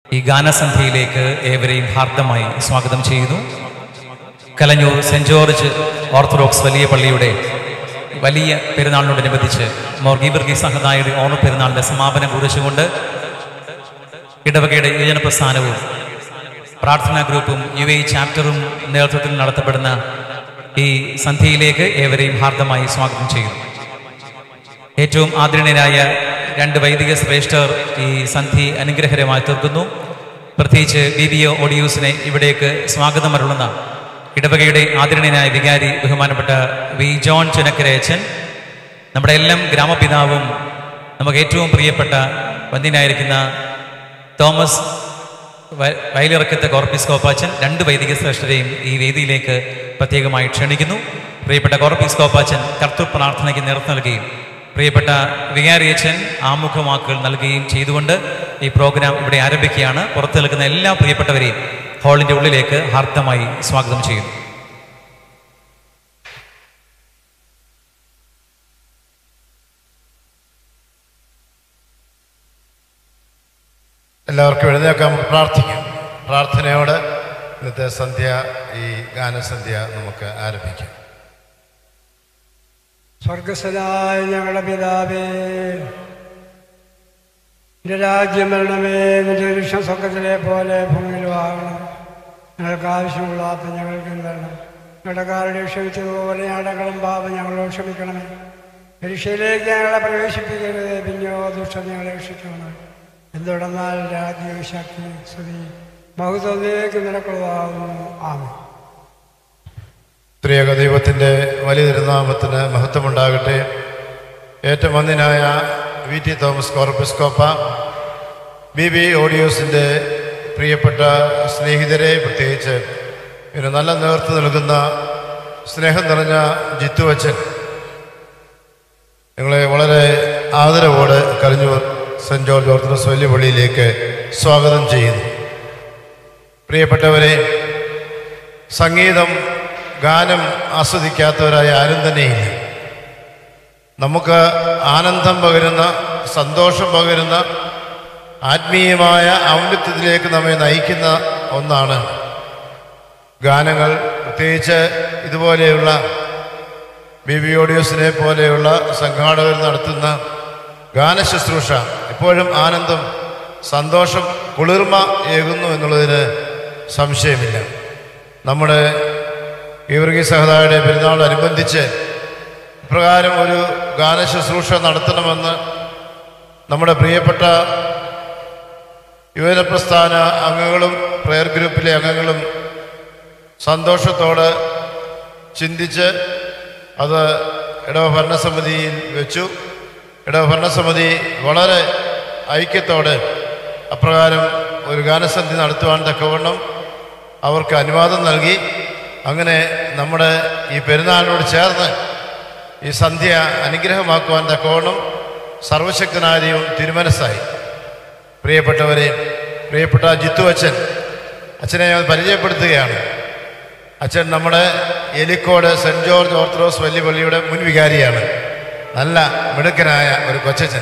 ഈ ഗാനസന്ധ്യയിലേക്ക് ഏവരെയും ഹാർദമായി സ്വാഗതം ചെയ്യുന്നു കലഞ്ഞൂർ സെന്റ് ജോർജ് ഓർത്തഡോക്സ് വലിയ പള്ളിയുടെ വലിയ പെരുന്നാളിനോടനുബന്ധിച്ച് മോർഗീബർഗി സഹനായുടെ ഓണ പെരുന്നാളിന്റെ സമാപനം കുറിച്ചുകൊണ്ട് ഇടവകയുടെ യുവജന പ്രസ്ഥാനവും പ്രാർത്ഥനാ ഗ്രൂപ്പും യു എ ചാപ്റ്ററും നേതൃത്വത്തിൽ നടത്തപ്പെടുന്ന ഈ സന്ധ്യയിലേക്ക് ഏവരെയും ഹാർദമായി സ്വാഗതം ചെയ്യുന്നു ഏറ്റവും ആദരണീയരായ രണ്ട് വൈദിക ശ്രേഷ്ഠർ ഈ സന്ധി അനുഗ്രഹകരമായി തീർക്കുന്നു പ്രത്യേകിച്ച് ബി ബി ഒ ഓഡിയൂസിനെ ഇവിടേക്ക് സ്വാഗതം അരുളുന്ന ഇടവകയുടെ ആദരണീയനായ വികാരി ബഹുമാനപ്പെട്ട വി ജോൺ ചുനക്കരയച്ചൻ നമ്മുടെ എല്ലാം ഗ്രാമപിതാവും നമുക്ക് ഏറ്റവും പ്രിയപ്പെട്ട വന്യനായിരിക്കുന്ന തോമസ് വ- വയലിറക്കത്തെ കോർപ്പിസ് കോപ്പാച്ചൻ രണ്ട് വൈദിക ശ്രേഷ്ഠരെയും ഈ വേദിയിലേക്ക് പ്രത്യേകമായി ക്ഷണിക്കുന്നു പ്രിയപ്പെട്ട കോർപ്പിസ് കോപ്പാച്ചൻ കർത്തൃ പ്രാർത്ഥനയ്ക്ക് നേതൃത്വം നൽകുകയും പ്രിയപ്പെട്ട വികാരിയച്ചൻ ആമുഖവാക്കുകൾ നൽകുകയും ചെയ്തുകൊണ്ട് ഈ പ്രോഗ്രാം ഇവിടെ ആരംഭിക്കുകയാണ് പുറത്തു നിൽക്കുന്ന എല്ലാ പ്രിയപ്പെട്ടവരെയും ഹാളിന്റെ ഉള്ളിലേക്ക് ഹാർദമായി സ്വാഗതം ചെയ്യുന്നു എല്ലാവർക്കും എഴുന്നേക്കാൻ പ്രാർത്ഥിക്കാം പ്രാർത്ഥനയോടെ ഇന്നത്തെ സന്ധ്യ ഈ ഗാനസന്ധ്യ നമുക്ക് ആരംഭിക്കാം സ്വർഗസ്ഥനായ ഞങ്ങളുടെ പിതാവേ നിന്റെ രാജ്യം വരണമേ നിന്റെ വിഷം സ്വർഗത്തിലെ പോലെ ഭൂമിയിലും ആകണം ഞങ്ങൾക്ക് ആവശ്യമുള്ളാത്ത ഞങ്ങൾക്ക് തരണം ഞങ്ങളുടെ കാരുടെ ക്ഷമിച്ചതുപോലെ ഞങ്ങളുടെ കളം പാപം ഞങ്ങളോട് ക്ഷമിക്കണമേ പരീക്ഷയിലേക്ക് ഞങ്ങളെ പ്രവേശിപ്പിക്കരുത് പിന്നെയോ ദുഷ്ടം ഞങ്ങളെ രക്ഷിക്കണം എന്തുടന്നാൽ രാജ്യവും ശക്തി സ്തുതി ബഹുത്വത്തിലേക്ക് നിലക്കുള്ളതാകുന്നു ആമേ ത്രിയേക ദൈവത്തിൻ്റെ വലിയ തിരുനാമത്തിന് മഹത്വമുണ്ടാകട്ടെ ഏറ്റവും വന്യനായ വി ടി തോമസ് കോർപ്പിസ്കോപ്പ ബി ബി ഓഡിയോസിൻ്റെ പ്രിയപ്പെട്ട സ്നേഹിതരെ പ്രത്യേകിച്ച് ഇതിന് നല്ല നേതൃത്വം നൽകുന്ന സ്നേഹം നിറഞ്ഞ ജിത്തു അച്ഛൻ നിങ്ങളെ വളരെ ആദരവോടെ കലിഞ്ഞൂർ സെൻറ് ജോർജ് ഓർത്തഡോക്സ് വലിയ പള്ളിയിലേക്ക് സ്വാഗതം ചെയ്യുന്നു പ്രിയപ്പെട്ടവരെ സംഗീതം ഗാനം ആസ്വദിക്കാത്തവരായ ആരും തന്നെയില്ല നമുക്ക് ആനന്ദം പകരുന്ന സന്തോഷം പകരുന്ന ആത്മീയമായ ഔന്നത്യത്തിലേക്ക് നമ്മെ നയിക്കുന്ന ഒന്നാണ് ഗാനങ്ങൾ പ്രത്യേകിച്ച് ഇതുപോലെയുള്ള ബി ബി ഓഡിയോസിനെ പോലെയുള്ള സംഘാടകർ നടത്തുന്ന ഗാനശുശ്രൂഷ എപ്പോഴും ആനന്ദം സന്തോഷം കുളിർമ ഏകുന്നു എന്നുള്ളതിന് സംശയമില്ല നമ്മുടെ ഗീവർഗി സഹതായുടെ പെരുന്നാളോടനുബന്ധിച്ച് ഇപ്രകാരം ഒരു ഗാനശുശ്രൂഷ നടത്തണമെന്ന് നമ്മുടെ പ്രിയപ്പെട്ട യുവജന പ്രസ്ഥാന അംഗങ്ങളും പ്രയർ ഗ്രൂപ്പിലെ അംഗങ്ങളും സന്തോഷത്തോടെ ചിന്തിച്ച് അത് ഇടവ ഭരണസമിതിയിൽ വെച്ചു ഇടവ ഭരണസമിതി വളരെ ഐക്യത്തോടെ അപ്രകാരം ഒരു ഗാനസന്ധി നടത്തുവാൻ തക്കവണ്ണം അവർക്ക് അനുവാദം നൽകി അങ്ങനെ നമ്മുടെ ഈ പെരുന്നാളിനോട് ചേർന്ന് ഈ സന്ധ്യ അനുഗ്രഹമാക്കുവാൻ തക്കവണ്ണം സർവശക്തനായ ദൈവം തിരുമനസ്സായി പ്രിയപ്പെട്ടവരെ പ്രിയപ്പെട്ട ജിത്തു അച്ഛൻ അച്ഛനെ ഞാൻ പരിചയപ്പെടുത്തുകയാണ് അച്ഛൻ നമ്മുടെ എലിക്കോട് സെൻറ് ജോർജ് ഓർത്തഡോക്സ് വലിയ പള്ളിയുടെ മുൻ വികാരിയാണ് നല്ല മിടുക്കനായ ഒരു കൊച്ചച്ഛൻ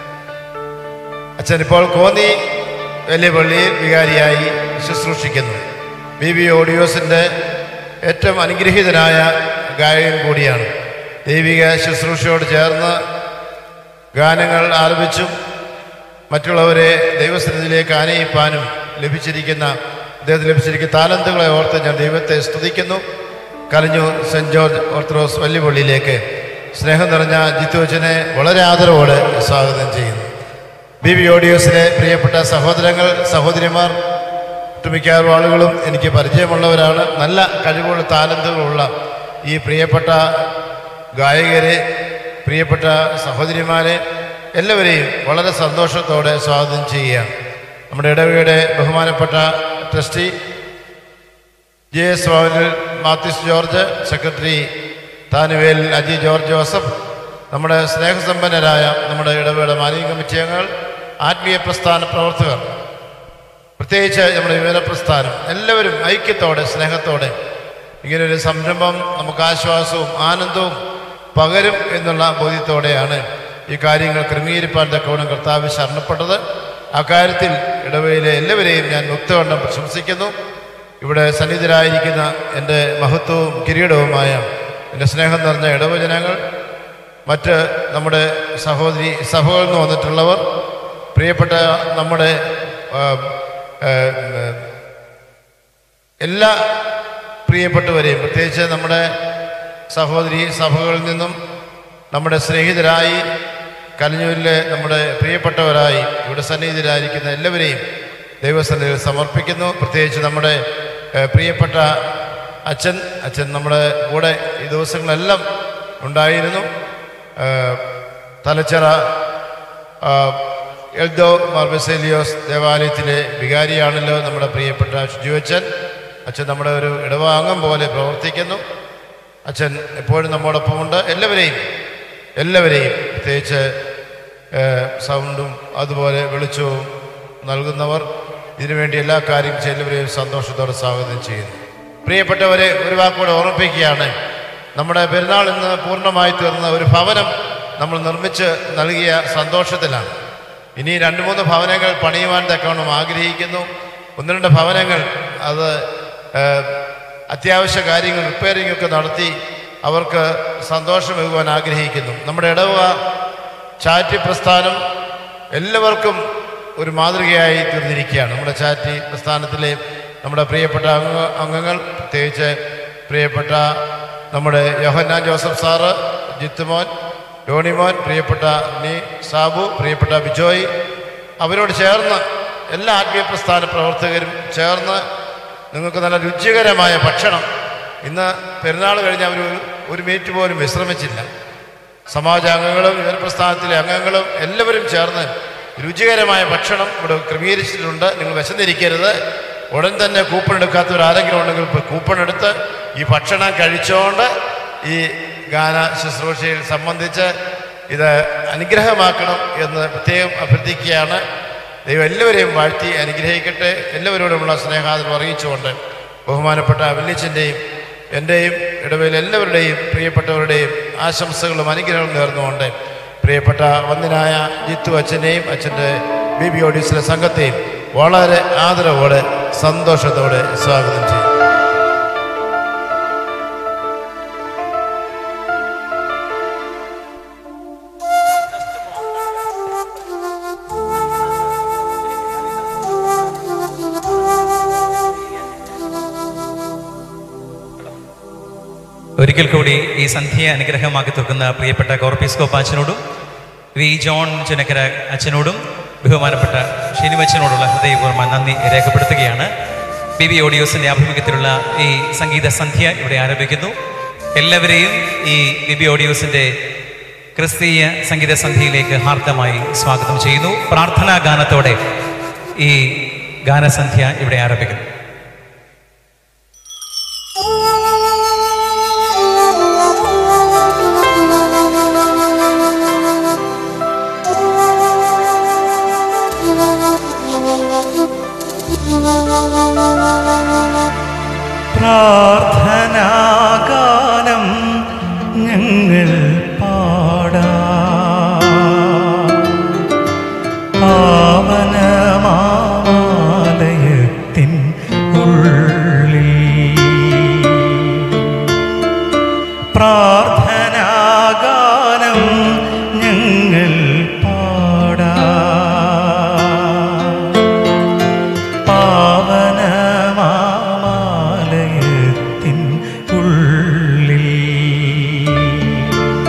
അച്ഛൻ ഇപ്പോൾ കോന്നി വലിയ പള്ളിയിൽ വികാരിയായി ശുശ്രൂഷിക്കുന്നു ബി ബി ഓഡിയോസിൻ്റെ ഏറ്റവും അനുഗ്രഹീതനായ ഗായകൻ കൂടിയാണ് ദൈവിക ശുശ്രൂഷയോട് ചേർന്ന് ഗാനങ്ങൾ ആലപിച്ചും മറ്റുള്ളവരെ ദൈവസ്ഥിതിയിലേക്ക് ആനയിപ്പാനും ലഭിച്ചിരിക്കുന്ന അദ്ദേഹത്തിന് ലഭിച്ചിരിക്കുന്ന താലന്തുകളെ ഓർത്ത് ഞാൻ ദൈവത്തെ സ്തുതിക്കുന്നു കലഞ്ഞൂർ സെൻറ് ജോർജ് ഓർത്തഡോക്സ് വല്യപള്ളിയിലേക്ക് സ്നേഹം നിറഞ്ഞ ജിത്തുവച്ചനെ വളരെ ആദരവോടെ സ്വാഗതം ചെയ്യുന്നു ബി ബി ഓഡിയോസിലെ പ്രിയപ്പെട്ട സഹോദരങ്ങൾ സഹോദരിമാർ ഒട്ടുമിക്കാറും ആളുകളും എനിക്ക് പരിചയമുള്ളവരാണ് നല്ല കഴിവുള്ള താലന്തുകളുള്ള ഈ പ്രിയപ്പെട്ട ഗായകരെ പ്രിയപ്പെട്ട സഹോദരിമാരെ എല്ലാവരെയും വളരെ സന്തോഷത്തോടെ സ്വാഗതം ചെയ്യുകയാണ് നമ്മുടെ ഇടവകയുടെ ബഹുമാനപ്പെട്ട ട്രസ്റ്റി ജെ എസ് ഭവനിൽ മാത്യുസ് ജോർജ് സെക്രട്ടറി താനുവേൽ അജി ജോർജ് ജോസഫ് നമ്മുടെ സ്നേഹസമ്പന്നരായ നമ്മുടെ ഇടവകയുടെ മാലിന്യ കമ്മിറ്റി അംഗങ്ങൾ ആത്മീയ പ്രസ്ഥാന പ്രവർത്തകർ പ്രത്യേകിച്ച് നമ്മുടെ യുവന പ്രസ്ഥാനം എല്ലാവരും ഐക്യത്തോടെ സ്നേഹത്തോടെ ഇങ്ങനൊരു സംരംഭം നമുക്ക് ആശ്വാസവും ആനന്ദവും പകരും എന്നുള്ള ബോധ്യത്തോടെയാണ് ഈ കാര്യങ്ങൾ ക്രമീകരിപ്പാൻ തക്കവണ്ണം കർത്താവ് ശരണപ്പെട്ടത് ആ കാര്യത്തിൽ ഇടവയിലെ എല്ലാവരെയും ഞാൻ മുക്തവണ്ണം പ്രശംസിക്കുന്നു ഇവിടെ സന്നിധരായിരിക്കുന്ന എൻ്റെ മഹത്വവും കിരീടവുമായ എൻ്റെ സ്നേഹം നിറഞ്ഞ ഇടവജനങ്ങൾ മറ്റ് നമ്മുടെ സഹോദരി സഭകളിൽ നിന്ന് വന്നിട്ടുള്ളവർ പ്രിയപ്പെട്ട നമ്മുടെ ആ, ആ, എല്ലാ പ്രിയപ്പെട്ടവരെയും പ്രത്യേകിച്ച് നമ്മുടെ സഹോദരി സഭകളിൽ നിന്നും നമ്മുടെ സ്നേഹിതരായി കലിഞ്ഞൂരിലെ നമ്മുടെ പ്രിയപ്പെട്ടവരായി ഇവിടെ സന്നിഹിതരായിരിക്കുന്ന എല്ലാവരെയും ദൈവസന്നിധിയിൽ സമർപ്പിക്കുന്നു പ്രത്യേകിച്ച് നമ്മുടെ ഏഹ്, പ്രിയപ്പെട്ട അച്ഛൻ അച്ഛൻ നമ്മുടെ കൂടെ ഈ ദിവസങ്ങളെല്ലാം ഉണ്ടായിരുന്നു ഏഹ്, തലച്ചിറ ആ, എൽദോ മാർബസേലിയോസ് ദേവാലയത്തിലെ വികാരിയാണല്ലോ നമ്മുടെ പ്രിയപ്പെട്ട ഷിജുവച്ചൻ അച്ഛൻ നമ്മുടെ ഒരു ഇടവാംഗം പോലെ പ്രവർത്തിക്കുന്നു അച്ഛൻ എപ്പോഴും നമ്മോടൊപ്പമുണ്ട് എല്ലാവരെയും എല്ലാവരെയും പ്രത്യേകിച്ച് ഏഹ്, സൗണ്ടും അതുപോലെ വെളിച്ചവും നൽകുന്നവർ ഇതിനുവേണ്ടി എല്ലാ കാര്യം എല്ലാവരെയും സന്തോഷത്തോടെ സ്വാഗതം ചെയ്യുന്നു പ്രിയപ്പെട്ടവരെ ഒരു വാക്കുകൂടെ ഓർമ്മിപ്പിക്കുകയാണ് നമ്മുടെ പെരുന്നാൾ ഇന്ന് പൂർണ്ണമായി തീർന്ന ഒരു ഭവനം നമ്മൾ നിർമ്മിച്ച് നൽകിയ സന്തോഷത്തിലാണ് ഇനി രണ്ട് മൂന്ന് ഭവനങ്ങൾ പണിയുവാൻ തക്കവണ്ണം ആഗ്രഹിക്കുന്നു ഒന്ന് രണ്ട് ഭവനങ്ങൾ അത് ഏഹ്, അത്യാവശ്യ കാര്യങ്ങൾ റിപ്പയറിംഗ് ഒക്കെ നടത്തി അവർക്ക് സന്തോഷമേകുവാൻ ആഗ്രഹിക്കുന്നു നമ്മുടെ ഇടവക ചാറ്റി പ്രസ്ഥാനം എല്ലാവർക്കും ഒരു മാതൃകയായി തീർന്നിരിക്കുകയാണ് നമ്മുടെ ചാറ്റി പ്രസ്ഥാനത്തിലെ നമ്മുടെ പ്രിയപ്പെട്ട അംഗ അംഗങ്ങൾ പ്രത്യേകിച്ച് പ്രിയപ്പെട്ട നമ്മുടെ യോഹന്നാൻ ജോസഫ് സാറ് ജിത്തുമോൻ ഡോണിമോൻ പ്രിയപ്പെട്ട നീ സാബു പ്രിയപ്പെട്ട ബിജോയ് അവരോട് ചേർന്ന് എല്ലാ ആത്മീയ പ്രസ്ഥാന പ്രവർത്തകരും ചേർന്ന് നിങ്ങൾക്ക് നല്ല രുചികരമായ ഭക്ഷണം ഇന്ന് പെരുന്നാൾ കഴിഞ്ഞ് അവർ ഒരു- ഒരു മിനിറ്റ് പോലും വിശ്രമിച്ചില്ല സമാജാംഗങ്ങളും യുവന പ്രസ്ഥാനത്തിലെ അംഗങ്ങളും എല്ലാവരും ചേർന്ന് രുചികരമായ ഭക്ഷണം ഇവിടെ ക്രമീകരിച്ചിട്ടുണ്ട് നിങ്ങൾ വിശന്നിരിക്കരുത് ഉടൻ തന്നെ കൂപ്പൺ എടുക്കാത്തവർ ആരെങ്കിലും ഉണ്ടെങ്കിൽ ഇപ്പോൾ കൂപ്പൺ എടുത്ത് ഈ ഭക്ഷണം കഴിച്ചുകൊണ്ട് ഈ ഗാന ശുശ്രൂഷയിൽ സംബന്ധിച്ച് ഇത് അനുഗ്രഹമാക്കണം എന്ന് പ്രത്യേകം അഭ്യർത്ഥിക്കുകയാണ് ദൈവം എല്ലാവരെയും വാഴ്ത്തി അനുഗ്രഹിക്കട്ടെ എല്ലാവരോടുമുള്ള സ്നേഹാദരം അറിയിച്ചുകൊണ്ട് ബഹുമാനപ്പെട്ട വല്യച്ഛൻ്റെയും എൻ്റെയും ഇടവയിൽ എല്ലാവരുടെയും പ്രിയപ്പെട്ടവരുടെയും ആശംസകളും അനുഗ്രഹവും നേർന്നുകൊണ്ട് പ്രിയപ്പെട്ട വന്ദനായ ജിത്തു അച്ഛനെയും അച്ഛൻ്റെ ബി ബി ഓഡീസിലെ സംഘത്തെയും വളരെ ആദരവോടെ സന്തോഷത്തോടെ സ്വാഗതം ചെയ്യും ഒരിക്കൽ കൂടി ഈ സന്ധ്യ അനുഗ്രഹമാക്കി തീർക്കുന്ന പ്രിയപ്പെട്ട കോർപ്പീസ്കോപ്പ് അച്ഛനോടും വി ജോൺ ചുനക്കര അച്ഛനോടും ബഹുമാനപ്പെട്ട ഷിനുവച്ചനോടുള്ള ഹൃദയപൂർവ്വ നന്ദി രേഖപ്പെടുത്തുകയാണ് ബി ബി ഓഡിയോസിന്റെ ആഭിമുഖ്യത്തിലുള്ള ഈ സംഗീത സന്ധ്യ ഇവിടെ ആരംഭിക്കുന്നു എല്ലാവരെയും ഈ ബി ബി ഓഡിയോസിന്റെ ക്രിസ്തീയ സംഗീത സന്ധ്യയിലേക്ക് ഹാർദമായി സ്വാഗതം ചെയ്യുന്നു പ്രാർത്ഥനാ ഗാനത്തോടെ ഈ ഗാനസന്ധ്യ ഇവിടെ ആരംഭിക്കുന്നു പ്രാർത്ഥനാഗാനം ഞങ്ങൾ പാടാം പാവനമാലയത്തിൻ ഉള്ളിൽ പ്രാർത്ഥനാഗാനം ഞങ്ങൾ പാടാം പാവനമാലയത്തിൻ ഉള്ളിൽ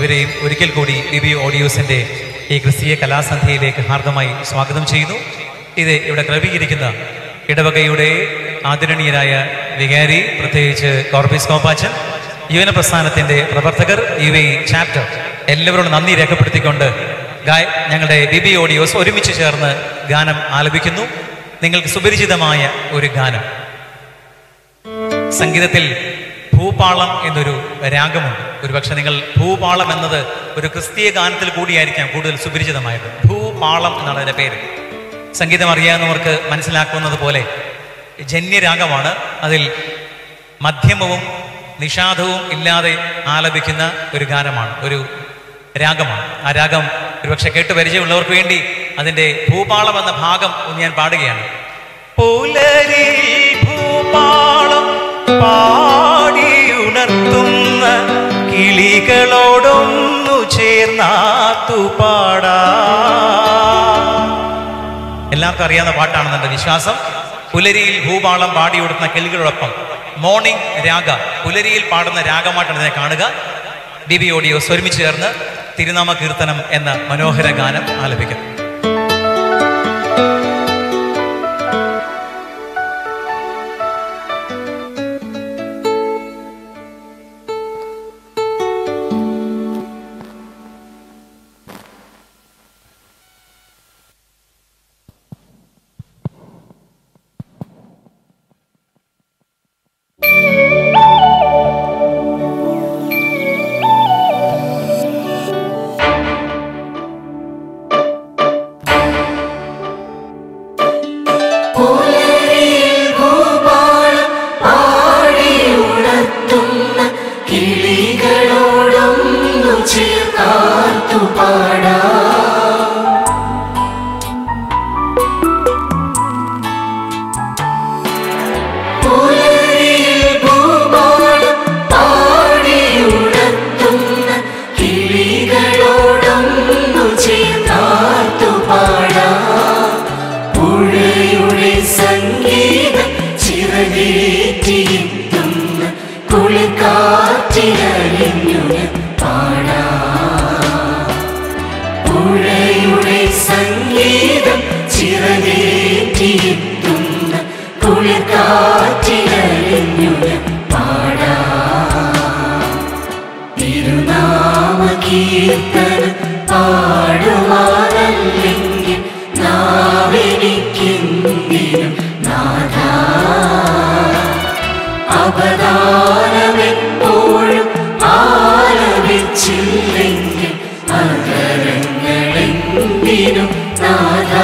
ഇവരെയും ഒരിക്കൽ കൂടി ലിബി ഓഡിയോസിന്റെ ഈ ക്രിസ്തീയ കലാസന്ധ്യയിലേക്ക് ഹാർദമായി സ്വാഗതം ചെയ്യുന്നു ഇത് ഇവിടെ ക്രമീകരിക്കുന്ന ഇടവകയുടെ ആദരണീയരായ വികാരി പ്രത്യേകിച്ച് കോർബിസ് കോപ്പാച്ചൻ യുവന പ്രസ്ഥാനത്തിന്റെ പ്രവർത്തകർ യു എ ചാപ്റ്റർ എല്ലാവരോടും നന്ദി രേഖപ്പെടുത്തിക്കൊണ്ട് ഗായ ഞങ്ങളുടെ ബിബി ഓഡിയോസ് ഒരുമിച്ച് ചേർന്ന് ഗാനം ആലപിക്കുന്നു നിങ്ങൾക്ക് സുപരിചിതമായ ഒരു ഗാനം സംഗീതത്തിൽ ഭൂപാളം എന്നൊരു രാഗമുണ്ട് ഒരുപക്ഷെ നിങ്ങൾ ഭൂപാളം എന്നത് ഒരു ക്രിസ്തീയ ഗാനത്തിൽ കൂടിയായിരിക്കാം കൂടുതൽ സുപരിചിതമായത് ഭൂപാളം എന്നാണ് അതിന്റെ പേര് സംഗീതം അറിയാവുന്നവർക്ക് മനസ്സിലാക്കുന്നത് പോലെ ജന്യരാഗമാണ് അതിൽ മധ്യമവും നിഷാദവും ഇല്ലാതെ ആലപിക്കുന്ന ഒരു ഗാനമാണ് ഒരു രാഗമാണ് ആ രാഗം ഒരുപക്ഷെ കേട്ട് പരിചയമുള്ളവർക്ക് വേണ്ടി അതിന്റെ ഭൂപാളം എന്ന ഭാഗം ഒന്ന് ഞാൻ പാടുകയാണ് പുലരി ഭൂപാളം പാടിയുണർത്തുന്ന കിളികളോടൊന്നു ചേർന്നാത്തു പാടാ എല്ലാവർക്കും അറിയാവുന്ന പാട്ടാണെന്ന് എൻ്റെ വിശ്വാസം പുലരിയിൽ ഭൂപാളം പാടിയുടുന്ന കിളികളോടൊപ്പം മോർണിംഗ് രാഗ പുലരിയിൽ പാടുന്ന രാഗമായിട്ടാണ് ഇതിനെ കാണുക ബി ബി ഓഡിയോസ് ഒരുമിച്ച് ചേർന്ന് തിരുനാമ കീർത്തനം എന്ന മനോഹര ഗാനം ആലപിക്കും കിളികളോടൊന്നു ചേർത്താർത്തു പാടാ പുലരിയിൽ ഭൂപാളം പാടിയുണർത്തുന്ന കിളികളോടൊന്നു ചേർത്താർത്തു പാടാ പുഴയുടെ സംഗീതം ചിറകേറ്റിയെത്തുന്ന കുളിക്കാറ്റിലലിഞ്ഞു പാടാ പുഴയുടെ സംഗീതം ചിറകേറ്റിയെത്തുന്ന കുളിക്കാറ്റിലലിഞ്ഞു പാടാ തിരുനാമ കീർത്തനം പാടുവാനല്ലെങ്കിൽ നാവെനിക്കെന്തിനും നാഥ അവതാരമെപ്പോഴും ആലപിച്ചില്ലെങ്കിൽ അകരങ്ങളെന്തിനും നാഥ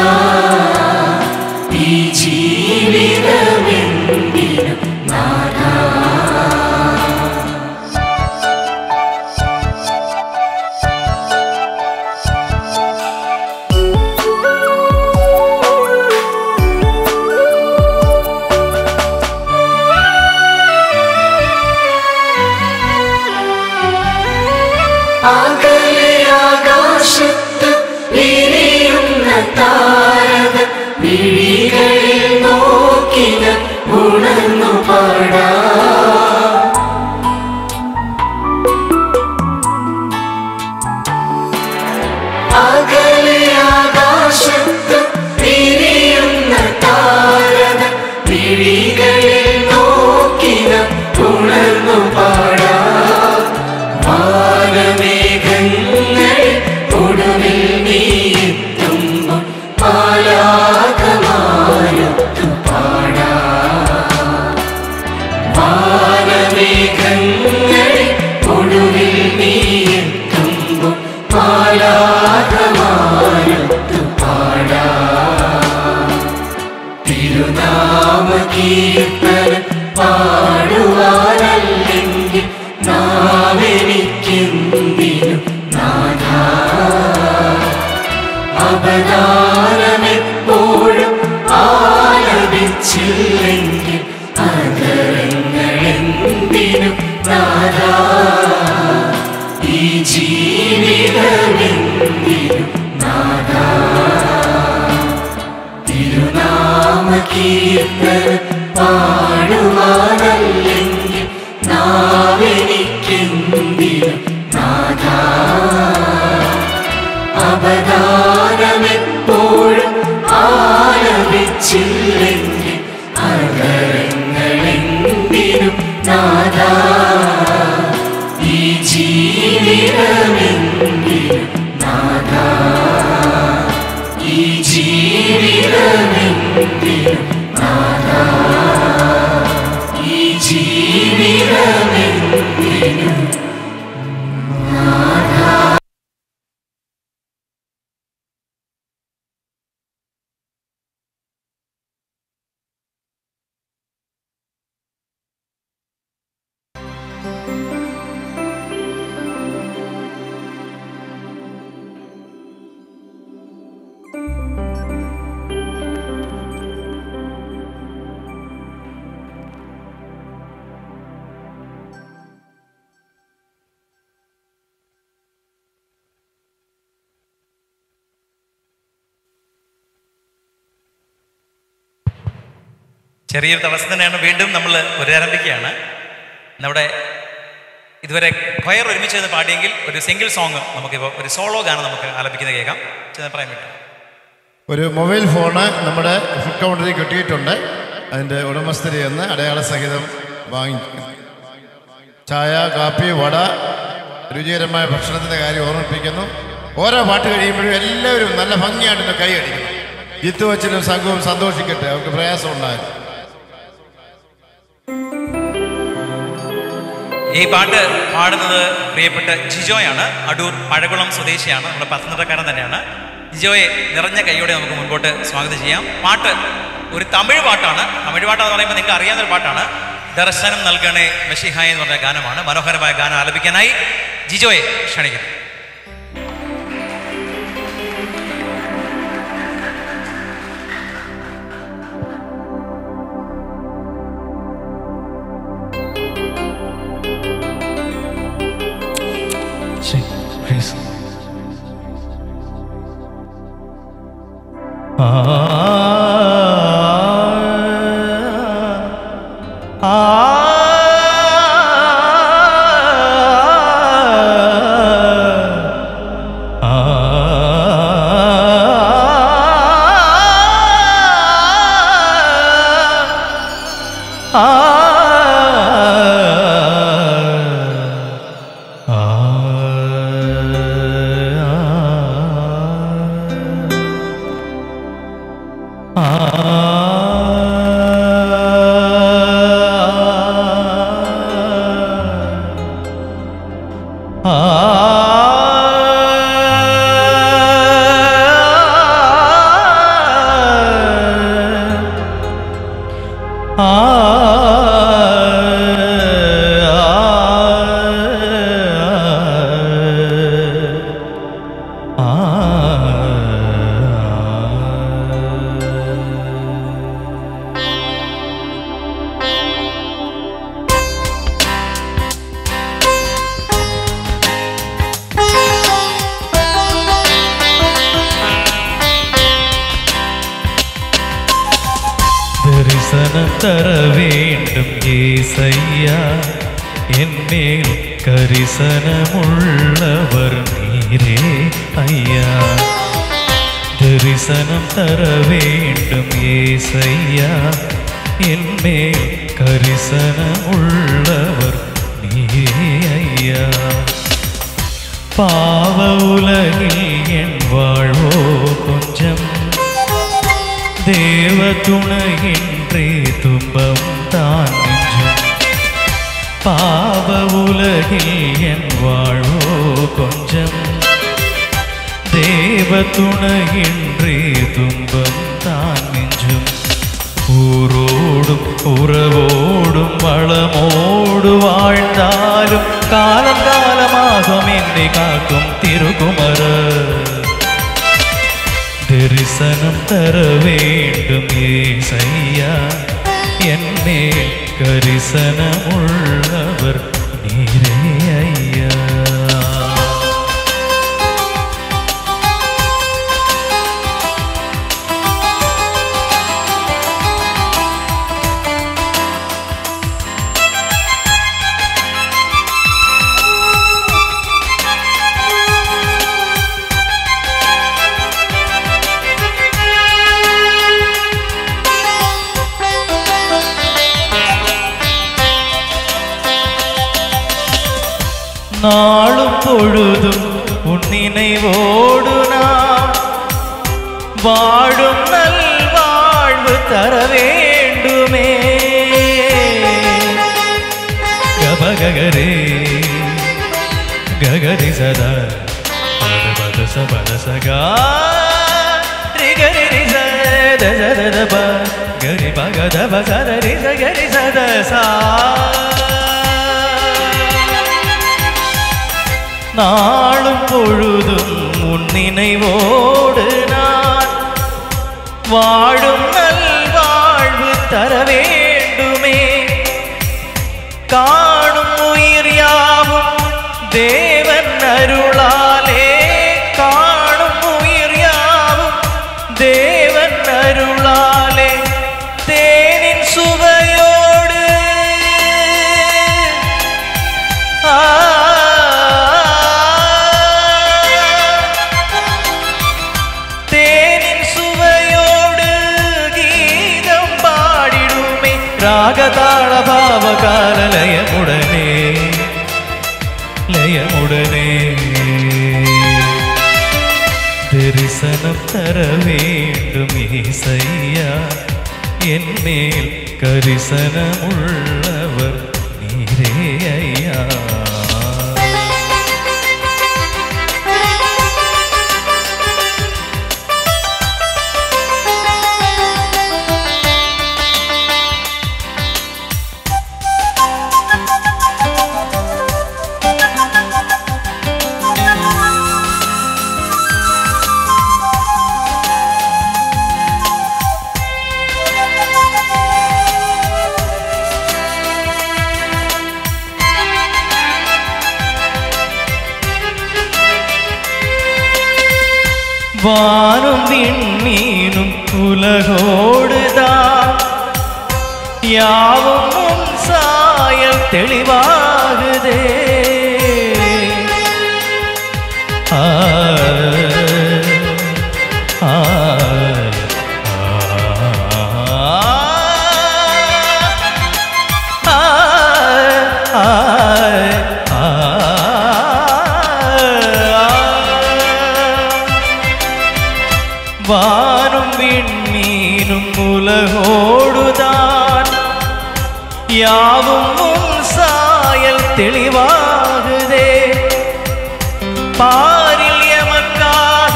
ഈ ജീവിതമെന്തിനും നാഥ അകലെ ആകാശത്ത് വിരിയുന്ന താരക വിഴികളിൽ നോക്കിന ഉണർന്നു പാടാ അകലെ ആകാശത്ത് വിരിയുന്ന താരക വിഴികളിൽ നോക്കിന ഉണർന്നു പാടാ വാനമേഘങ്ങളിൽ ഒടുവിൽ നീയെത്തുമ്പോൾ പാലാകമായൊത്തു പാടാ വാനമേഘങ്ങളിൽ ഒടുവിൽ നീയെത്തുമ്പോൾ പാലാകമായൊത്തു പാടാ തിരുനാമ കീർത്തനം പാടുവാനല്ലെങ്കിൽ നാവെനിക്കെന്തിനും നാഥ അവതാരമെപ്പോഴും ആലപിച്ചില്ലെങ്കിൽ അകരങ്ങളെന്തിനും നാഥ ഈ ജീവിതമെന്തിനും നാഥ തിരുനാമ കീർത്തനം പാടുവാനല്ലെങ്കിൽ നാവെനിക്കെന്തിനും നാഥ മാനിച്ചില്ലെങ്കിൽ അകരങ്ങളെങ്കിലും നാദാ ഈ ജീവിതമെങ്കിലും നാദാ ഈ ജീവിതമെങ്കിലും നാദാ ഈ ജീവിതമെങ്കിലും ചെറിയൊരു തടസ്സം തന്നെയാണ് വീണ്ടും നമ്മൾ പുനരാരംഭിക്കുകയാണ് നമ്മുടെ ഇതുവരെ കൊയർ ഒരുമിച്ച് നിന്ന് പാടിയെങ്കിൽ ഒരു സിംഗിൾ സോങ് നമുക്കിപ്പോൾ ഒരു സോളോ ഗാനം നമുക്ക് ആലപിക്കുന്നത് കേൾക്കാം ചെന്ന് പറയാൻ പറ്റും ഒരു മൊബൈൽ ഫോണ് നമ്മുടെ ഫുഡ് കൗണ്ടറിൽ കിട്ടിയിട്ടുണ്ട് അതിൻ്റെ ഉടമസ്ഥരിൽ നിന്ന് അടയാള സഹിതം വാങ്ങി ചായ കാപ്പി വട രുചികരമായ ഭക്ഷണത്തിൻ്റെ കാര്യം ഓർമ്മിപ്പിക്കുന്നു ഓരോ പാട്ട് കഴിയുമ്പോഴും എല്ലാവരും നല്ല ഭംഗിയായിട്ട് കൈ അടിക്കണം ജിത്തു വച്ചനും സംഘവും സന്തോഷിക്കട്ടെ അവർക്ക് പ്രയാസം ഉണ്ടായിരുന്നു ഈ പാട്ട് പാടുന്നത് പ്രിയപ്പെട്ട ജിജോയാണ് അടൂർ പഴകുളം സ്വദേശിയാണ് നമ്മുടെ പത്തനംതിട്ടക്കാരൻ തന്നെയാണ് ജിജോയെ നിറഞ്ഞ കൈയോടെ നമുക്ക് മുൻപോട്ട് സ്വാഗതം ചെയ്യാം പാട്ട് ഒരു തമിഴ് പാട്ടാണ് തമിഴ് പാട്ടാന്ന് പറയുമ്പോൾ നിങ്ങൾക്ക് അറിയാവുന്ന ഒരു പാട്ടാണ് ദർശനം നൽകണേ മെഷിഹായ് എന്ന് പറഞ്ഞ ഗാനമാണ് മനോഹരമായ ഗാനം ആലപിക്കാനായി ജിജോയെ ക്ഷണിക്കുന്നു Sing, please. ദർശനം തര வேண்டும் ഏസയ്യ എന്മേൽ കരിസനമുള്ളവർ നീരേ അയ്യാ ദർശനം തര வேண்டும் ഏസയ്യ എന്മേൽ കരിസനമുള്ളവർ നീരേ അയ്യാ പാവ உலகில் என் வாழ்வோ கொஞ்சம் தேவ துணையின்றே துன்பம் தான் நெஞ்சும் பாவ உலகில் என் வாழ்வோ கொஞ்சம் தேவ துணையின்றே துன்பம் தான் நெஞ்சும் ஊரோடும் உறவோடும் வளமோடு வாழ்ந்தாலும் காலம் காலமாகும் என்னை காக்கும் திருக்குமர தரிசனம் தர வேண்டும் ஏசையா என்னே கரிசனமுள்ளவர் நீரே ஐயா நாளும் பொழுதும் உன் நினைவோடு நான் வாழும் நல் வாழ்வு தர வேண்டுமே கபகரே ககரி சதா பத பத ச பத சகா ரி கரி ரி ச த ச த த ப கரி ப க த ப ச த ரி ச கரி ச த சா நாளும் பொழுதும் உன் நினைவோடு நான் வாழும் நல் வாழ்வு தர வேண்டுமே காணும் உயிர் யாவும் தேவன் அருளாலே காணும் உயிர் யாவும் தேவன் அருளாலே தேனின் சுவையோடு ஆ தேனின் சுவையோடு கீதம் பாடிடுமே ராகதாள பாவகால லயமுடனே லயமுடனே தரிசனம் தர வேண்டும் ஈசையா என் மேல் கரிசனமுள்ளவர் நீரே ஐயா வானும் விண்மீனும் உலகோடுதான் யாவும் உன் சாயல் தெளிவாகுதே ஆ, ஆ, ஆ, ஆ, ஆ, ஆ. வானும் விண்மீனும் உலகோடுதான் யாவும் உன் சாயல் தெளிவாகுதே பாரில் எமக்காக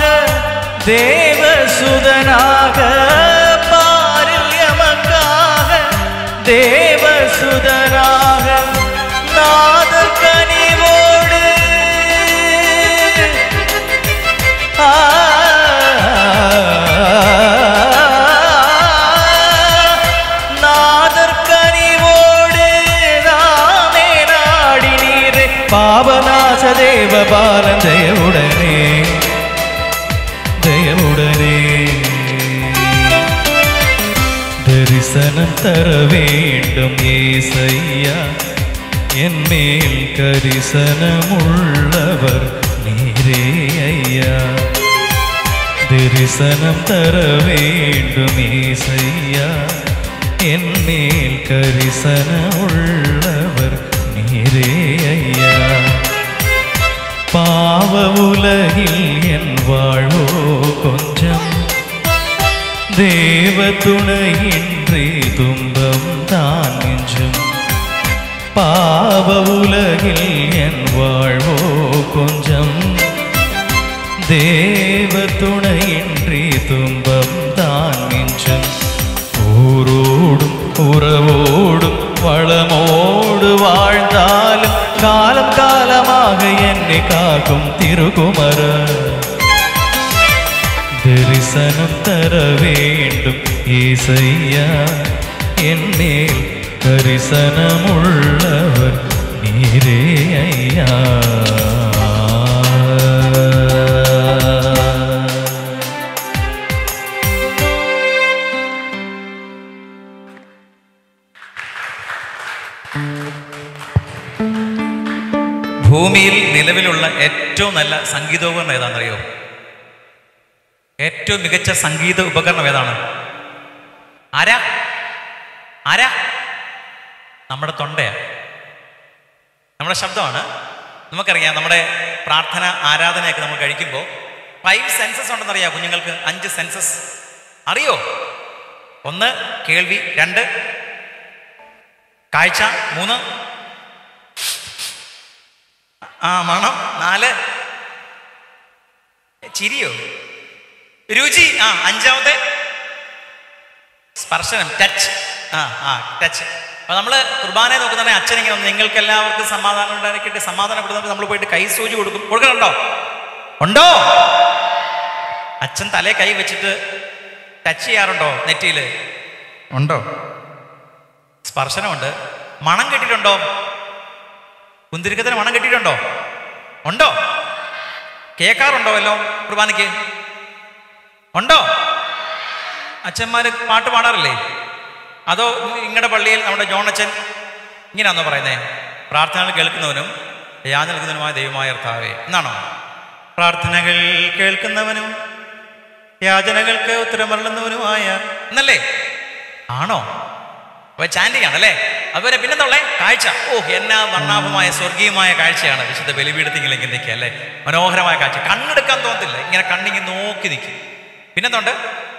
தேவசுதனாக பாரில் எமக்காக தேவசுதனாக நாதர் கனிவோடு ஆ நாதர் கனிவோடு ராமே நாடி நீரே பாவநாச தேவ பாலன் ஜெயவுடனே ஜெயவுடனே தரிசனம் தர வேண்டும் ஏசையா என் மேல் கரிசனமுள்ளவர் நீரே ஐயா தரிசனம் தர வேண்டும் ஏசையா என் மேல் கரிசனமுள்ளவர் நீரே ஐயா பாவ உலகில் என் வாழ்வோ கொஞ்சம் தேவ துணையின்றி துன்பம் தான் நெஞ்சும் பாவ உலகில் என் வாழ்வோ கொஞ்சம் தேவ துணையின்றி துன்பம் தான் நெஞ்சும் ஊரோடும் உறவோடும் வளமோடு வாழ்ந்தாலும் காலம் காலமாக என்னை காக்கும் திருகுமர தரிசனம் தர வேண்டும் ஈசையா என் மேல் கரிசனமுள்ளவர் நீரே ஐயா ഭൂമിയിൽ നിലവിലുള്ള ഏറ്റവും നല്ല സംഗീതോപകരണം ഏതാണെന്നറിയോ ഏറ്റവും മികച്ച സംഗീത ഉപകരണം ഏതാണ് ആരാ ആരാ നമ്മുടെ തൊണ്ടയാ നമ്മുടെ ശബ്ദമാണ് നമുക്കറിയാം നമ്മുടെ പ്രാർത്ഥന ആരാധനയൊക്കെ നമ്മൾ കഴിക്കുമ്പോൾ ഫൈവ് സെൻസസ് ഉണ്ടെന്നറിയാം കുഞ്ഞുങ്ങൾക്ക് അഞ്ച് സെൻസസ് അറിയോ ഒന്ന് കേൾവി രണ്ട് കാഴ്ച മൂന്ന് ആ മണം നാല് ചിരിയോ രുചി ആ അഞ്ചാമത്തെ സ്പർശനം ടച്ച് ആ ആ ടച്ച് അപ്പൊ നമ്മള് കുർബാനയെ നോക്കുന്നുണ്ടെങ്കിൽ അച്ഛൻ ഇങ്ങനെ വന്ന് നിങ്ങൾക്ക് എല്ലാവർക്കും സമാധാനം ഉണ്ടാക്കിയിട്ട് സമാധാനപ്പെടുന്നപ്പോൾ നമ്മൾ പോയിട്ട് കൈ സൂചി കൊടുക്കും കൊടുക്കണുണ്ടോ ഉണ്ടോ അച്ഛൻ തലേ കൈ വെച്ചിട്ട് ടച്ച് ചെയ്യാറുണ്ടോ നെറ്റിയില് ഉണ്ടോ സ്പർശനമുണ്ട് മണം കെട്ടിയിട്ടുണ്ടോ കുന്തിരിക്കത്തിന് മണം കെട്ടിയിട്ടുണ്ടോ ഉണ്ടോ കേൾക്കാറുണ്ടോ വല്ലോ കുർബാനയ്ക്ക് ഉണ്ടോ അച്ഛന്മാര് പാട്ട് പാടാറില്ലേ അതോ നിങ്ങളുടെ പള്ളിയിൽ നമ്മുടെ ജോണച്ചൻ ഇങ്ങനെയാണോ പറയുന്നേ പ്രാർത്ഥനകൾ കേൾക്കുന്നവനും യാചന നൽകുന്നതിനുമായ ദൈവമായ കർത്താവേ എന്നാണോ പ്രാർത്ഥനകൾ കേൾക്കുന്നവനും യാചനകൾക്ക് ഉത്തരമരുളുന്നവനുമായ എന്നല്ലേ ആണോ അപ്പൊ ചാൻഡിങ് ആണല്ലേ അതുപോലെ പിന്നെന്തുള്ളേ കാഴ്ച ഓ എന്നാ വർണ്ണാഭമായ സ്വർഗീയമായ കാഴ്ചയാണ് വിശുദ്ധ ബലിപീഠത്തിങ്കിലേക്ക് നിൽക്കുക അല്ലേ മനോഹരമായ കാഴ്ച കണ്ണെടുക്കാൻ തോന്നത്തില്ല ഇങ്ങനെ കണ്ണിങ്ങനെ നോക്കി നിൽക്കും പിന്നെന്തുണ്ട്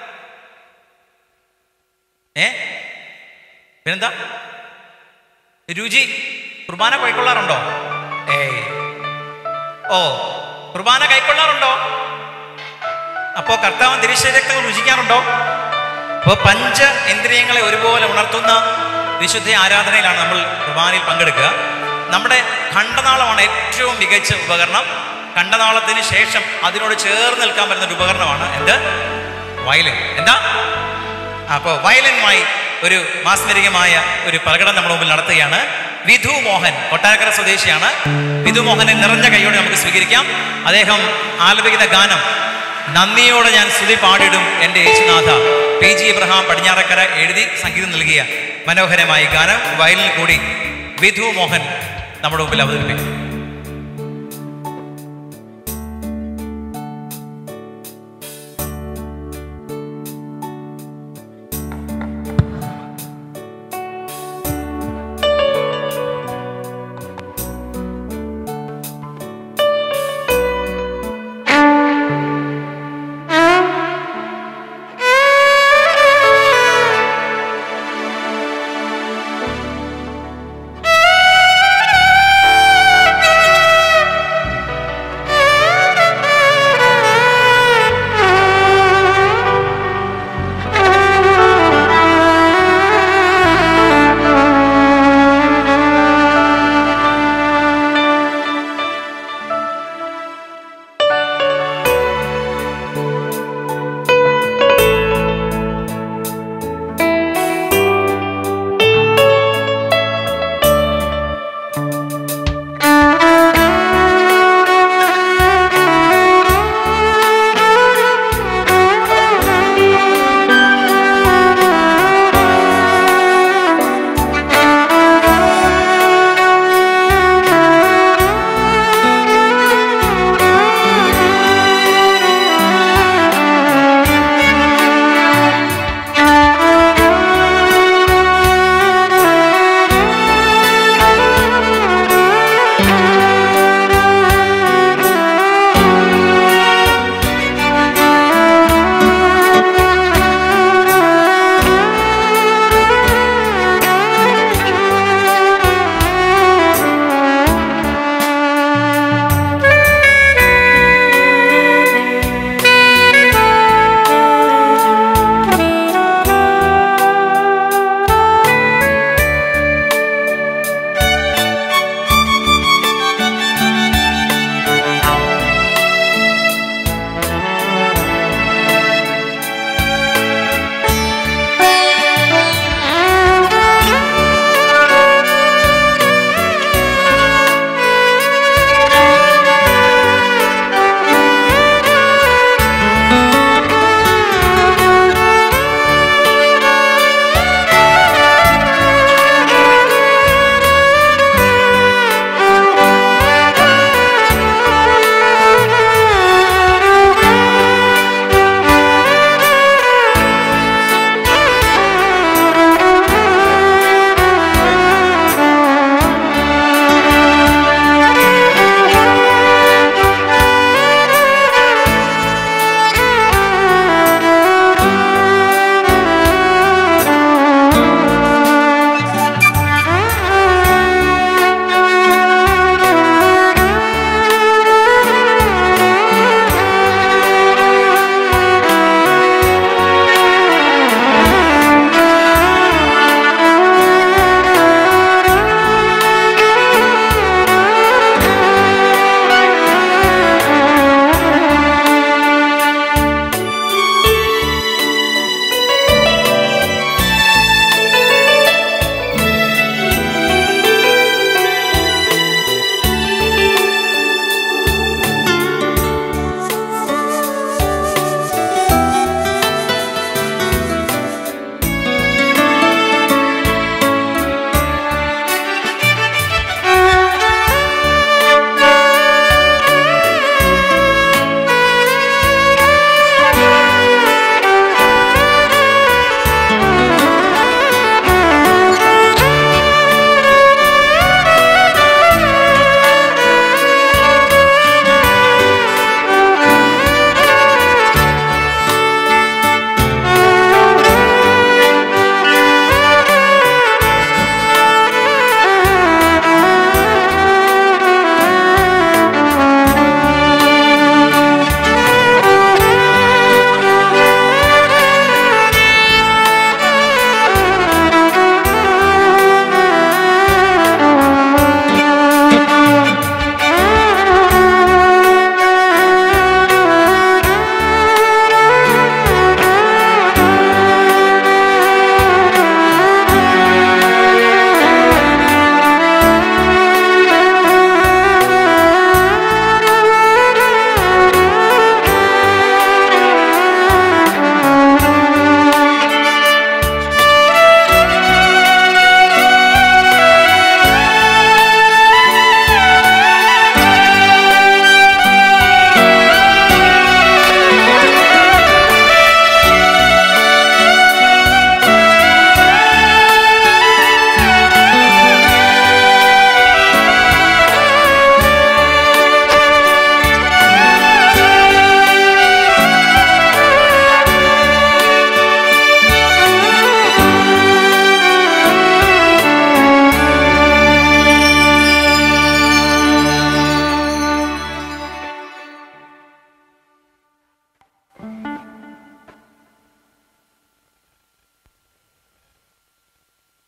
ഏ പിന്നെന്താ രുചി കുർബാന കൈക്കൊള്ളാറുണ്ടോ ഏയ് ഓ കുർബാന കൈക്കൊള്ളാറുണ്ടോ അപ്പോ കർത്താവ് തിരിശരക്തം രുചിക്കാറുണ്ടോ അപ്പോൾ പഞ്ച ഇന്ദ്രിയങ്ങളെ ഒരുപോലെ ഉണർത്തുന്ന വിശുദ്ധ ആരാധനയിലാണ് നമ്മൾ കുർബാനയിൽ പങ്കെടുക്കുക നമ്മുടെ ഖണ്ഡനാളമാണ് ഏറ്റവും മികച്ച ഉപകരണം ഖണ്ഡനാളത്തിന് ശേഷം അതിനോട് ചേർന്ന് നിൽക്കാൻ പറ്റുന്ന ഒരു ഉപകരണമാണ് എന്ത് വയലിൻ എന്താ അപ്പോൾ വയലിനുമായി ഒരു മാസ്മരികമായ ഒരു പ്രകടനം നമ്മുടെ മുമ്പിൽ നടത്തുകയാണ് വിധു മോഹൻ കൊട്ടാരക്കര സ്വദേശിയാണ് വിധു മോഹനെ നിറഞ്ഞ കൈയോടെ നമുക്ക് സ്വീകരിക്കാം അദ്ദേഹം ആലപിക്കുന്ന ഗാനം നന്ദിയോടെ ഞാൻ സ്തുതി പാടിടും എൻ്റെ യേശുനാഥ പി ജി ഇബ്രഹാം പടിഞ്ഞാറക്കര എഴുതി സംഗീതം നൽകിയ മനോഹരമായ ഈ ഗാനം വയലിൽ കൂടി വിധു മോഹൻ നമ്മുടെ മുമ്പിൽ അവതരിപ്പിക്കും ആ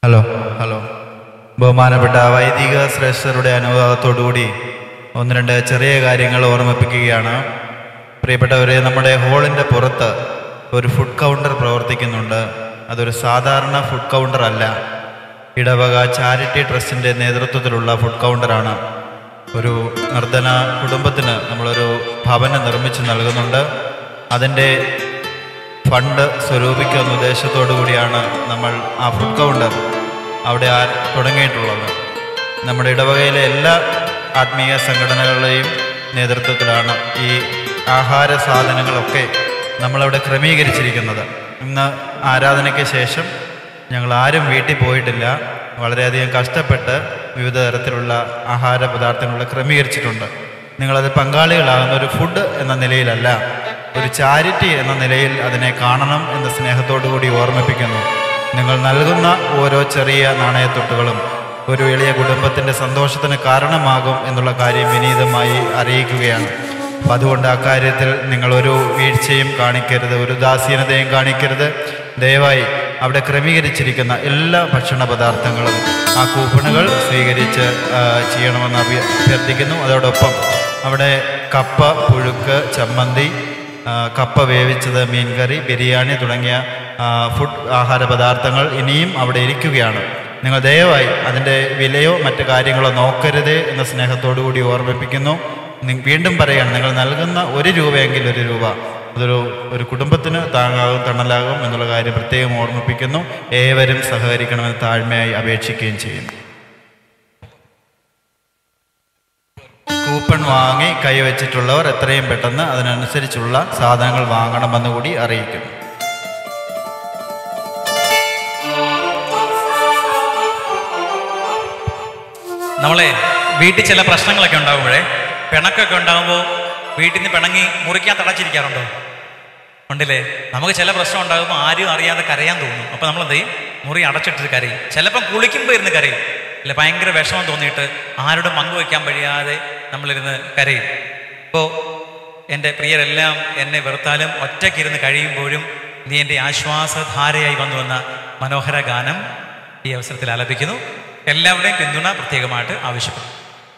ഹലോ ഹലോ ബഹുമാനപ്പെട്ട വൈദിക ശ്രേഷ്ഠരുടെ അനുഭവത്തോടുകൂടി ഒന്ന് രണ്ട് ചെറിയ കാര്യങ്ങൾ ഓർമ്മിപ്പിക്കുകയാണ് പ്രിയപ്പെട്ടവരെ നമ്മുടെ ഹോളിൻ്റെ പുറത്ത് ഒരു ഫുഡ് കൗണ്ടർ പ്രവർത്തിക്കുന്നുണ്ട് അതൊരു സാധാരണ ഫുഡ് കൗണ്ടർ അല്ല ഇടവക ചാരിറ്റി ട്രസ്റ്റിൻ്റെ നേതൃത്വത്തിലുള്ള ഫുഡ് കൗണ്ടറാണ് ഒരു നിർധന കുടുംബത്തിന് നമ്മളൊരു ഭവനം നിർമ്മിച്ച് നൽകുന്നുണ്ട് അതിൻ്റെ ഫണ്ട് സ്വരൂപിക്കുന്ന ഉദ്ദേശത്തോടു കൂടിയാണ് നമ്മൾ ആ ഫുഡ് കൗണ്ടർ അവിടെ ആ തുടങ്ങിയിട്ടുള്ളത് നമ്മുടെ ഇടവകയിലെ എല്ലാ ആത്മീയ സംഘടനകളുടെയും നേതൃത്വത്തിലാണ് ഈ ആഹാര സാധനങ്ങളൊക്കെ നമ്മളവിടെ ക്രമീകരിച്ചിരിക്കുന്നത് ഇന്ന് ആരാധനയ്ക്ക് ശേഷം ഞങ്ങൾ ആരും വീട്ടിൽ പോയിട്ടില്ല വളരെയധികം കഷ്ടപ്പെട്ട് വിവിധ തരത്തിലുള്ള ആഹാര പദാർത്ഥങ്ങൾ ക്രമീകരിച്ചിട്ടുണ്ട് നിങ്ങളത് പങ്കാളികളാകുന്ന ഒരു ഫുഡ് എന്ന നിലയിലല്ല ഒരു ചാരിറ്റി എന്ന നിലയിൽ അതിനെ കാണണം എന്ന സ്നേഹത്തോടു കൂടി ഓർമ്മിപ്പിക്കുന്നു നിങ്ങൾ നൽകുന്ന ഓരോ ചെറിയ നാണയത്തൊട്ടുകളും ഒരു എളിയ കുടുംബത്തിൻ്റെ സന്തോഷത്തിന് കാരണമാകും എന്നുള്ള കാര്യം വിനീതമായി അറിയിക്കുകയാണ് അപ്പം അതുകൊണ്ട് അക്കാര്യത്തിൽ നിങ്ങളൊരു വീഴ്ചയും കാണിക്കരുത് ഒരു ദാസീനതയും കാണിക്കരുത് ദയവായി അവിടെ ക്രമീകരിച്ചിരിക്കുന്ന എല്ലാ ഭക്ഷണ പദാർത്ഥങ്ങളും ആ കൂപ്പണുകൾ സ്വീകരിച്ച് ആ, ചെയ്യണമെന്ന് അഭ്യ അഭ്യർത്ഥിക്കുന്നു അതോടൊപ്പം അവിടെ കപ്പ പുഴുക്ക് ചമ്മന്തി ആ, കപ്പ വേവിച്ചത് മീൻകറി ബിരിയാണി തുടങ്ങിയ ആ, ഫുഡ് ആഹാര പദാർത്ഥങ്ങൾ ഇനിയും അവിടെ ഇരിക്കുകയാണ് നിങ്ങൾ ദയവായി അതിൻ്റെ വിലയോ മറ്റു കാര്യങ്ങളോ നോക്കരുതേ എന്ന സ്നേഹത്തോടു കൂടി ഓർമ്മിപ്പിക്കുന്നു നി- വീണ്ടും പറയുകയാണ് നിങ്ങൾ നൽകുന്ന ഒരു രൂപയെങ്കിൽ ഒരു രൂപ അതൊരു ഒരു കുടുംബത്തിന് താങ്ങാകും തണലാകും എന്നുള്ള കാര്യം പ്രത്യേകം ഓർമ്മിപ്പിക്കുന്നു ഏവരും സഹകരിക്കണമെന്ന് താഴ്മയായി അപേക്ഷിക്കുകയും ചെയ്യുന്നു കൂപ്പൺ വാങ്ങി കൈവച്ചിട്ടുള്ളവർ എത്രയും പെട്ടെന്ന് അതിനനുസരിച്ചുള്ള സാധനങ്ങൾ വാങ്ങണമെന്ന് കൂടി അറിയിക്കുന്നു നമ്മളെ വീട്ടിൽ ചില പ്രശ്നങ്ങളൊക്കെ ഉണ്ടാകുമ്പോഴേ പിണക്കൊക്കെ ഉണ്ടാകുമ്പോൾ വീട്ടിൽ നിന്ന് പിണങ്ങി മുറിക്കാൻ തടച്ചിരിക്കാറുണ്ടോ ഉണ്ടല്ലേ നമുക്ക് ചില പ്രശ്നം ഉണ്ടാകുമ്പോൾ ആരും അറിയാതെ കരയാൻ തോന്നും അപ്പോൾ നമ്മൾ എന്ത് ചെയ്യും മുറി അടച്ചിട്ട് കരയും ചിലപ്പം കുളിക്കുമ്പോൾ ഇരുന്ന് കരയും അല്ല ഭയങ്കര വിഷമം തോന്നിയിട്ട് ആരോടും പങ്കുവയ്ക്കാൻ കഴിയാതെ നമ്മളിരുന്ന് കരയും ഇപ്പോൾ എൻ്റെ പ്രിയരെല്ലാം എന്നെ വെറുത്താലും ഒറ്റയ്ക്കിരുന്ന് കഴിയുമ്പോഴും നീ എൻ്റെ ആശ്വാസധാരയായി വന്നു വന്ന മനോഹര ഗാനം ഈ അവസരത്തിൽ ആലപിക്കുന്നു എല്ലാവരുടെയും പിന്തുണ പ്രത്യേകമായിട്ട് ആവശ്യപ്പെടും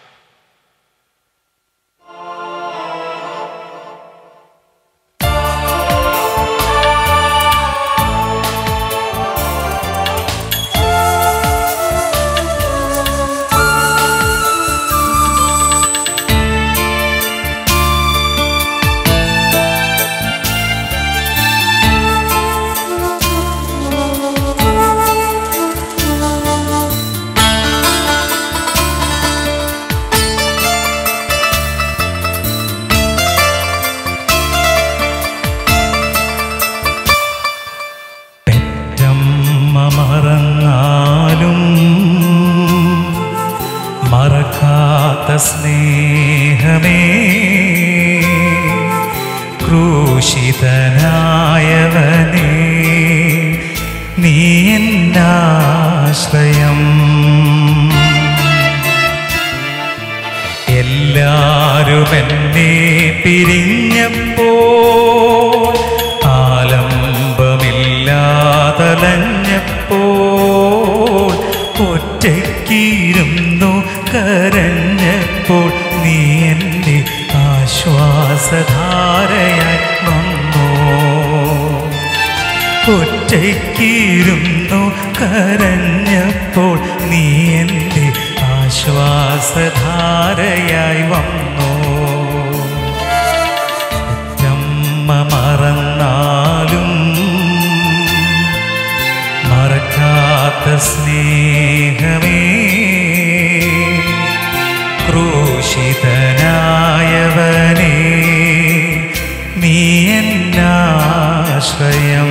പെറ്റമ്മ മറന്നാലും മറക്കാത്ത സ്നേഹമേ ക്രൂശിതനായവനേ നീ എന്നാശ്രയം എല്ലാരും എന്നെ പിരിഞ്ഞപ്പോൾ ആലംബമില്ലാതലഞ്ഞപ്പോൾ ഒറ്റയ്ക്കിരുന്നു കരഞ്ഞപ്പോൾ നീ എൻ്റെ ആശ്വാസധാരയായി വന്നോ ഒറ്റയ്ക്കിരുന്നു കരഞ്ഞപ്പോൾ നീ എൻ്റെ ആശ്വാസധാരയായി വന്നു ചമ്മ മറന്നാലും മറക്കാത്ത സ്നേഹമേ ക്രൂശിതനായവനേ നീ എന്നാശ്രയം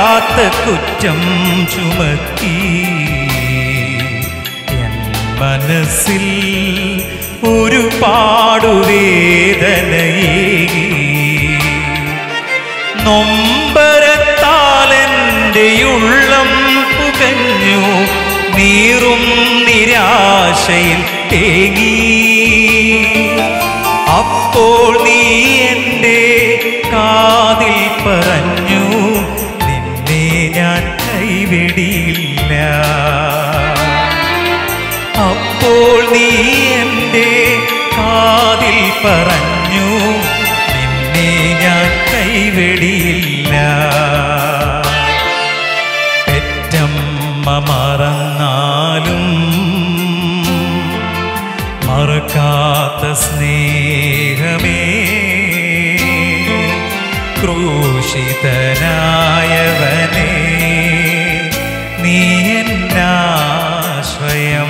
അറിയാത്ത കുറ്റം ചുമത്തി എൻ മനസ്സിൽ ഒരു പാടുവേദനയേകി നൊമ്പരത്താലെൻ്റെ ഉള്ളം പുകഞ്ഞു നീറും നിരാശയിൽ തേങ്ങി അപ്പോൾ നീ എൻ്റെ കാതിൽ പറഞ്ഞു നിന്നെ ഞാൻ കൈവിടിയില്ല അപ്പോൾ നീ എൻ്റെ കാതിൽ പറഞ്ഞു നിന്നെ ഞാൻ കൈവിടിയില്ല പെറ്റമ്മ മറന്നാലും മറക്കാത്ത സ്നേഹമേ ക്രൂശിതനായവനേ നീ എന്നാശ്രയം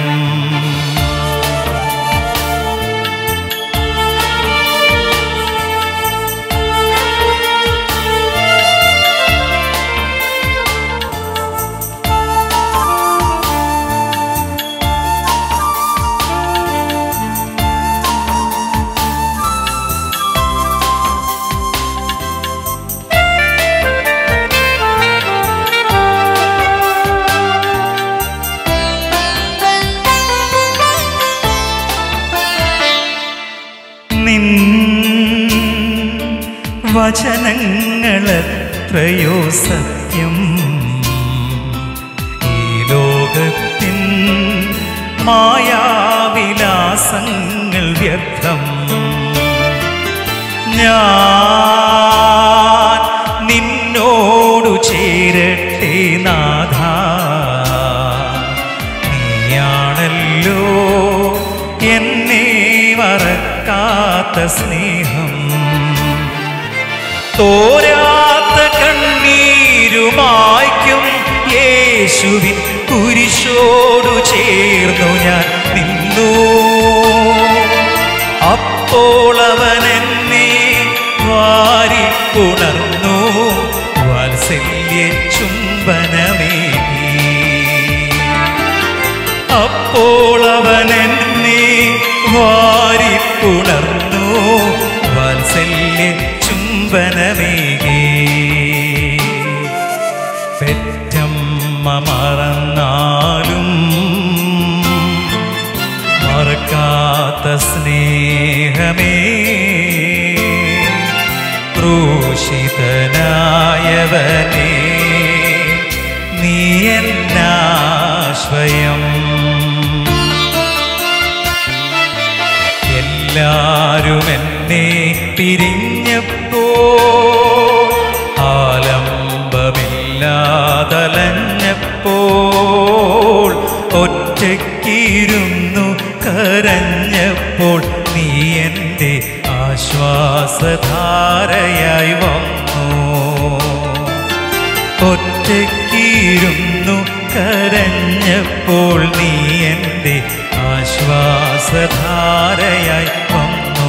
നിൻ വചനങ്ങളെത്രയോ സത്യം ഈ ലോകത്തിൻ മായാവിലാസങ്ങൾ വ്യർത്ഥം ഞാൻ നിന്നോടു ചേരട്ടെ നാഥ നീയാണല്ലോ എന്നെ മറക്കാത്ത സ്നേഹം തോരാത്ത കണ്ണീരുമായ്ക്കും യേശുവിൻ കുരിശോടു ചേർന്നു ഞാൻ നിന്നു അപ്പോൾ അവൻ എന്നെ വാരിപ്പുണർന്നു വാത്സല്യ ചുംബനമേകി അപ്പോൾ അവൻ എന്നെ വാരിപ്പുണർന്നു വാത്സല്യ ചുംബനമേകി പെറ്റമ്മ മറന്നാലും മറക്കാത്ത സ്നേഹമേ ക്രൂശിതനായവനേ നീ എന്നാശ്വയം എല്ലാരും എന്നെ പിരിഞ്ഞപ്പോ ആലംബമില്ലാതലഞ്ഞപ്പോൾ ഒറ്റയ്ക്കിരുന്നു കരഞ്ഞപ്പോൾ നീ എൻ്റെ ആശ്വാസധാരയായി വന്നു ഒറ്റയ്ക്കിരുന്നു കരഞ്ഞപ്പോൾ നീ എൻ്റെ ആശ്വാസധാരയായി വന്നു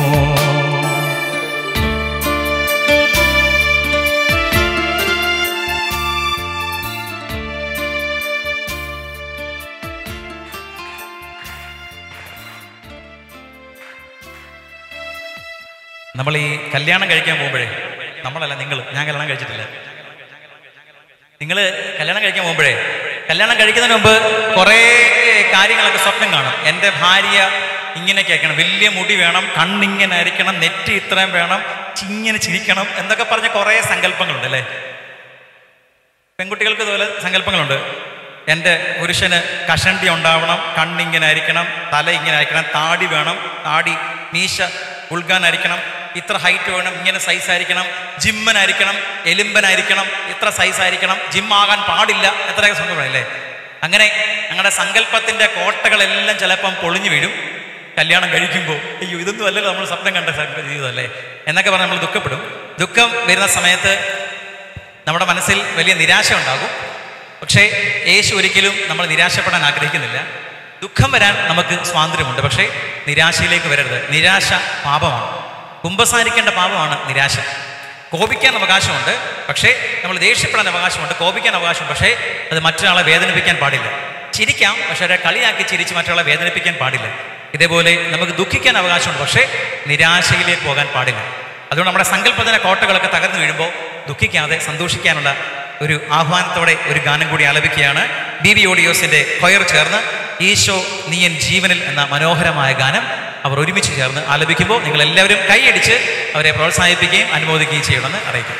നമ്മൾ ഈ കല്യാണം കഴിക്കാൻ പോകുമ്പോഴേ നമ്മളല്ല നിങ്ങൾ ഞാൻ കല്യാണം കഴിച്ചിട്ടില്ല നിങ്ങൾ കല്യാണം കഴിക്കാൻ പോകുമ്പോഴേ കല്യാണം കഴിക്കുന്നതിന് മുമ്പ് കുറേ കാര്യങ്ങളൊക്കെ സ്വപ്നം കാണും എൻ്റെ ഭാര്യ ഇങ്ങനെയൊക്കെ ആയിരിക്കണം വലിയ മുടി വേണം കണ്ണിങ്ങനെ ആയിരിക്കണം നെറ്റ് ഇത്രയും വേണം ചിങ്ങനെ ചിരിക്കണം എന്നൊക്കെ പറഞ്ഞ കുറേ സങ്കല്പങ്ങളുണ്ട് അല്ലേ പെൺകുട്ടികൾക്ക് ഇതുപോലെ സങ്കല്പങ്ങളുണ്ട് എൻ്റെ പുരുഷന് കഷണ്ടി ഉണ്ടാവണം കണ്ണിങ്ങനെ ആയിരിക്കണം തല ഇങ്ങനെ ആയിരിക്കണം താടി വേണം താടി മീശ ഉൾഗാനായിരിക്കണം ഇത്ര ഹൈറ്റ് വേണം ഇങ്ങനെ സൈസ് ആയിരിക്കണം ജിമ്മനായിരിക്കണം എലുമ്പനായിരിക്കണം ഇത്ര സൈസ് ആയിരിക്കണം ജിം ആകാൻ പാടില്ല എത്രയൊക്കെ സംഭവമല്ലേ അങ്ങനെ ഞങ്ങളുടെ സങ്കല്പത്തിന്റെ കോട്ടകളെല്ലാം ചിലപ്പം പൊളിഞ്ഞു വീഴും കല്യാണം കഴിക്കുമ്പോൾ അയ്യോ ഇതൊന്നും അല്ലല്ലോ നമ്മൾ സ്വപ്നം കണ്ട സ- ജീവിതമല്ലേ എന്നൊക്കെ പറഞ്ഞ് നമ്മൾ ദുഃഖപ്പെടും ദുഃഖം വരുന്ന സമയത്ത് നമ്മുടെ മനസ്സിൽ വലിയ നിരാശ ഉണ്ടാകും പക്ഷേ യേശു ഒരിക്കലും നമ്മൾ നിരാശപ്പെടാൻ ആഗ്രഹിക്കുന്നില്ല ദുഃഖം വരാൻ നമുക്ക് സ്വാതന്ത്ര്യമുണ്ട് പക്ഷേ നിരാശയിലേക്ക് വരരുത് നിരാശ പാപമാണ് കുമ്പസാരിക്കേണ്ട പാപമാണ് നിരാശ കോപിക്കാൻ അവകാശമുണ്ട് പക്ഷേ നമ്മൾ ദേഷ്യപ്പെടാൻ അവകാശമുണ്ട് കോപിക്കാൻ അവകാശമുണ്ട് പക്ഷേ അത് മറ്റൊരാളെ വേദനിപ്പിക്കാൻ പാടില്ല ചിരിക്കാം പക്ഷേ അവരെ കളിയാക്കി ചിരിച്ച് മറ്റൊരാളെ വേദനിപ്പിക്കാൻ പാടില്ല ഇതേപോലെ നമുക്ക് ദുഃഖിക്കാൻ അവകാശമുണ്ട് പക്ഷേ നിരാശയിലേക്ക് പോകാൻ പാടില്ല അതുകൊണ്ട് നമ്മുടെ സങ്കല്പത്തിൻ്റെ കോട്ടകളൊക്കെ തകർന്നു വീഴുമ്പോൾ ദുഃഖിക്കാതെ സന്തോഷിക്കാനുള്ള ഒരു ആഹ്വാനത്തോടെ ഒരു ഗാനം കൂടി ആലപിക്കുകയാണ് ബി ബി ഓഡിയോസിന്റെ കൊയർ ചേർന്ന് ഈശോ നീയൻ ജീവനിൽ എന്ന മനോഹരമായ ഗാനം അവർ ഒരുമിച്ച് ചേർന്ന് ആലപിക്കുമ്പോൾ നിങ്ങൾ എല്ലാവരും കൈയടിച്ച് അവരെ പ്രോത്സാഹിപ്പിക്കുകയും അനുമോദിക്കുകയും ചെയ്യണമെന്ന് അറിയിക്കും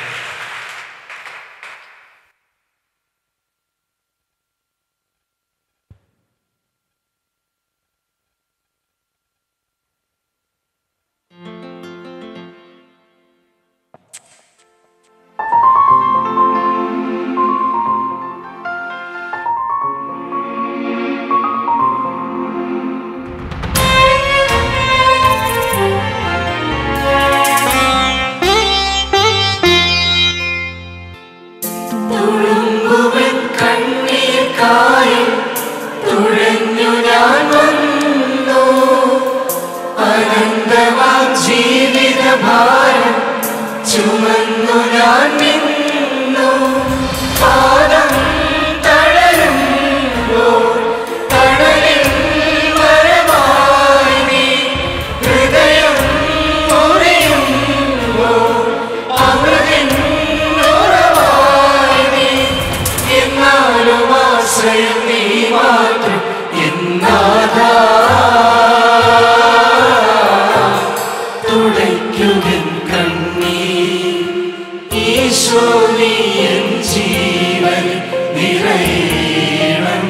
തുളുമ്പുവൻ കണ്ണീർ കായൽ തുഴഞ്ഞു ഞാൻ വന്നു അനന്തമാം ജീവിതഭാരം ചുമന്നു ഞാൻ നിന്നു പാദം തളരുമ്പോൾ തണലിൽ മരമായി നീ ഹൃദയം മുറിയുമ്പോൾ അമൃതിൻ ഉറവായി നീ എന്നാലും ആശ്രയം നീ മാത്രം എന്നാഥാ തുടയ്ക്കുകൻ കണ്ണീർ ഈശോ നീ എൻ ജീവൻ നിറയണം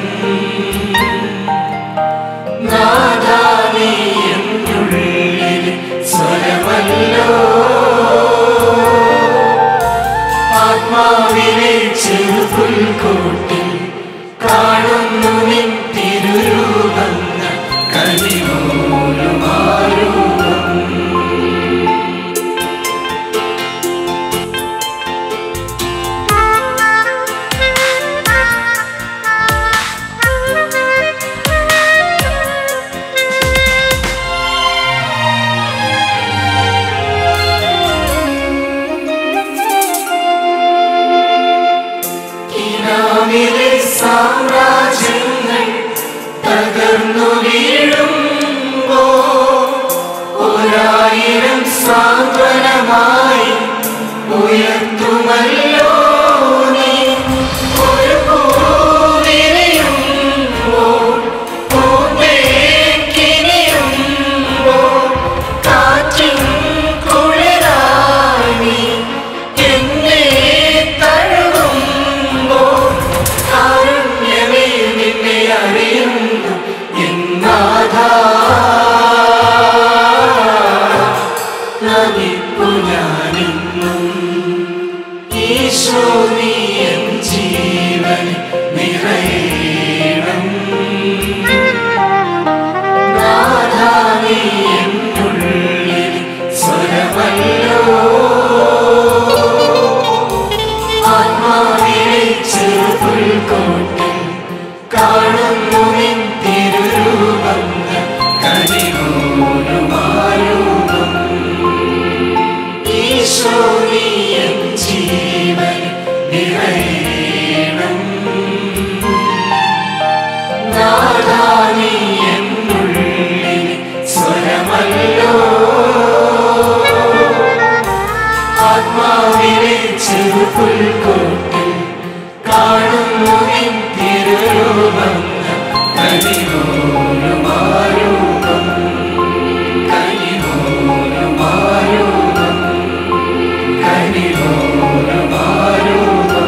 നാഥാ നീ എന്നുള്ളിൽ സ്വരമല്ലോ ആത്മാവിലെ ചെറുപുൽക്കൂട്ടിൽ കാണുന്നു നിൻ തിരുരൂപങ്ങൾ കനിമൂലുമാരൂപം കിനാവിലെ സാമ്രാജ്യങ്ങൾ തകർന്നു വീഴുമ്പോ ഒരായിരം സാന്ത്വനമായി ഉയർത്തുമല്ലോ നീ ഒരു പൂവിരിയുമ്പോൾ പൂന്തേക്കിനിയുമ്പോൾ കാറ്റിൻ കുളിരായി നീ എന്നെ തഴുകുമ്പോൾ കാരുണ്യമേ നിന്നെ അറിയുന്നു എന്നാഥാ നമിപ്പു ഞാനിന്നും ഈശോ നീ എൻ ജീവൻ നിറയണം നാഥാ നീ എന്നുള്ളിൽ സ്വരമല്ലോ ആത്മാവിലെ ചെറുപുൽക്കോട്ടിൽ കാണുന്നു നിൻ തിരുരൂപങ്ങൾ കനിമൂലുമാരൂപം ഈശോ നീ എൻ ജീവൻ നിറയണം നാഥാ നീ എന്നുള്ളിൽ സ്വരമല്ലോ ആത്മാവിലെ ചെറുപുൽക്കോട്ടിൽ കാണുന്നു നിൻ തിരുരൂപങ്ങൾ കനിമൂലുമാരൂപം കനിമൂലുമാരൂപം കനിമൂലുമാരൂപം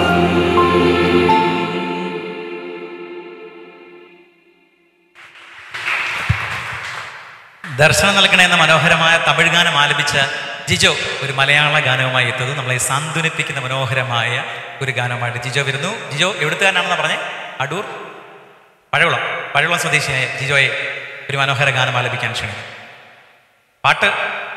ദർശനം നൽകണ എന്ന മനോഹരമായ തമിഴ് ഗാനം ആലപിച്ച ജിജോ ഒരു മലയാള ഗാനവുമായി എത്തത് നമ്മളെ സാന്ത്വനിപ്പിക്കുന്ന മനോഹരമായ ഒരു ഗാനവുമായിട്ട് ജിജോ വരുന്നു ജിജോ എവിടുത്തുകാരനാണെന്ന് പറഞ്ഞേ അടൂർ പഴകുളം പഴകുളം സ്വദേശിയായ ജിജോയെ ഒരു മനോഹര ഗാനം ആലപിക്കാൻ ക്ഷണിക്കുന്നു പാട്ട്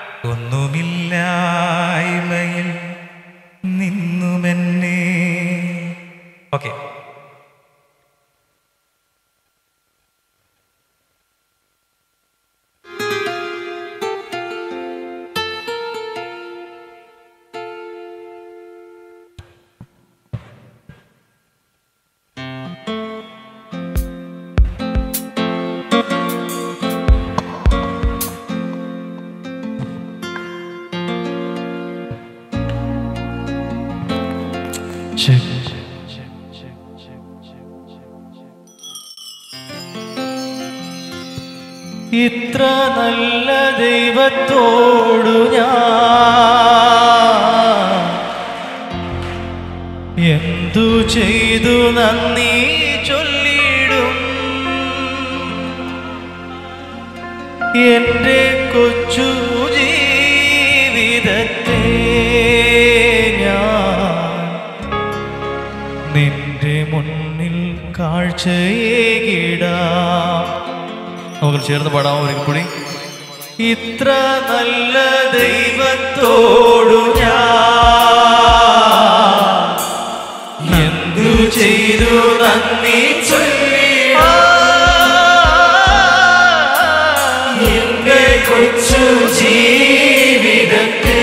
ഒന്നുമില്ലായ്മയിൽ നിന്നുമെന്നെ ഓക്കെ യേശുവേ ഇത്ര നല്ല ദൈവത്തോടു ഞാൻ എന്തു ചെയ്തു നന്ദി ചൊല്ലിടും എൻ്റെ കൊച്ചു ജീവിതത്തെ ഞാൻ നിന്റെ മുന്നിൽ കാഴ്ചയേകിടാം നമുക്ക് ചേർന്ന് പാടാമോ ഒരിക്കൽ കൂടി ഇത്ര നല്ല ദൈവത്തോടു ഞാൻ എന്തു ചെയ്തു നന്ദി എന്റെ കൊച്ചു ജീവിതത്തെ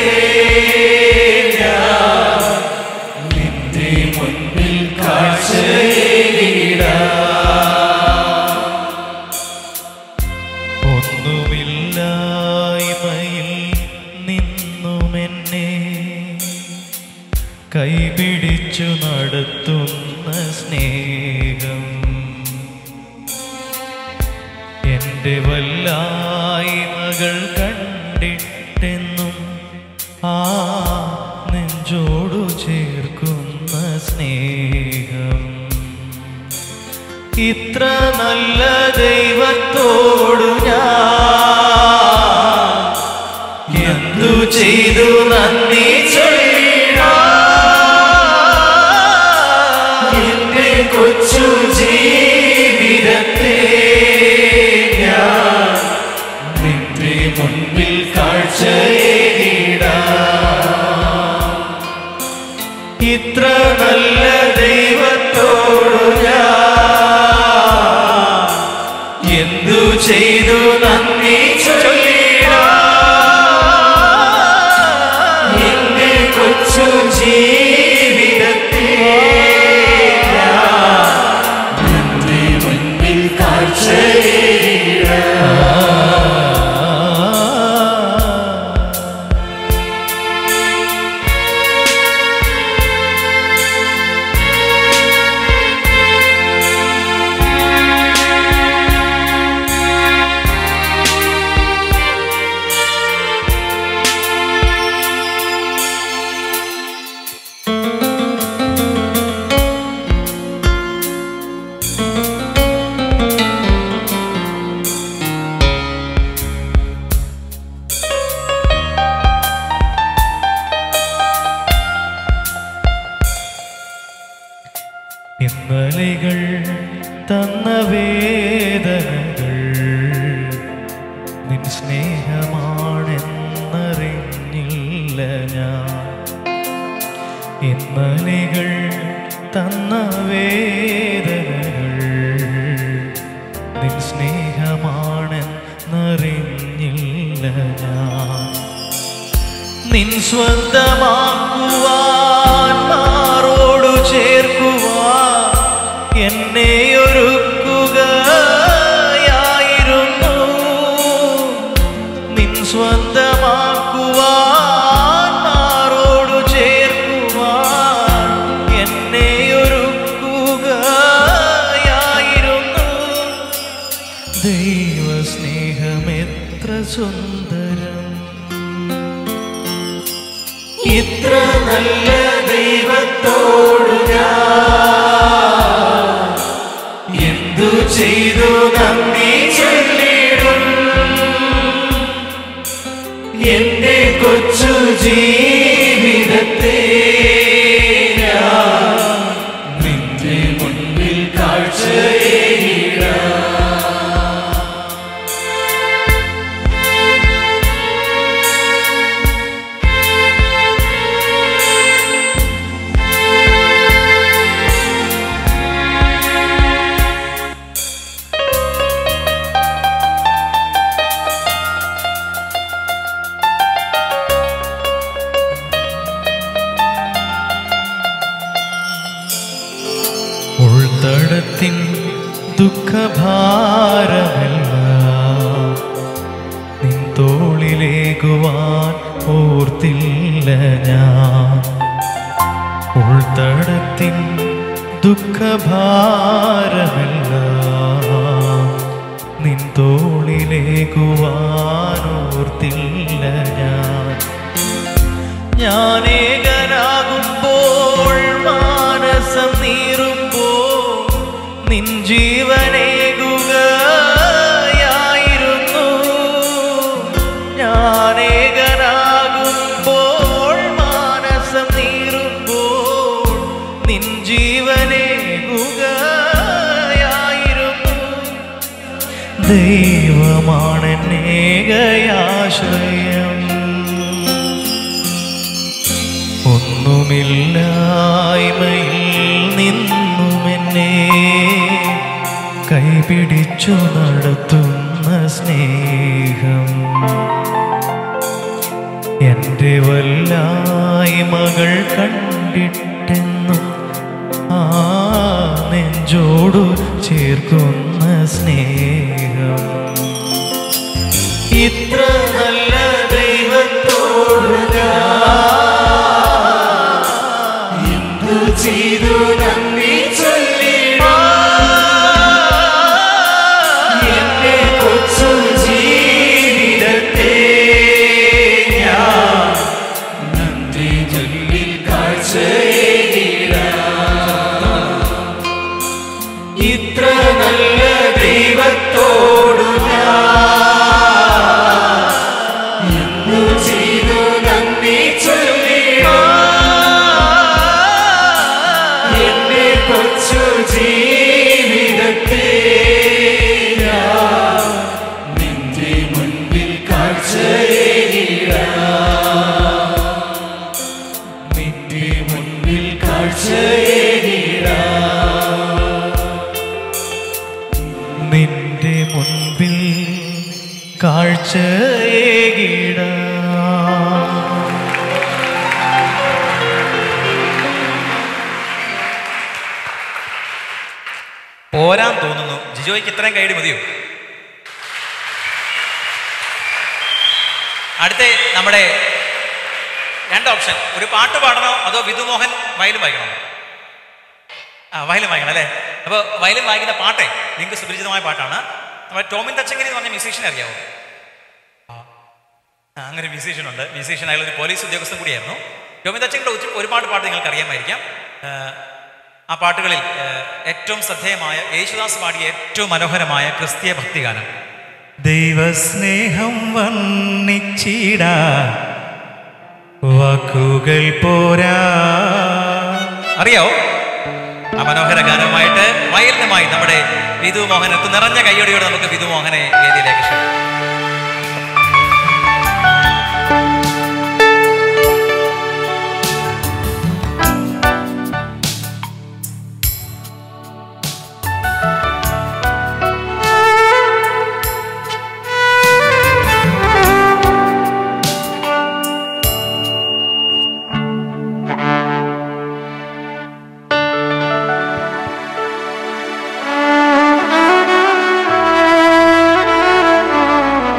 ഞാൻ നിന്റെ മുൻപിൽ കാഴ്ചയിടാം ഒന്നുമില്ലായ്മയിൽ നിന്നുമെന്നെ കൈപിടിച്ചു നടത്തുന്ന സ്നേഹം എൻ്റെ വല്ലായ്മകൾ കണ്ടിട്ടെന്നും ആ നെഞ്ചോടു ചേർക്കുന്ന സ്നേഹം ഇത്ര നല്ല ദൈവത്തോടു ഞാൻ എന്തു ചെയ്തു നന്ദി ചൊല്ലിടാം. എന്റെ കൊച്ചു ജീവിതത്തെ ഞാൻ നിന്റെ മുൻപിൽ കാഴ്ചയേകിടാം ഇത്ര നല്ല ദൈവത്തോടു ഞാൻ എന്തു ചെയ്തു നന്ദി ചൊല്ലിടാം. എന്റെ കൊച്ചു ജീവിതത്തെ ഞാൻ നിന്റെ മുൻപിൽ കാഴ്ചയിടാം. ഇന്നലെകൾ തന്ന വേദനകൾ നിൻ സ്നേഹമാണെന്നറിഞ്ഞില്ല ഞാൻ ഇന്നലെകൾ തന്ന വേദനകൾ നിൻ സ്നേഹമാണെന്നറിഞ്ഞില്ല ഞാൻ നിൻ സ്വന്തമാക്കുവാൻ മാറോടു ചേർക്കുവാൻ എന്നെ ഒരുക്കുകയായിരുന്നു നിൻ സ്വന്തമാക്കുവാൻ മാറോടു ചേർക്കുവാൻ എന്നെ ഒരുക്കുകയായിരുന്നു ദൈവസ്നേഹമെത്ര സുന്ദരം ഇത്ര നല്ല ദൈവത്തോടു ഞാൻ എന്തു ചെയ്തു നന്ദി ചൊല്ലിടും എന്റെ കൊച്ചു ജീവിതത്തെ ഞാൻ നിന്റെ മുൻപിൽ കാഴ്ചയിടാം ഉൾത്തടത്തിൻ ദുഃഖഭാരമെല്ലാം നിൻ തോളിലേകുവാൻ ഓർത്തില്ല ഞാൻ ഉൾത്തടത്തിൻ ദുഃഖഭാരമെല്ലാം നിൻ തോളിൽ ഒന്നിലേക്കുവാനോർത്തില്ല ഞാൻ ഞാനേകനാകുമ്പോൾ മാനസം നീറുമ്പോൾ നിൻ ജീവനേകുകയായിരുന്നു ഞാനേകനാകുമ്പോൾ മാനസം നീറുമ്പോൾ നിൻ ജീവനേകുകയായിരുന്നു ദൈവമാണ് ഏകയാശ്രയം ഒന്നുമില്ലായ്മയിൽ നിന്നുമെന്നെ കൈപിടിച്ചു നടത്തുന്ന സ്നേഹം എൻ്റെ വല്ലായ്മകൾ കണ്ടിട്ടെന്നും ആ നെഞ്ചോടു ചേർക്കുന്ന സ്നേഹം ഇത്ര നല്ല ദൈവത്തോട് എന്തു ചെയ്തു നന്ദി ചൊല്ലിട എന്റെ കൊച്ചു ജീവിതത്തെ ഞാൻ നന്ദി ചൊല്ലി കാഴ്ചയിട ഇത്ര നല്ല ദൈവത്തോടു ഞാൻ എന്തു ചെയ്തു നന്ദി ചൊല്ലിട എന്റെ കൊച്ചു ജീവിതത്തെ ഞാൻ നിന്റെ മുൻപിൽ കാഴ്ചയിട നിന്റെ മുൻപിൽ കാഴ്ചയിട നിന്റെ മുൻപിൽ കാഴ്ചയേകിട പോരാൻ തോന്നുന്നു ജിജോയ്ക്ക് ഇത്രയും കൈഡി മതിയോ അടുത്ത നമ്മുടെ രണ്ട് ഓപ്ഷൻ ഒരു പാട്ട് പാടണോ അതോ വിധുമോഹൻ വയലും വായിക്കണോ ആ വയലും വായിക്കണം അല്ലേ അപ്പോൾ വയലും വായിക്കുന്ന പാട്ടേ നിങ്ങൾക്ക് സുപരിചിതമായ പാട്ടാണ് നമ്മുടെ ടോമിൻ തച്ചങ്കരി എന്ന് പറഞ്ഞ മ്യൂസീഷ്യൻ അറിയാവോ ആ, ആ, അങ്ങനെ മ്യൂസീഷ്യൻ ഉണ്ട് മ്യൂസീഷ്യൻ അയാൾ ഒരു പോലീസ് ഉദ്യോഗസ്ഥൻ കൂടിയായിരുന്നു ടോമിൻ തച്ചങ്കരുടെ ഒരു- ഒരുപാട് പാട്ട് നിങ്ങൾക്ക് അറിയാമായിരിക്കാം ആ, ആ പാട്ടുകളിൽ ആ, ഏറ്റവും ശ്രദ്ധേയമായ യേശുദാസ് പാടിയ ഏറ്റവും മനോഹരമായ ക്രിസ്തീയ ഭക്തിഗാനം ദൈവസ്നേഹം വർണ്ണിച്ചിട വാക്കുകൾ പോരാ അറിയാവോ ആ മനോഹര ഗാനവുമായിട്ട് വയലിനുമായി നമ്മുടെ വിധു മോഹൻ എത്തും നിറഞ്ഞ കൈയോടെയോടെ നമുക്ക് വിധു മോഹനെ വേദിയിലേക്ക് ക്ഷണിക്കാം ആ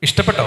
ഇഷ്ടപ്പെട്ടോ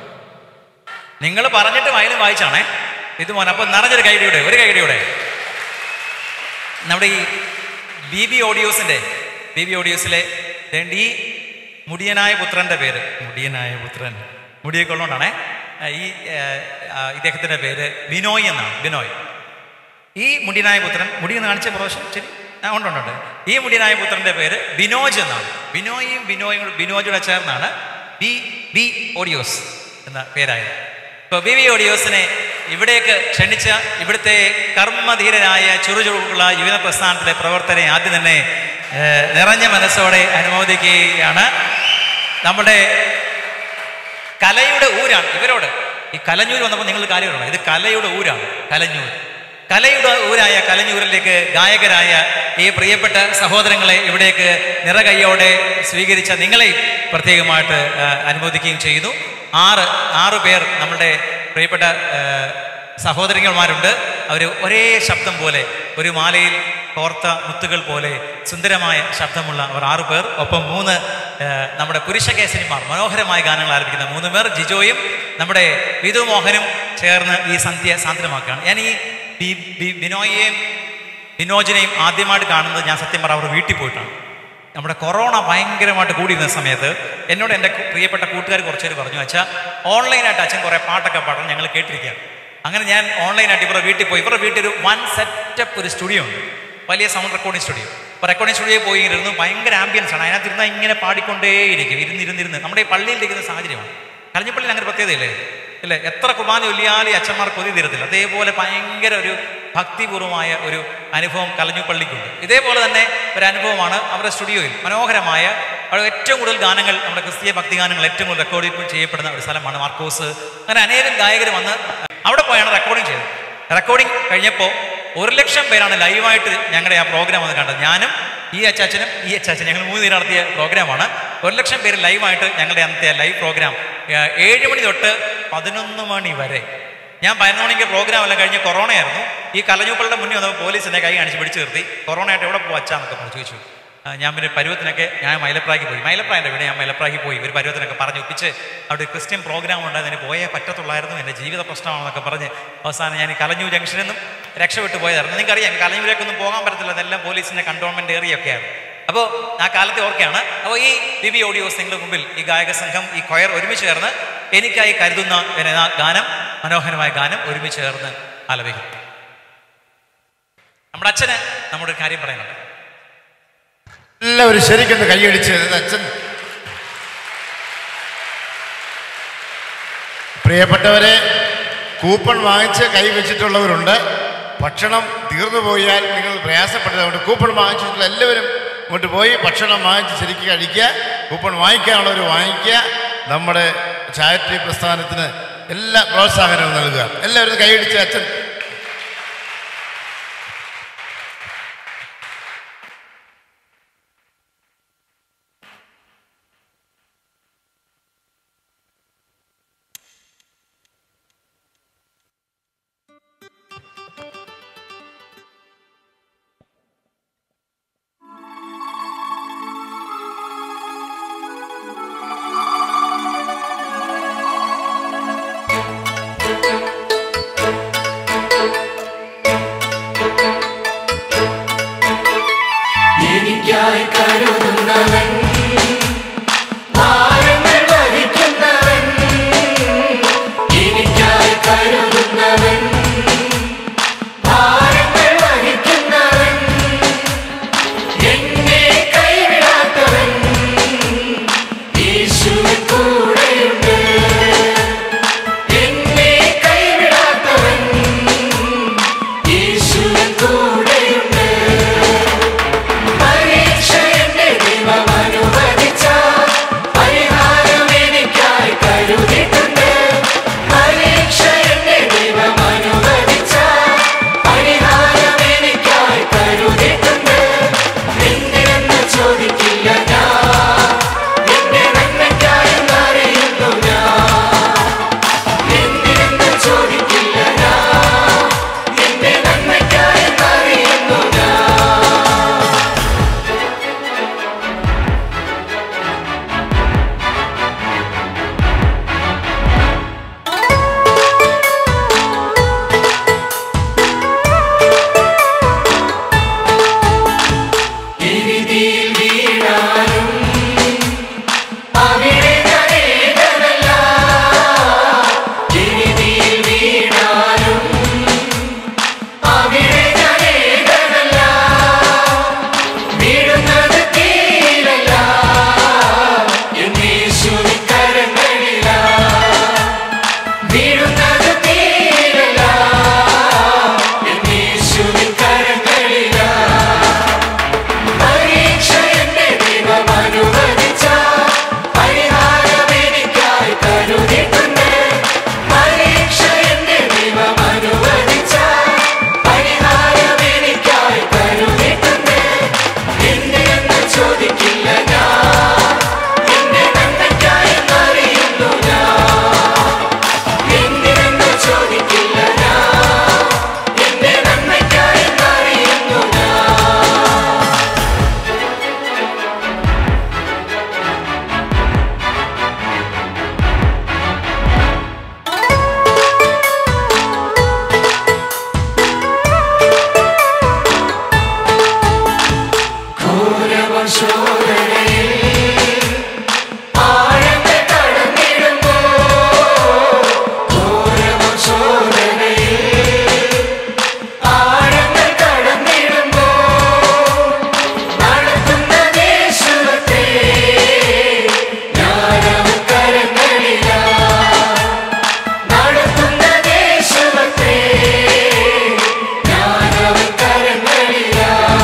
നിങ്ങൾ പറഞ്ഞിട്ട് വയലും വായിച്ചാണേ ഇത് മോൻ അപ്പൊ നിറഞ്ഞൊരു കൈഡിയുടെ ഒരു കൈഡിയുടെ നമ്മുടെ ഈ ബി ബി ഓഡിയോസിന്റെ ബി ബി ഓഡിയോസിലെ ദേ ഈ മുടിയനായ പുത്രന്റെ പേര് മുടിയനായ പുത്രൻ മുടിയൊക്കെ ഉള്ളതുകൊണ്ടാണേ ആ, ഈ ആ, ആ, ഇദ്ദേഹത്തിന്റെ പേര് ബിനോയ് എന്നാണ് ബിനോയ് ഈ മുടിയനായ പുത്രൻ മുടി എന്ന് കാണിച്ച പ്രാവശ്യം ശരി ആ ഉണ്ട് ഉണ്ട് ഉണ്ട് ഈ മുടിയനായ പുത്രന്റെ പേര് ബിനോജ് എന്നാണ് ബിനോയും ബിനോയും കൂടെ- ബിനോജുടെ ചേർന്നാണ് ബി ബി ഓഡിയോസ് എന്ന പേരായത് ഇപ്പോൾ ബി ബി ഓഡിയോസിനെ ഇവിടേക്ക് ക്ഷണിച്ച ഇവിടുത്തെ കർമ്മധീരനായ ചുറുചുറുക്കുള്ള യുവന പ്രസ്ഥാനത്തിലെ പ്രവർത്തനെ ആദ്യം തന്നെ ഏഹ്, നിറഞ്ഞ മനസ്സോടെ അനുമോദിക്കുകയാണ് നമ്മുടെ കലയുടെ ഊരാണ് ഇവരോട് ഈ കലഞ്ഞൂർ വന്നപ്പോൾ നിങ്ങൾ കാര്യമാണ് ഇത് കലയുടെ ഊരാണ് കലഞ്ഞൂർ കലയുടെ ഊരായ കലഞ്ഞൂരിലേക്ക് ഗായകരായ ഈ പ്രിയപ്പെട്ട സഹോദരങ്ങളെ ഇവിടേക്ക് നിറകൈയോടെ സ്വീകരിച്ച നിങ്ങളെയും പ്രത്യേകമായിട്ട് ആ, അനുമോദിക്കുകയും ചെയ്യുന്നു ആറ് ആറ് പേർ നമ്മുടെ പ്രിയപ്പെട്ട ആ, സഹോദരന്മാരുണ്ട് അവർ ഒരേ ശബ്ദം പോലെ ഒരു മാലയിൽ കോർത്ത മുത്തുകൾ പോലെ സുന്ദരമായ ശബ്ദമുള്ള അവർ ആറു പേർ ഒപ്പം മൂന്ന് ആ, നമ്മുടെ പുരുഷകേസരിമാർ മനോഹരമായ ഗാനങ്ങൾ ആലപിക്കുന്ന മൂന്ന് പേർ ജിജോയും നമ്മുടെ വിധു മോഹനും ചേർന്ന് ഈ സന്ധ്യ സാന്ദ്രമാക്കുകയാണ് ഞാൻ ഈ ബി- ബി- ബിനോയെയും ബിനോജിനെയും ആദ്യമായിട്ട് കാണുന്നത് ഞാൻ സത്യം പറ അവർ വീട്ടിൽ പോയിട്ടാണ് നമ്മുടെ കൊറോണ ഭയങ്കരമായിട്ട് കൂടിയിരുന്ന സമയത്ത് എന്നോട് എൻ്റെ കു- പ്രിയപ്പെട്ട കൂട്ടുകാർ കുറച്ച് പേര് പറഞ്ഞു വെച്ചാൽ ഓൺലൈനായിട്ട് അച്ഛൻ കുറേ പാട്ടൊക്കെ പാടണം ഞങ്ങൾ കേട്ടിരിക്കുകയാണ് അങ്ങനെ ഞാൻ ഓൺലൈനായിട്ട് ഇവരുടെ വീട്ടിൽ പോയി ഇവരുടെ വീട്ടിൽ ഒരു വൺ സെറ്റപ്പ് ഒരു സ്റ്റുഡിയോ ഉണ്ട് വലിയ സൗണ്ട് റെക്കോർഡിംഗ് സ്റ്റുഡിയോ അപ്പോൾ റെക്കോർഡിംഗ് സ്റ്റുഡിയോ പോയി ഇരുന്നു ഭയങ്കര ആംബിയൻസ് ആണ് അതിനകത്ത് ഇരുന്നാൽ ഇങ്ങനെ പാടിക്കൊണ്ടേയിരിക്കും ഇരുന്നിരുന്നിരുന്ന് നമ്മുടെ ഈ പള്ളിയിൽ ഇരിക്കുന്ന സാഹചര്യമാണ് കളഞ്ഞപ്പള്ളിയിൽ അങ്ങനെ പ്രത്യേകതയില്ലേ ഇല്ലേ എത്ര കുർബാന ചൊല്ലിയാലും ഈ അച്ഛന്മാർ കൊതി തീരത്തില്ല അതേപോലെ ഭയങ്കര ഒരു ഭക്തിപൂർവമായ ഒരു അനുഭവം കലഞ്ഞുപള്ളിക്കുണ്ട് ഇതേപോലെ തന്നെ ഒരു അനുഭവമാണ് അവരുടെ സ്റ്റുഡിയോയിൽ മനോഹരമായ അവിടെ ഏറ്റവും കൂടുതൽ ഗാനങ്ങൾ നമ്മുടെ ക്രിസ്തീയ ഭക്തി ഗാനങ്ങൾ ഏറ്റവും കൂടുതൽ റെക്കോർഡ് ചെയ്യപ്പെടുന്ന ഒരു സ്ഥലമാണ് മാർക്കോസ് അങ്ങനെ അനേകം ഗായകർ വന്ന് അവിടെ പോയാണ് റെക്കോർഡിങ് ചെയ്തത് റെക്കോർഡിങ് കഴിഞ്ഞപ്പോൾ ഒരു ലക്ഷം പേരാണ് ലൈവായിട്ട് ഞങ്ങളുടെ ആ പ്രോഗ്രാം വന്ന് കണ്ടത് ഞാനും ഈ അച്ചാച്ചനും ഈ അച്ചാച്ചനും ഞങ്ങൾ മൂന്ന് പേര് നടത്തിയ പ്രോഗ്രാമാണ് ഒരു ലക്ഷം പേര് ലൈവായിട്ട് ഞങ്ങളുടെ അന്നത്തെ ലൈവ് പ്രോഗ്രാം ഏഹ്, ഏഴ് മണി തൊട്ട് പതിനൊന്ന് മണി വരെ ഞാൻ പതിനൊന്ന് മണിക്ക് പ്രോഗ്രാം എല്ലാം കഴിഞ്ഞ് കൊറോണയായിരുന്നു ഈ കലഞ്ഞൂപ്പളുടെ മുന്നിൽ വന്നപ്പോൾ പോലീസ് എന്നെ കൈ കാണിച്ച് പിടിച്ചു നിർത്തി കൊറോണയായിട്ട് എവിടെ പോകും അച്ഛാന്നൊക്കെ പറഞ്ഞു ചോദിച്ചു ആ, ഞാൻ പിന്നെ പരുവത്തിനൊക്കെ ഞാൻ മൈലപ്രാക്കി പോയി മൈലപ്രായൻ്റെ വീട് ഞാൻ മൈലപ്രാക്കി പോയി ഒരു പരുവത്തിനൊക്കെ പറഞ്ഞ് ഒപ്പിച്ച് അവിടെ ഒരു ക്രിസ്ത്യൻ പ്രോഗ്രാം ഉണ്ടായിരുന്നു അതിന് പോയേ പറ്റത്തുള്ളായിരുന്നു എൻ്റെ ജീവിത പ്രശ്നമാണെന്നൊക്കെ പറഞ്ഞ് അവസാനം ഞാൻ ഈ കലഞ്ഞൂർ ജംഗ്ഷനിൽ നിന്നും രക്ഷപ്പെട്ടു പോയതായിരുന്നു നിങ്ങൾക്കറിയാം കലഞ്ഞൂരേക്കൊന്നും പോകാൻ പറ്റത്തില്ല അതെല്ലാം പോലീസിൻ്റെ കണ്ടോൺമെൻറ് ഏറിയൊക്കെയാണ് അപ്പോൾ ആ കാലത്തെ ഓർക്കുകയാണ് അപ്പോൾ ഈ ബി ബി ഓഡിയോസ് നിങ്ങളുടെ മുമ്പിൽ ഈ ഗായക സംഘം ഈ കൊയർ ഒരുമിച്ച് ചേർന്ന് എനിക്കായി കരുതുന്ന എന്ന ഗാനം മനോഹരമായ ഗാനം ഒരുമിച്ച് ചേർന്ന് ആലപിക്കും നമ്മുടെ അച്ഛന് നമ്മുടെ ഒരു കാര്യം പറയുന്നുണ്ട് എല്ലാവരും ശരിക്കൊന്ന് കൈയടിച്ച് ഇത് അച്ഛൻ പ്രിയപ്പെട്ടവരെ കൂപ്പൺ വാങ്ങിച്ച് കൈ വെച്ചിട്ടുള്ളവരുണ്ട് ഭക്ഷണം തീർന്നു പോയാൽ നിങ്ങൾ പ്രയാസപ്പെട്ടതുകൊണ്ട് കൂപ്പൺ വാങ്ങിച്ചിട്ടുള്ള എല്ലാവരും ഇങ്ങോട്ട് പോയി ഭക്ഷണം വാങ്ങിച്ച് ശരിക്കും കഴിക്കുക കൂപ്പൺ വാങ്ങിക്കാനുള്ളവർ വാങ്ങിക്കുക നമ്മുടെ ചാരിറ്റി പ്രസ്ഥാനത്തിന് എല്ലാ പ്രോത്സാഹനവും നൽകുക എല്ലാവരും കൈയടിച്ച് അച്ഛൻ എനിക്കായി കരുതുന്നവൻ ഭാരങ്ങൾ വഹിക്കുന്നവൻ എനിക്കായി കരുതുന്നവൻ ഭാരങ്ങൾ വഹിക്കുന്നവൻ എന്നെ കൈവിടാത്തവൻ യേശുവിൻ കൂടെയുണ്ട് എന്നെ കൈവിടാത്തവൻ യേശുവിൻ കൂടെയുണ്ട് പരീക്ഷ എന്റെ ദൈവമകൻ ശോധനയിൽ ആഴങ്ങൾ കടന്നിടുമ്പോ ഘോരമോ ശോധനയിൽ ആഴങ്ങൾ കടന്നിടുമ്പോ നടത്തുന്ന ദേശത്തെ ഞാനവൻ കരങ്ങളില നടത്തുന്ന ദേശത്തെ ഞാനവൻ കരങ്ങളില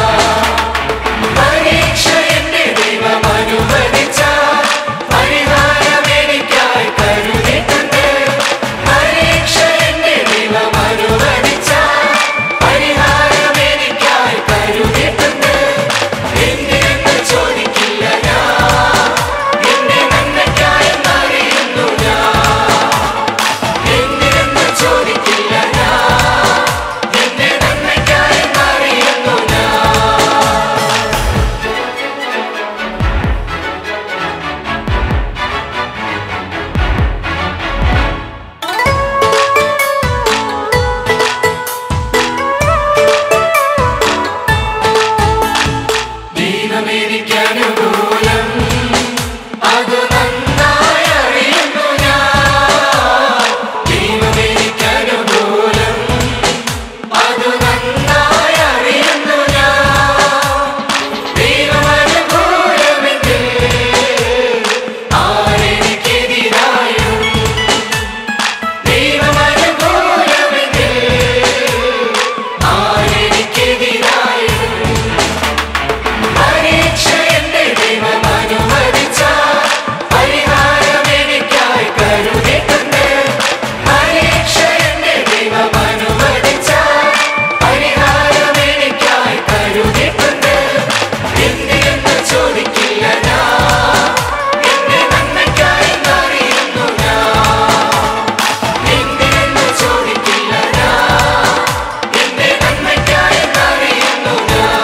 പരീക്ഷ എന്റെ ദൈവം അനുവദിച്ച പരിഹാരം എനിക്കായി കരുതിയിട്ടുണ്ട് പരീക്ഷ എന്റെ ദൈവം അനുവദിച്ച പരിഹാരം എനിക്കായി കരുതിയിട്ടുണ്ട് എന്തിനെന്ന് ചോദിക്കില്ല ഞാൻ എന്റെ നന്മയ്ക്കായി അറിയുന്നു ഞാൻ എന്തിനെന്ന് ചോദിക്കില്ല ഞാൻ എന്റെ നന്മയ്ക്കായി അറിയുന്നു ഞാൻ ദൈവമെനിക്കനുകൂലം അത് നന്നായി അറിയുന്നു ഞാൻ ദൈവമെനിക്കനുകൂലം അത് നന്നായി അറിയുന്നു ഞാൻ ദൈവമനുകൂലമെങ്കിൽ ആരെനിക്കെതിരായും ദൈവമനുകൂലമെങ്കിൽ ആരെനിക്കെതിരായും പരീക്ഷ എന്റെ ദൈവം അനുവദിച്ച പരിഹാരം എനിക്കായി കരുതിയിട്ടുണ്ട് പരീക്ഷ എന്റെ ദൈവം അനുവദിച്ച പരിഹാരം എനിക്കായി കരുതിയിട്ടുണ്ട് എന്തിനെന്ന് ചോദിക്കില്ല ഞാൻ എന്റെ നന്മയ്ക്കായി അറിയുന്നു ഞാൻ എന്തിനെന്ന് ചോദിക്കില്ല ഞാൻ എന്റെ നന്മയ്ക്കായി അറിയുന്നു ഞാൻ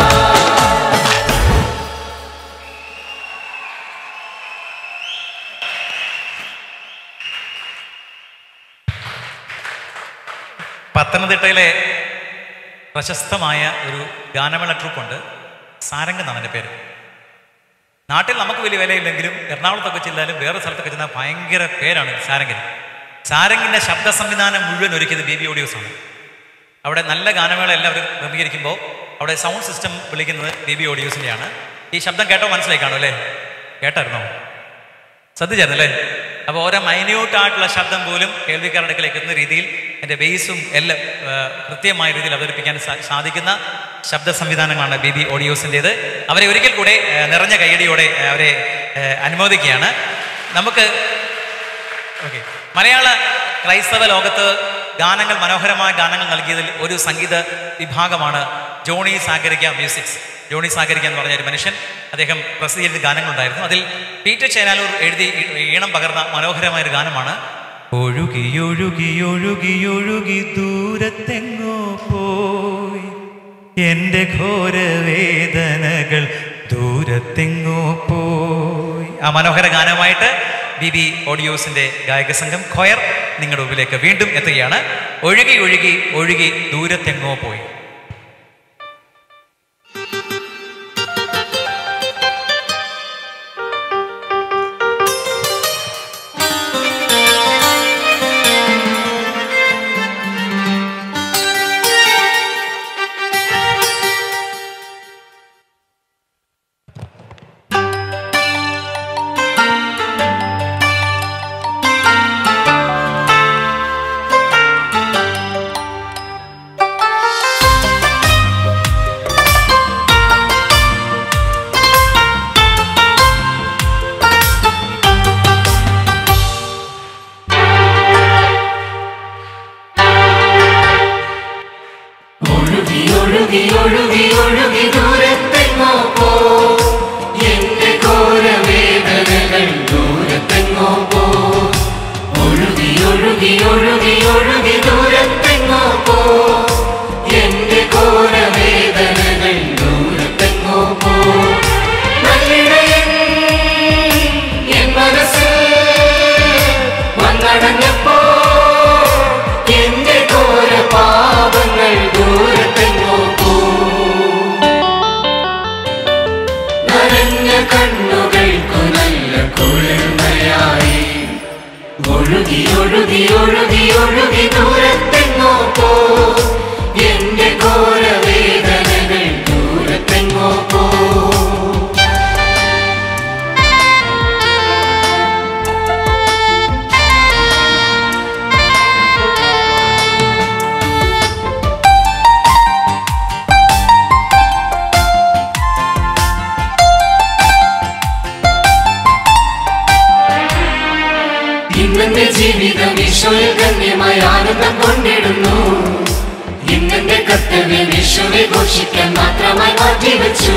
പത്തനംതിട്ടയിലെ പ്രശസ്തമായ ഒരു ഗാനമേള ട്രൂപ്പുണ്ട് സാരംഗ് എന്നാണ് എൻ്റെ പേര് നാട്ടിൽ നമുക്ക് വലിയ വിലയില്ലെങ്കിലും എറണാകുളത്തൊക്കെ ചെന്നാലും വേറെ സ്ഥലത്തൊക്കെ ചെന്നാൽ ഭയങ്കര പേരാണ് സാരംഗിന് സാരംഗിൻ്റെ ശബ്ദ സംവിധാനം മുഴുവൻ ഒരുക്കിയത് ബി ബി ഓഡിയോസ് ആണ് അവിടെ നല്ല ഗാനമേള എല്ലാവരും ക്രമീകരിക്കുമ്പോൾ അവിടെ സൗണ്ട് സിസ്റ്റം വിളിക്കുന്നത് ബി ബി ഓഡിയോസിൻ്റെയാണ് ഈ ശബ്ദം കേട്ടോ മനസ്സിലായി കാണും അല്ലേ കേട്ടായിരുന്നോ ശ്രദ്ധിച്ചായിരുന്നല്ലേ അപ്പോൾ ഓരോ മൈന്യൂട്ട് ആയിട്ടുള്ള ശബ്ദം പോലും കേൾവിക്കാരുടെ അടുക്കലേക്ക് എത്തുന്ന രീതിയിൽ എൻ്റെ ബേസും എല്ലാം ആ, കൃത്യമായ രീതിയിൽ അവതരിപ്പിക്കാൻ സാ- സാധിക്കുന്ന ശബ്ദ സംവിധാനങ്ങളാണ് ബി ബി ഓഡിയോസിൻ്റേത് അവരെ ഒരിക്കൽ കൂടെ ആ, നിറഞ്ഞ കൈയടിയോടെ ആ, അവരെ ആ, അനുമോദിക്കുകയാണ് നമുക്ക് ഓക്കെ മലയാള ക്രൈസ്തവ ലോകത്ത് ഗാനങ്ങൾ മനോഹരമായ ഗാനങ്ങൾ നൽകിയതിൽ ഒരു സംഗീത വിഭാഗമാണ് ജോണി സാഗരിക മ്യൂസിക്സ് ജോണി സാഗരിക എന്ന് പറഞ്ഞ ഒരു മനുഷ്യൻ അദ്ദേഹം പ്രസിദ്ധീകരിച്ച ഗാനങ്ങളുണ്ടായിരുന്നു അതിൽ പീറ്റർ ചേനാലൂർ എഴുതി ഈ- ഈണം പകർന്ന മനോഹരമായ ഒരു ഗാനമാണ് ഒഴുകി ഒഴുകി ഒഴുകി ഒഴുകി ദൂരത്തെങ്ങോ പോയി എൻ്റെ ഘോരവേദനകൾ ദൂരത്തെങ്ങോ പോയി ആ മനോഹര ഗാനമായിട്ട് ബി ബി ഓഡിയോസിന്റെ ഗായക സംഘം ഖൊയർ നിങ്ങളുടെ മുമ്പിലേക്ക് വീണ്ടും എത്തുകയാണ് ഒഴുകി ഒഴുകി ഒഴുകി ദൂരത്തെങ്ങോ പോയി ഒഴുകി ഒഴുകി ഒഴുകി ഒഴുകി ദൂരത്തെങ്ങോ പോ എന്റെ ഘോരവേദനകൾ ദൂരത്തെങ്ങോ പോ ഒഴുകി ഒഴുകി ഒഴുകി ഒഴുകി ദൂരത്തെങ്ങോ പോ എന്റെ ഘോരവേദനകൾ ദൂരത്തെങ്ങോ പോ നല്ലിടയൻ എൻ മനസ്സിൽ വന്നടഞ്ഞപ്പോ എന്റെ ഘോര പാപങ്ങൾ ദൂരത്തെങ്ങോ പോ നരൻ കണ്ണുകൾക്കു നല്ല കുളിർമയായി ഒഴുകി ഒഴുകി ഒഴുകി ഒഴുകി ദൂരത്തെങ്ങോ പോ എന്റെ ഘോരവേദനകൾ ദൂരത്തെങ്ങോ പോ ഇന്നെന്റെ ജീവിതം ഈശോയിൽ ഗണ്യമായി ആനന്ദം കൊണ്ടിടുന്നു ഇന്നെന്റെ കർത്തവ്യം ഈശോയെ ഘോഷിക്കാൻ മാത്രമായി മാറ്റിവെച്ചു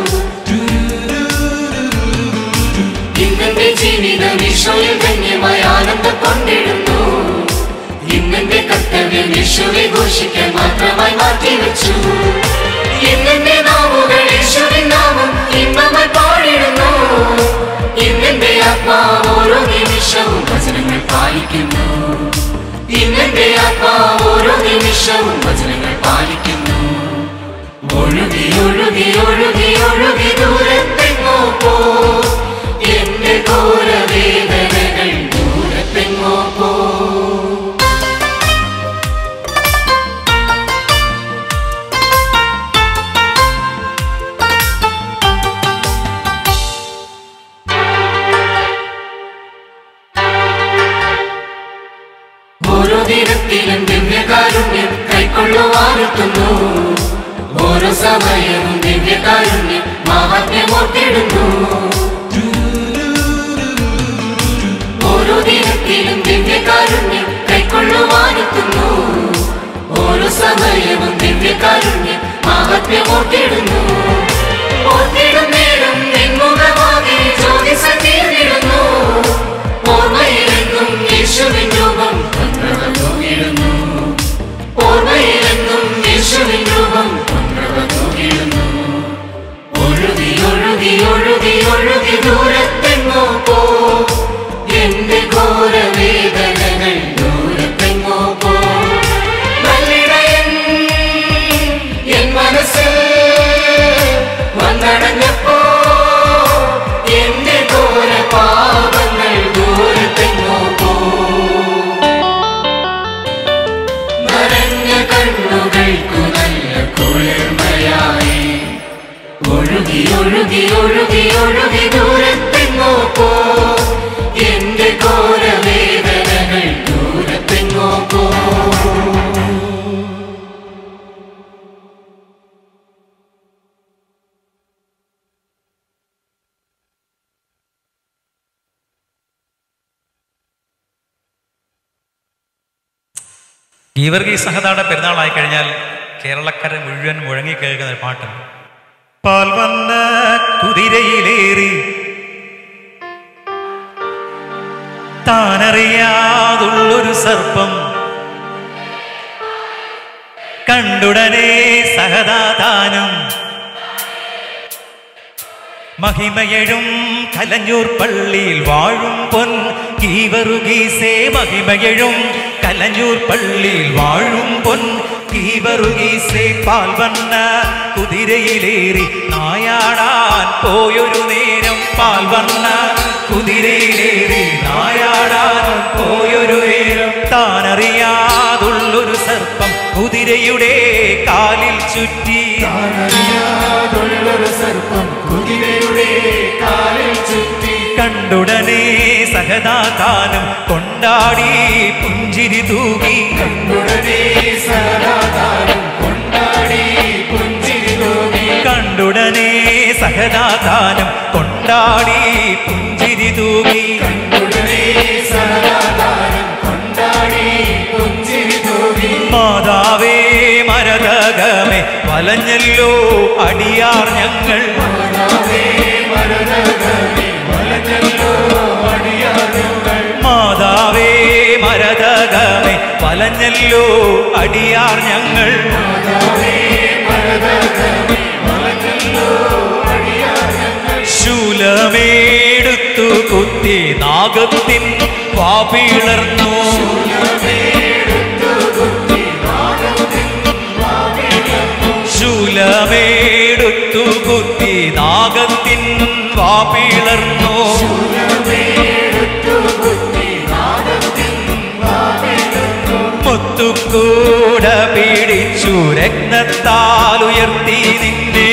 ഇന്നെന്റെ ജീവിതം ഈശോയിൽ ഗണ്യമായി ആനന്ദം കൊണ്ടിടുന്നു ഇന്നെന്റെ കർത്തവ്യം ഈശോയെ ഘോഷിക്കാൻ മാത്രമായി മാറ്റിവെച്ചു ഇന്നെന്റെ നാവുകൾ യേശുവിൻ നാമം ഇമ്പമായി പാടിടുന്നു ഇന്നെന്റെ ആത്മാവ് ഓരോ നിമിഷവും വചനങ്ങൾ പാലിക്കുന്നു ഇന്നെന്റെ ആത്മാവ് ഓരോ നിമിഷവും വചനങ്ങൾ പാലിക്കുന്നു ഒഴുകി ഒഴുകി ഒഴുകി ഒഴുകി ദൂരത്തെങ്ങോ പോ എന്റെ ഘോരവേദനകൾ ദൂരത്തെങ്ങോ പോ ഓരോ ദിനത്തിലും ദിവ്യകാരുണ്യം കൈക്കൊള്ളുവാനെത്തുന്നു ഓരോ സമയവും ദിവ്യകാരുണ്യം മഹാത്മ്യമോർത്തിടുന്നു ഓരോ ദിനത്തിലും ദിവ്യകാരുണ്യം കൈക്കൊള്ളുവാനെത്തുന്നു ഓരോ സമയവും ദിവ്യകാരുണ്യം മഹാത്മ്യമോർത്തിടുന്നു ഓർത്തിടും നേരം നിൻമുഖമാകെ ജ്യോതിസ തീർന്നിടുന്നു ഓർമ്മയിലെന്നും യേശുവിൻ രൂപം കൊണ്ടുവന്നിടുന്നു ഓർമ്മയിലെന്നും യേശുവിൻ രൂപം കൊണ്ടുവന്നിടുന്നു ഒഴുകി ഒഴുകി ഒഴുകി ഒഴുകി ദൂരത്തെങ്ങോ പോ എന്റെ ഘോരവേദനകൾ ദൂരത്തെങ്ങോ പോ നല്ലിടയൻ എൻ മനസ്സിൽ വന്നടഞ്ഞപ്പോ എന്റെ ഘോര പാപങ്ങൾ ദൂരത്തെങ്ങോ പോ നനഞ്ഞ കണ്ണുകൾക്കു നല്ല കുളിർമയായി ഒഴുകി ഒഴുകി ഒഴുകി ഒഴുകി ദൂരത്തെങ്ങോ പോ എന്റെ ഘോരവേദനകൾ ദൂരത്തെങ്ങോ പോ ഗീവർഗി സഹതാടെ പെരുന്നാളായി കഴിഞ്ഞാൽ കേരളക്കര മുഴുവൻ മുഴങ്ങി കേൾക്കുന്ന ഒരു പാട്ടുണ്ട് പാൽ വന്ന കുതിരയിലേറി താനറിയാതുള്ളൊരു സർപ്പം കണ്ടുടനെ സഹതാതാനം മഹിമയഴും കലഞ്ഞൂർ പള്ളിയിൽ വാഴും പൊൻ കീവറുകീസേ മഹിമയഴും കലഞ്ഞൂർ പള്ളിയിൽ വാഴും പൊൻ കീവറുകീസേ പാൽ വന്ന കുതിരയിലേറി നായാടാൻ പോയൊരു നേരം പാൽ വന്ന കുതിരയിലേറി നായാടാൻ പോയൊരു നേരം താനറിയാതുള്ളൊരു സർപ്പം കുതിരയുടെ കാലിൽ ചുറ്റി അറിയാതുള്ളൊരു സർപ്പം കുതിരയുടെ കാലിൽ ചുറ്റി കണ്ടുടനെ സഹതാതാനം കൊണ്ടാടി പുഞ്ചിരി തൂകി ഉടനെ സദാകാലം കൊണ്ടാടി പുഞ്ചിരി തോന്നി കണ്ടുടനെ സഹതാതാനം കൊണ്ടാടി പുഞ്ചിരി തൂകി ഉടനെ സദാകാലം കൊണ്ടാടി പുഞ്ചിരി തോന്നി മാതാവേ മരതകമേ വലഞ്ഞല്ലോ അടിയാർ ഞങ്ങൾ മാതാവേ മരതകമേ വലഞ്ഞല്ലോ അടിയാർ ഞങ്ങൾ ശൂലമേടുത്തു കുത്തി നാഗത്തിൻ വാപിളർന്നു ശൂലമേടുത്തു കുത്തി നാഗത്തിൻ വാപിളർന്നു മുത്തുക്കൂട പിടിച്ചു രത്നത്താൽ ഉയർത്തി നിന്നെ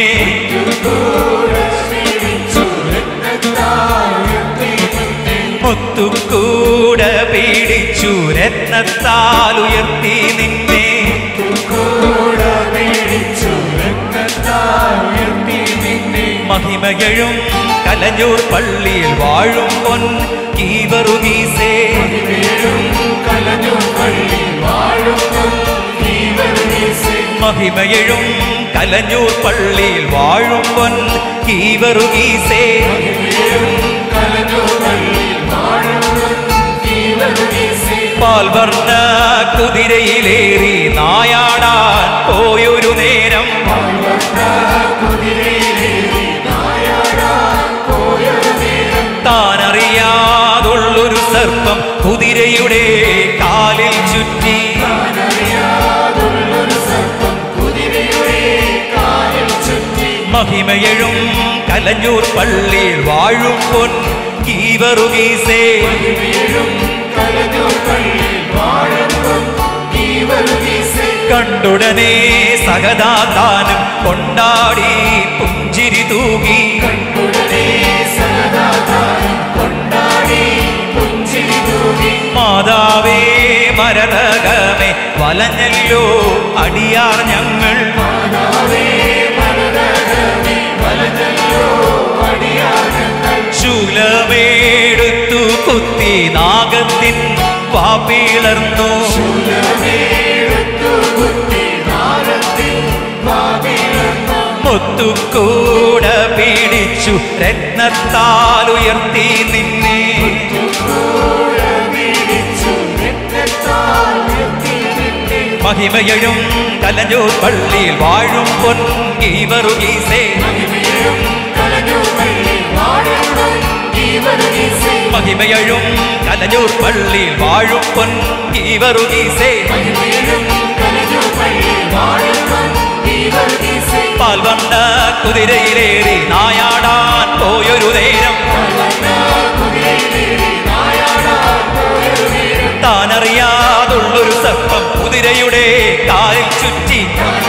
മുത്തുക്കൂട പിടിച്ചു രത്നത്താൽ ഉയർത്തി നിന്നെ മഹിമയഴും കലഞ്ഞൂർ പള്ളിയിൽ വാഴും പൊൻ കീവറുമീസേ മഹിമയഴും കലഞ്ഞൂർ പള്ളിയിൽ വാഴും പൊൻ കീവറുമീസേ പാൽവർണ്ണ കുതിരയിലേറി നായാടാൻ പോയൊരു നേരം താനറിയാതുള്ളൊരു സർപ്പം കുതിരയുടെ കാലിൽ ചുറ്റി മഹിമയഴും കലഞ്ഞൂർ പള്ളിയിൽ വാഴും പൊൻ കീവറുകീസേ കണ്ടുടനെ സഹദാതാനും കൊണ്ടാടി പുഞ്ചിരി തൂകി മാതാവേ മരതകമേ വലഞ്ഞല്ലോ അടിയാർ ഞങ്ങൾ ശൂലമേടുത്തു കുത്തി നാഗത്തിൻ പാപ്പിളർന്നു മുത്തുക്കൂട പിടിച്ചു രത്നത്താൽ ഉയർത്തി നിന്നെ മഹിമയഴും കലഞ്ഞൂർ പള്ളിയിൽ വാഴും പൊൻകീവറുകീസേ മഹിമയഴും കലഞ്ഞൂർ പള്ളിയിൽ വാഴും പൊൻകീവറുകീസേ പാൽവണ്ണ കുതിരയിലേറി നായാടാൻ പോയൊരു നേരം താനറിയാതുള്ളൊരു സർപ്പം കുതിരയുടെ കാലിൽ ചുറ്റി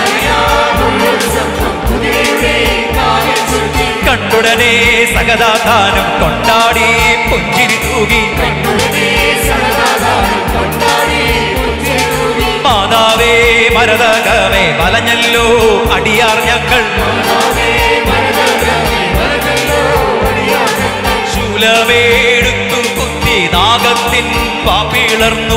കണ്ടുടനെ സകതാധാനം കൊണ്ടാടി പുഞ്ചിരി തൂകി മാതാവേ മരതകമേ വലഞ്ഞല്ലോ അടിയാർ ഞങ്ങൾ ശൂലമേടുത്തു കുത്തി നാഗത്തിൻ പാപ്പിളർന്നു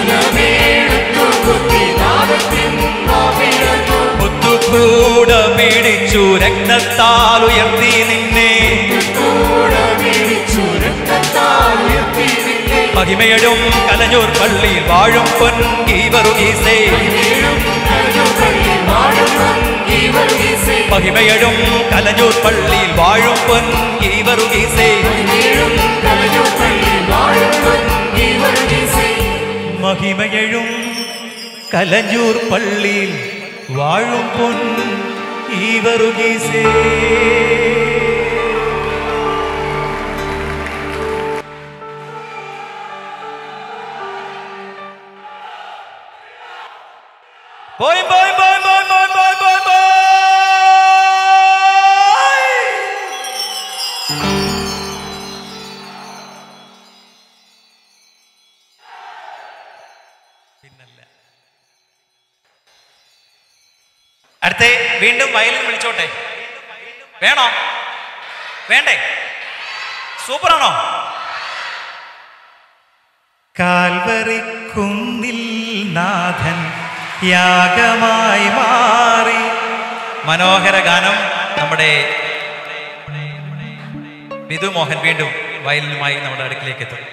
മുത്തുകൂട പിടിച്ചു രക്തത്താൽ ഉയർത്തി നിന്നെ മഹിമയഴും കലഞ്ഞൂർ പള്ളിയിൽ വാഴും പൊൻ കീവറുകീസേ മഹിമയഴും കലഞ്ഞൂർ പള്ളിയിൽ വാഴും പൊൻ കീവറുകീസേ മഹിമയഴും കലഞ്ഞൂർ പള്ളിയിൽ വാഴും പൊൻ ഈവറുകീസേ പോയി പോയി പോയി പോയി പോയി പോയി പോയി പോയി പിന്നല്ല അടുത്ത വീണ്ടും വയലിൻ വിളിച്ചോട്ടെ വേണോ വേണ്ടേ സൂപ്പറാണോ കാൽവറിക്കുന്നിൽ നാഥൻ യാഗമായി മാറി മനോഹര ഗാനം നമ്മുടെ വിധു മോഹൻ വീണ്ടും വയലിനുമായി നമ്മുടെ അടുക്കിലേക്ക് എത്തും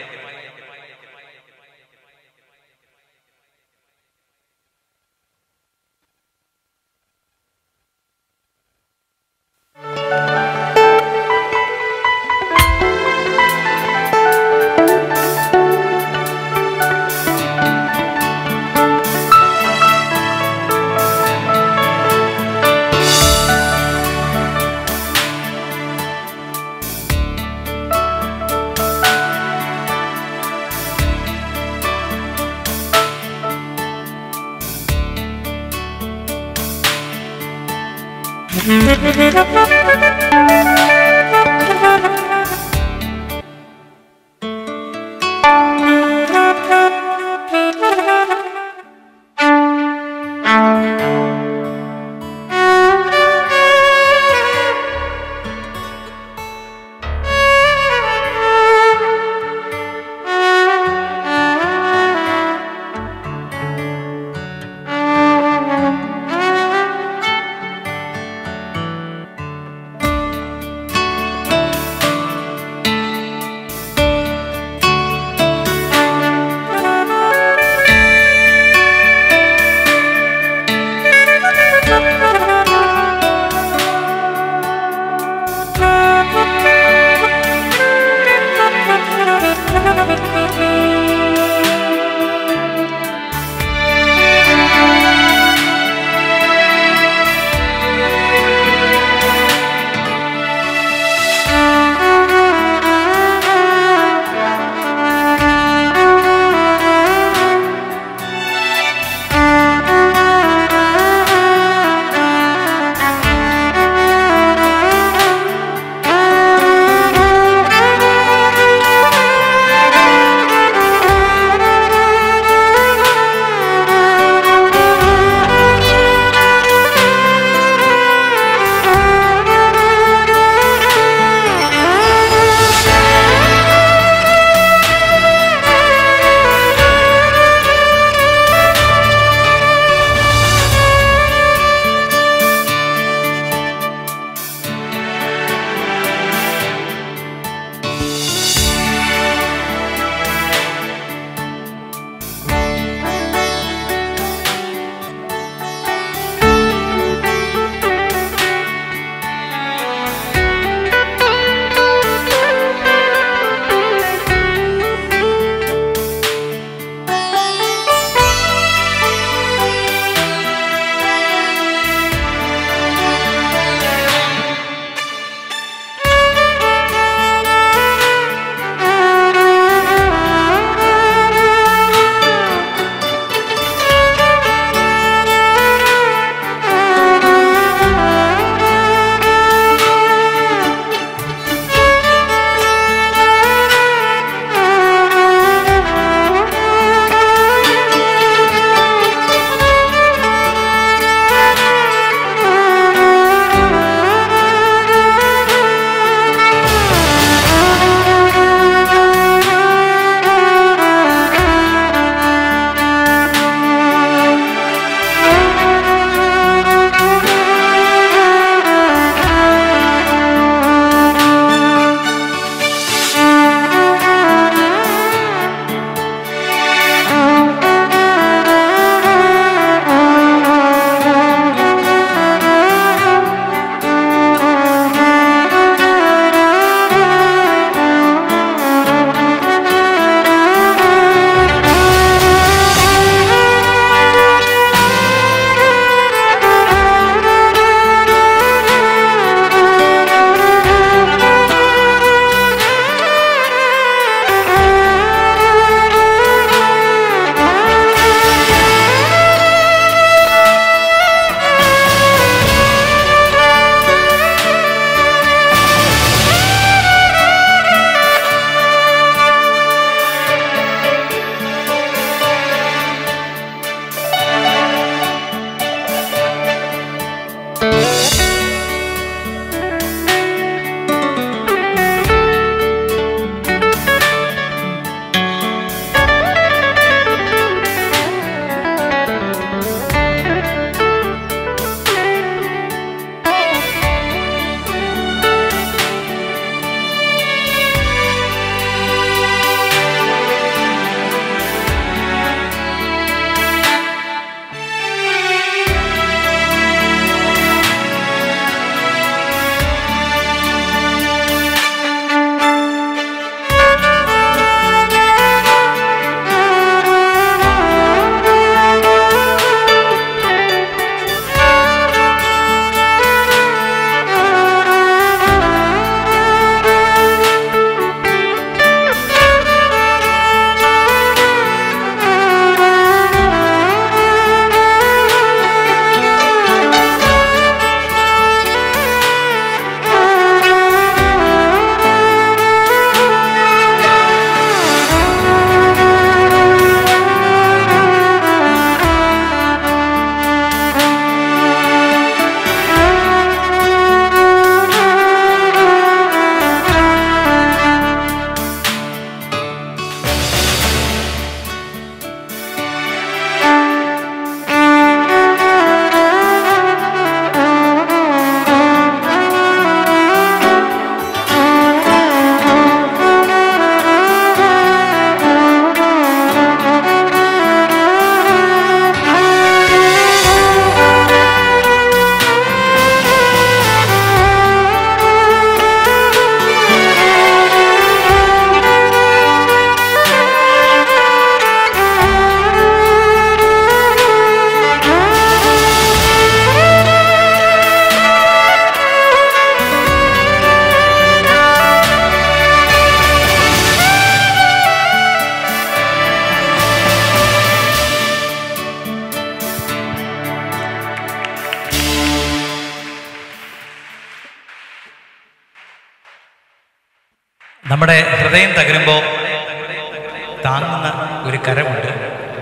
നമ്മുടെ ഹൃദയം തകരുമ്പോൾ താങ്ങുന്ന ഒരു കരമുണ്ട്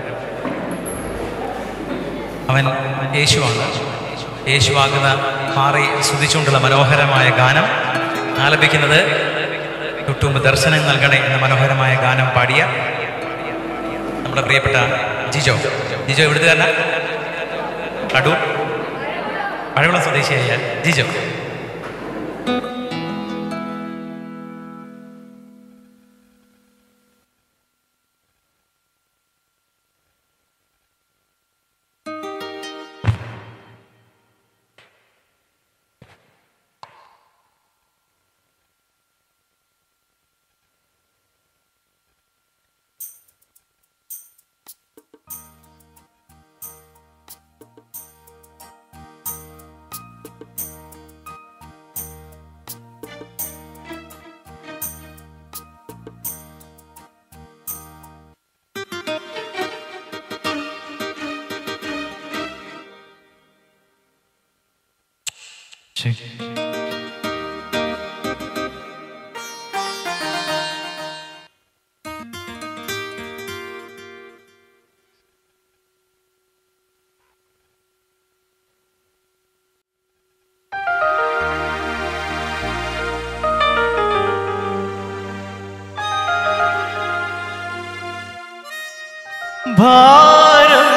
അവൻ യേശുവാണ് യേശുവാകുന്ന മാറി സ്തുതിച്ചുകൊണ്ടുള്ള മനോഹരമായ ഗാനം ആലപിക്കുന്നത് തൊട്ടുമുമ്പ് ദർശനം നൽകണേ എന്ന മനോഹരമായ ഗാനം പാടിയ നമ്മുടെ പ്രിയപ്പെട്ട ജിജോ ജിജോ എവിടുത്തുകാരന അടൂർ പഴകുളം സ്വദേശിയായ ജിജോ ശരി ഭാരം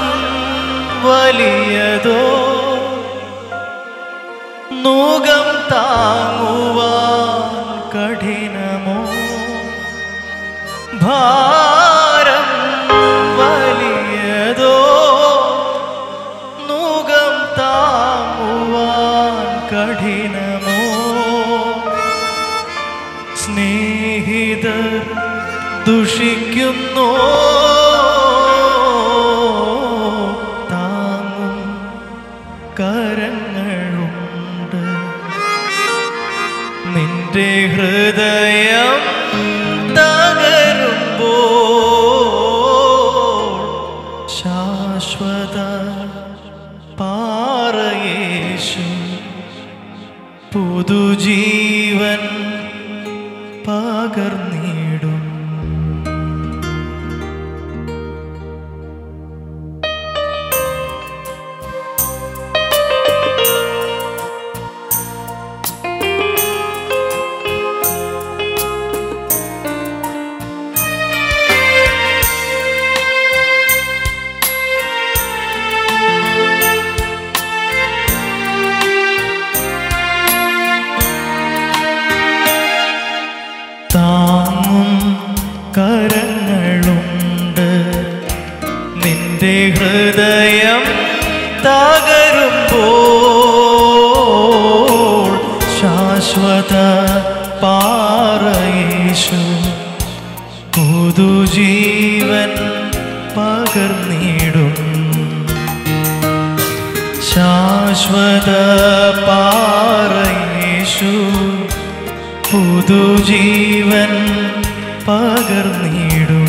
വലിയതോ നൂകം താങ്ങുവാൻ കഠിനമോ ഭാരം വലിയതോ നൂകം താങ്ങുവാൻ കഠിനമോ സ്നേഹിതർ ദുഷിക്കുന്നോ താങ്ങും കരങ്ങളുണ്ട് നിന്റെ ഹൃദയം തകരുമ്പോൾ ശാശ്വത പാറയേശു പുതുജീവൻ പകർന്നിടും താങ്ങും കരങ്ങളുണ്ട് നിന്റെ ഹൃദയം തകരുമ്പോൾ ശാശ്വത പാറയേശു പുതുജീവൻ പകർന്നിടും ശാശ്വത പാറയേശു പുതുജീവൻ പകർന്നിടും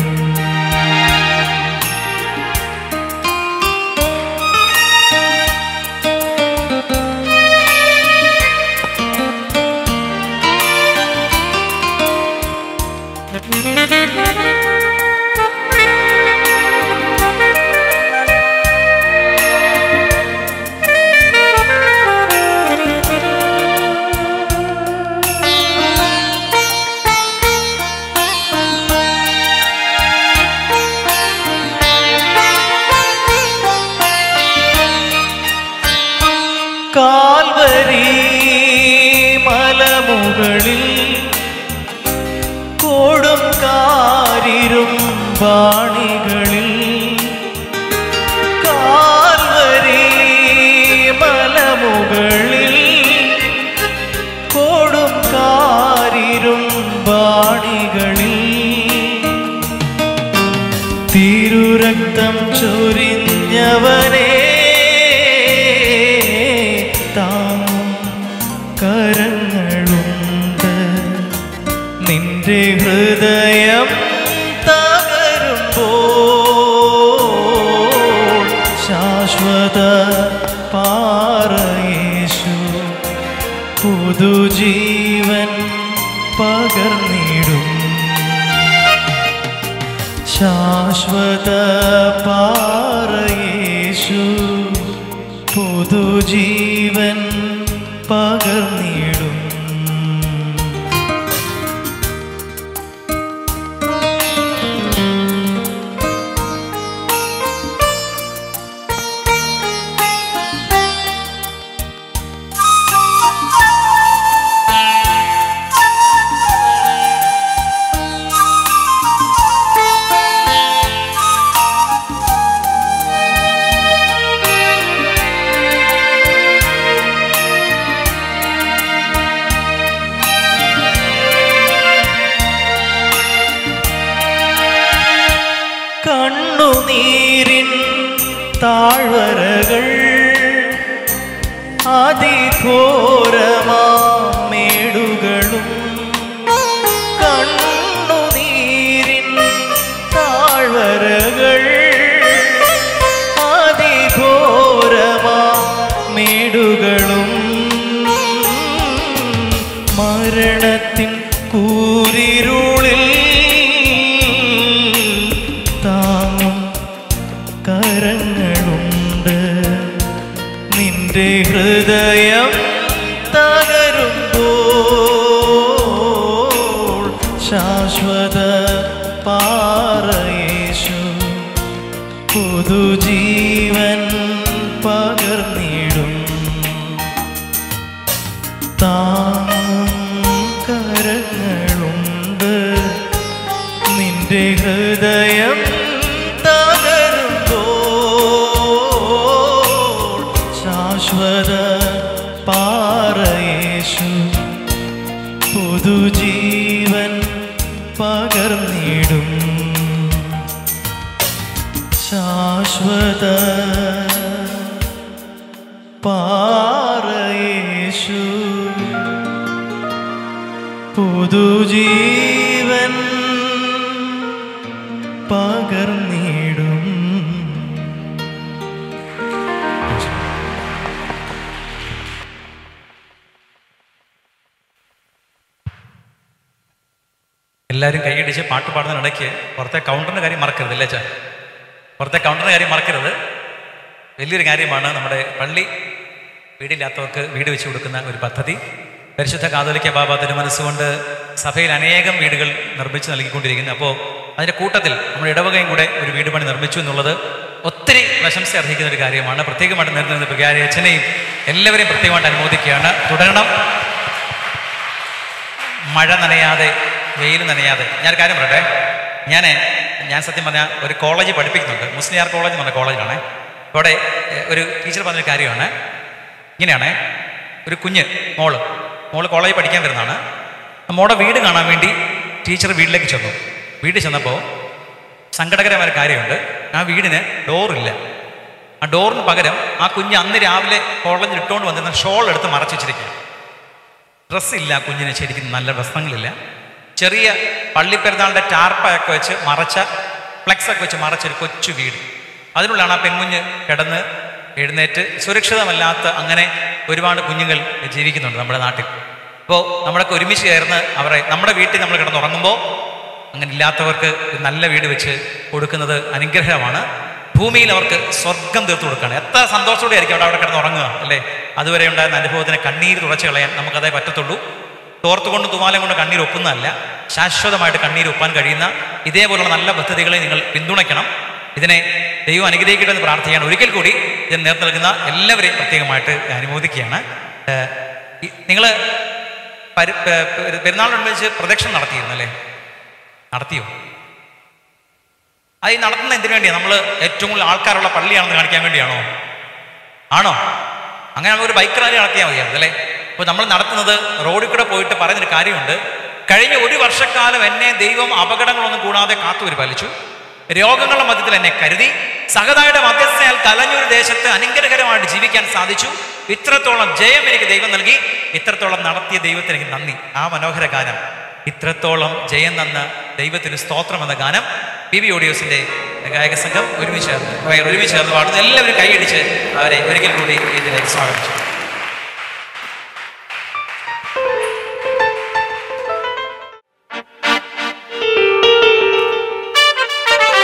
കാൽവരി മലമുകളിൽ കൊടും കാരിരും ബാണികളിൽ കാൽവരി മലമുകളിൽ കൊടും കാരിരും ബാണികളിൽ തിരുരക്തം ചൊരിഞ്ഞവനെ താങ്ങും കരങ്ങളുണ്ട് നിന്റെ ഹൃദയം തകരുമ്പോൾ ശാശ്വത പാറയേശു പുതുജീവൻ പകർന്നിടും ശാശ്വത പാറയേശു പുതുജീവൻ പകർന്നിടും കണ്ണുനീരിൻ താഴ്വരകൾ അതിഘോരമാമേടുകളും കണ്ണുനീരിൻ താഴ്വരകൾ അതിഘോരമാമേടുകളും മരണത്തിൻ കൂരിരുളിൽ താങ്ങും കരങ്ങളുണ്ട് നിന്റെ ഹൃദയം തകരുമ്പോൾ ശാശ്വത പാറയേശു പുതുജീവൻ പകർന്നിടും താങ്ങും കരങ്ങളുണ്ട് നിന്റെ ഹൃദയം തകരുമ്പോൾ ശാശ്വത പാറയേശു പുതുജീവൻ പകർന്നിടും ശാശ്വത പാറയേശു പുതുജീവൻ പകർന്നിടും എല്ലാവരും കൈയടിച്ച് പാട്ട് പാടുന്നതിനിടയ്ക്ക് പുറത്തെ കൗണ്ടറിൻ്റെ കാര്യം മറക്കരുത് ഇല്ലേ ചാ പുറത്തെ കൗണ്ടറിൻ്റെ കാര്യം മറക്കരുത് വലിയൊരു കാര്യമാണ് നമ്മുടെ പള്ളി വീടില്ലാത്തവർക്ക് വീട് വെച്ച് കൊടുക്കുന്ന ഒരു പദ്ധതി പരിശുദ്ധ കാതോലിക്ക ബാബ തിരുമനസ്സുകൊണ്ട് സഭയിൽ അനേകം വീടുകൾ നിർമ്മിച്ച് നൽകിക്കൊണ്ടിരിക്കുന്നു അപ്പോൾ അതിൻ്റെ കൂട്ടത്തിൽ നമ്മുടെ ഇടവകയും കൂടെ ഒരു വീട് പണി നിർമ്മിച്ചു എന്നുള്ളത് ഒത്തിരി പ്രശംസ അർഹിക്കുന്ന ഒരു കാര്യമാണ് പ്രത്യേകമായിട്ട് നേരിടുന്ന വികാരി അച്ഛനെയും എല്ലാവരെയും പ്രത്യേകമായിട്ട് അനുമോദിക്കുകയാണ് തുടരണം മഴ നനയാതെ വെയിൽ നനയാതെ ഞാൻ കാര്യം പറയട്ടെ ഞാൻ ഞാൻ സത്യം പറഞ്ഞാൽ ഒരു കോളേജ് പഠിപ്പിക്കുന്നുണ്ട് മുസ്ലിയാർ കോളേജ് എന്ന് പറഞ്ഞ കോളേജിലാണ് അവിടെ എഹ്, ഒരു ടീച്ചർ പറഞ്ഞൊരു കാര്യമാണ് ഇങ്ങനെയാണ് ഒരു കുഞ്ഞ് മോള് മോള് കോളേജിൽ പഠിക്കാൻ വരുന്നതാണ് ആ മോളുടെ വീട് കാണാൻ വേണ്ടി ടീച്ചർ വീട്ടിലേക്ക് ചെന്നു വീട്ടിൽ ചെന്നപ്പോൾ സങ്കടകരമായ ഒരു കാര്യമുണ്ട് ആ വീടിന് ഡോറില്ല ആ ഡോറിന് പകരം ആ കുഞ്ഞ് അന്ന് രാവിലെ കോളേജിൽ ഇട്ടുകൊണ്ട് വന്നിരുന്ന ഷോൾ എടുത്ത് മറച്ചു വെച്ചിരിക്കുക ഡ്രസ്സില്ല കുഞ്ഞിന് ശരിക്കും നല്ല വസ്ത്രങ്ങളില്ല ചെറിയ പള്ളിപ്പെരുന്നാളിൻ്റെ ടാർപ്പയൊക്കെ വെച്ച് മറച്ച ഫ്ലെക്സ് ഒക്കെ വെച്ച് മറച്ച ഒരു കൊച്ചു വീട് അതിനുള്ളിലാണ് ആ പെൺകുഞ്ഞ് കിടന്ന് എഴുന്നേറ്റ് സുരക്ഷിതമല്ലാത്ത അങ്ങനെ ഒരുപാട് കുഞ്ഞുങ്ങൾ ജീവിക്കുന്നുണ്ട് നമ്മുടെ നാട്ടിൽ അപ്പോൾ നമ്മളൊക്കെ ഒരുമിച്ച് ചേർന്ന് അവരെ നമ്മുടെ വീട്ടിൽ നമ്മൾ കിടന്നുറങ്ങുമ്പോൾ അങ്ങനെ ഇല്ലാത്തവർക്ക് ഒരു നല്ല വീട് വെച്ച് കൊടുക്കുന്നത് അനുഗ്രഹമാണ് ഭൂമിയിൽ അവർക്ക് സ്വർഗം തീർത്തു കൊടുക്കുകയാണ് എത്ര സന്തോഷത്തോടെ ആയിരിക്കും അവിടെ അവിടെ കിടന്ന് ഉറങ്ങുക അല്ലേ അതുവരെ ഉണ്ടായിരുന്ന അനുഭവത്തിന് കണ്ണീര് തുറച്ചു കളയാൻ നമുക്കതേ പറ്റത്തുള്ളൂ തോർത്തുകൊണ്ട് തുമാലം കൊണ്ട് കണ്ണീർ ഒക്കുന്നതല്ല ശാശ്വതമായിട്ട് കണ്ണീർ ഒപ്പാൻ കഴിയുന്ന ഇതേപോലുള്ള നല്ല പദ്ധതികളെ നിങ്ങൾ പിന്തുണയ്ക്കണം ഇതിനെ ദൈവം അനുഗ്രഹിക്കട്ടെ എന്ന് പ്രാർത്ഥിക്കുകയാണ് ഒരിക്കൽ കൂടി ഇതിന് നേർത്തു നൽകുന്ന എല്ലാവരെയും പ്രത്യേകമായിട്ട് അനുമോദിക്കുകയാണ് നിങ്ങൾ പെരുന്നാളിനനുബന്ധിച്ച് പ്രദക്ഷിണം നടത്തിയിരുന്നു അല്ലേ നടത്തിയോ അത് ഈ നടത്തുന്ന എന്തിനു വേണ്ടിയാണ് നമ്മൾ ഏറ്റവും കൂടുതൽ ആൾക്കാരുള്ള പള്ളിയാണെന്ന് കാണിക്കാൻ വേണ്ടിയാണോ ആണോ അങ്ങനെ ഒരു ബൈക്ക് റാലി നടത്തിയാൽ മതിയായിരുന്നു അല്ലേ അപ്പോൾ നമ്മൾ നടത്തുന്നത് റോഡിൽ കൂടെ പോയിട്ട് പറയുന്നൊരു കാര്യമുണ്ട് കഴിഞ്ഞ ഒരു വർഷക്കാലം എന്നെ ദൈവം അപകടങ്ങളൊന്നും കൂടാതെ കാത്തു പരിപാലിച്ചു രോഗങ്ങളുടെ മധ്യത്തിൽ എന്നെ കരുതി സഹതായുടെ മധ്യസ്ഥയാൽ കലഞ്ഞൂർ ദേശത്ത് അനുഗ്രഹകരമായിട്ട് ജീവിക്കാൻ സാധിച്ചു ഇത്രത്തോളം ജയം എനിക്ക് ദൈവം നൽകി ഇത്രത്തോളം നടത്തിയ ദൈവത്തിന് എനിക്ക് നന്ദി ആ മനോഹര ഗാനം ഇത്രത്തോളം ജയം തന്ന ദൈവത്തിന് സ്തോത്രം എന്ന ഗാനം പി വി ഓഡിയോസിന്റെ ഗായക സംഘം ഒരുമിച്ച് ചേർന്ന് വയർ ഒരുമിച്ച് ചേർന്ന് പാടുന്നു എല്ലാവരും കൈയടിച്ച് അവരെ ഒരിക്കൽ കൂടി ഇതിലേക്ക് സ്വാഗതം ചെയ്യും ും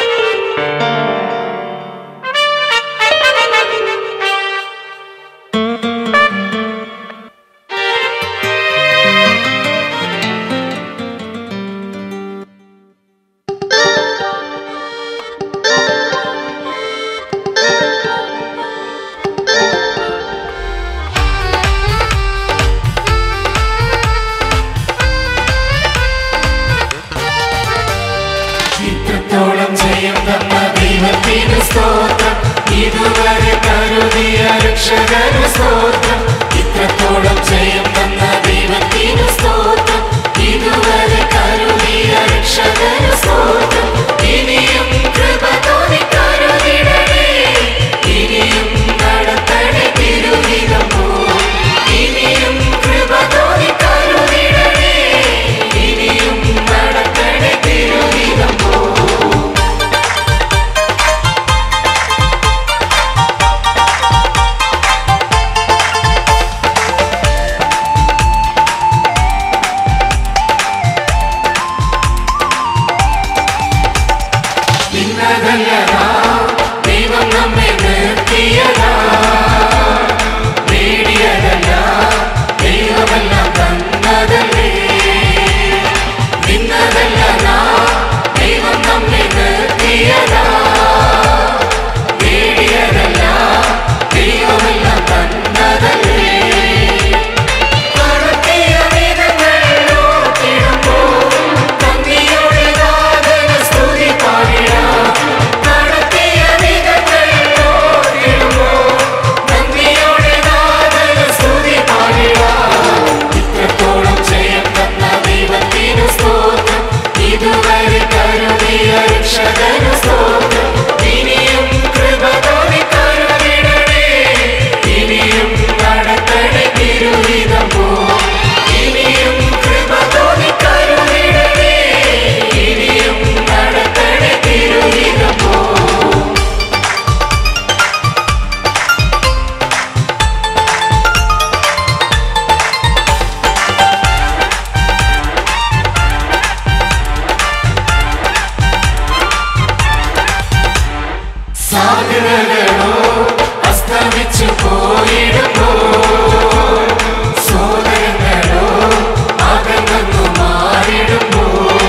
ഇതുവരെ കരുതിയ രക്ഷകന് സ്തോത്രം ഇത്രത്തോളം ജയം തന്ന ദൈവത്തിന് സ്തോത്രം ഇതുവരെ കരുതിയ രക്ഷകന് സ്തോത്രം ഇനിയും കൃപ തോന്നി കരുതിടണേ ഇനിയും നടത്തണേ തിരുവിധം പോ ഇനിയും കൃപ തോന്നി കരുതിടണേ ഇനിയും നടത്തണേ തിരുവിധം പോ ഇന്നതല്ലതാ ദൈവം നമ്മെ നിർത്തിയതാ നേടിയതല്ല ദൈവമെല്ലാം തന്നതല്ലേ ഇന്നതല്ലതാ ദൈവം നമ്മെ നിർത്തിയതാ നേടിയതല്ല ദൈവമെല്ലാം തന്നതല്ലേ നടത്തിയ വിധങ്ങൾ ഓർത്തിടുമ്പോൾ നന്ദിയോടെ നാഥന് സ്തുതി പാടിടാം. നടത്തിയ വിധങ്ങൾ ഓർത്തിടുമ്പോൾ നന്ദിയോടെ നാഥന് സ്തുതി പാടിടാം. ഇത്രത്തോളം ജയം തന്ന ദൈവത്തിനു സ്തോത്രം ഇതുവരെ കരുതിയ രക്ഷകനു സ്തോത്രം ഇനിയും കൃപ തോന്നി കരുതിടണേ ഇനിയും നടത്തണേ തിരുവിധം പോ ഇനിയും കൃപ തോന്നി കരുതിടണേ ഇനിയും നടത്തണേ തിരുവിധം പോ സാധ്യതകളോ അസ്തമിച്ചു പോയിടുമ്പോ സോദരങ്ങളോ അകന്നു മാറിടുമ്പോ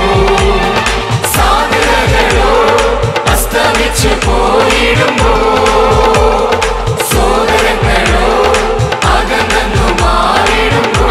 സാധ്യതകളോ അസ്തമിച്ചു പോയിടുമ്പോ സോദരങ്ങളോ അകന്നു മാറിടുമ്പോ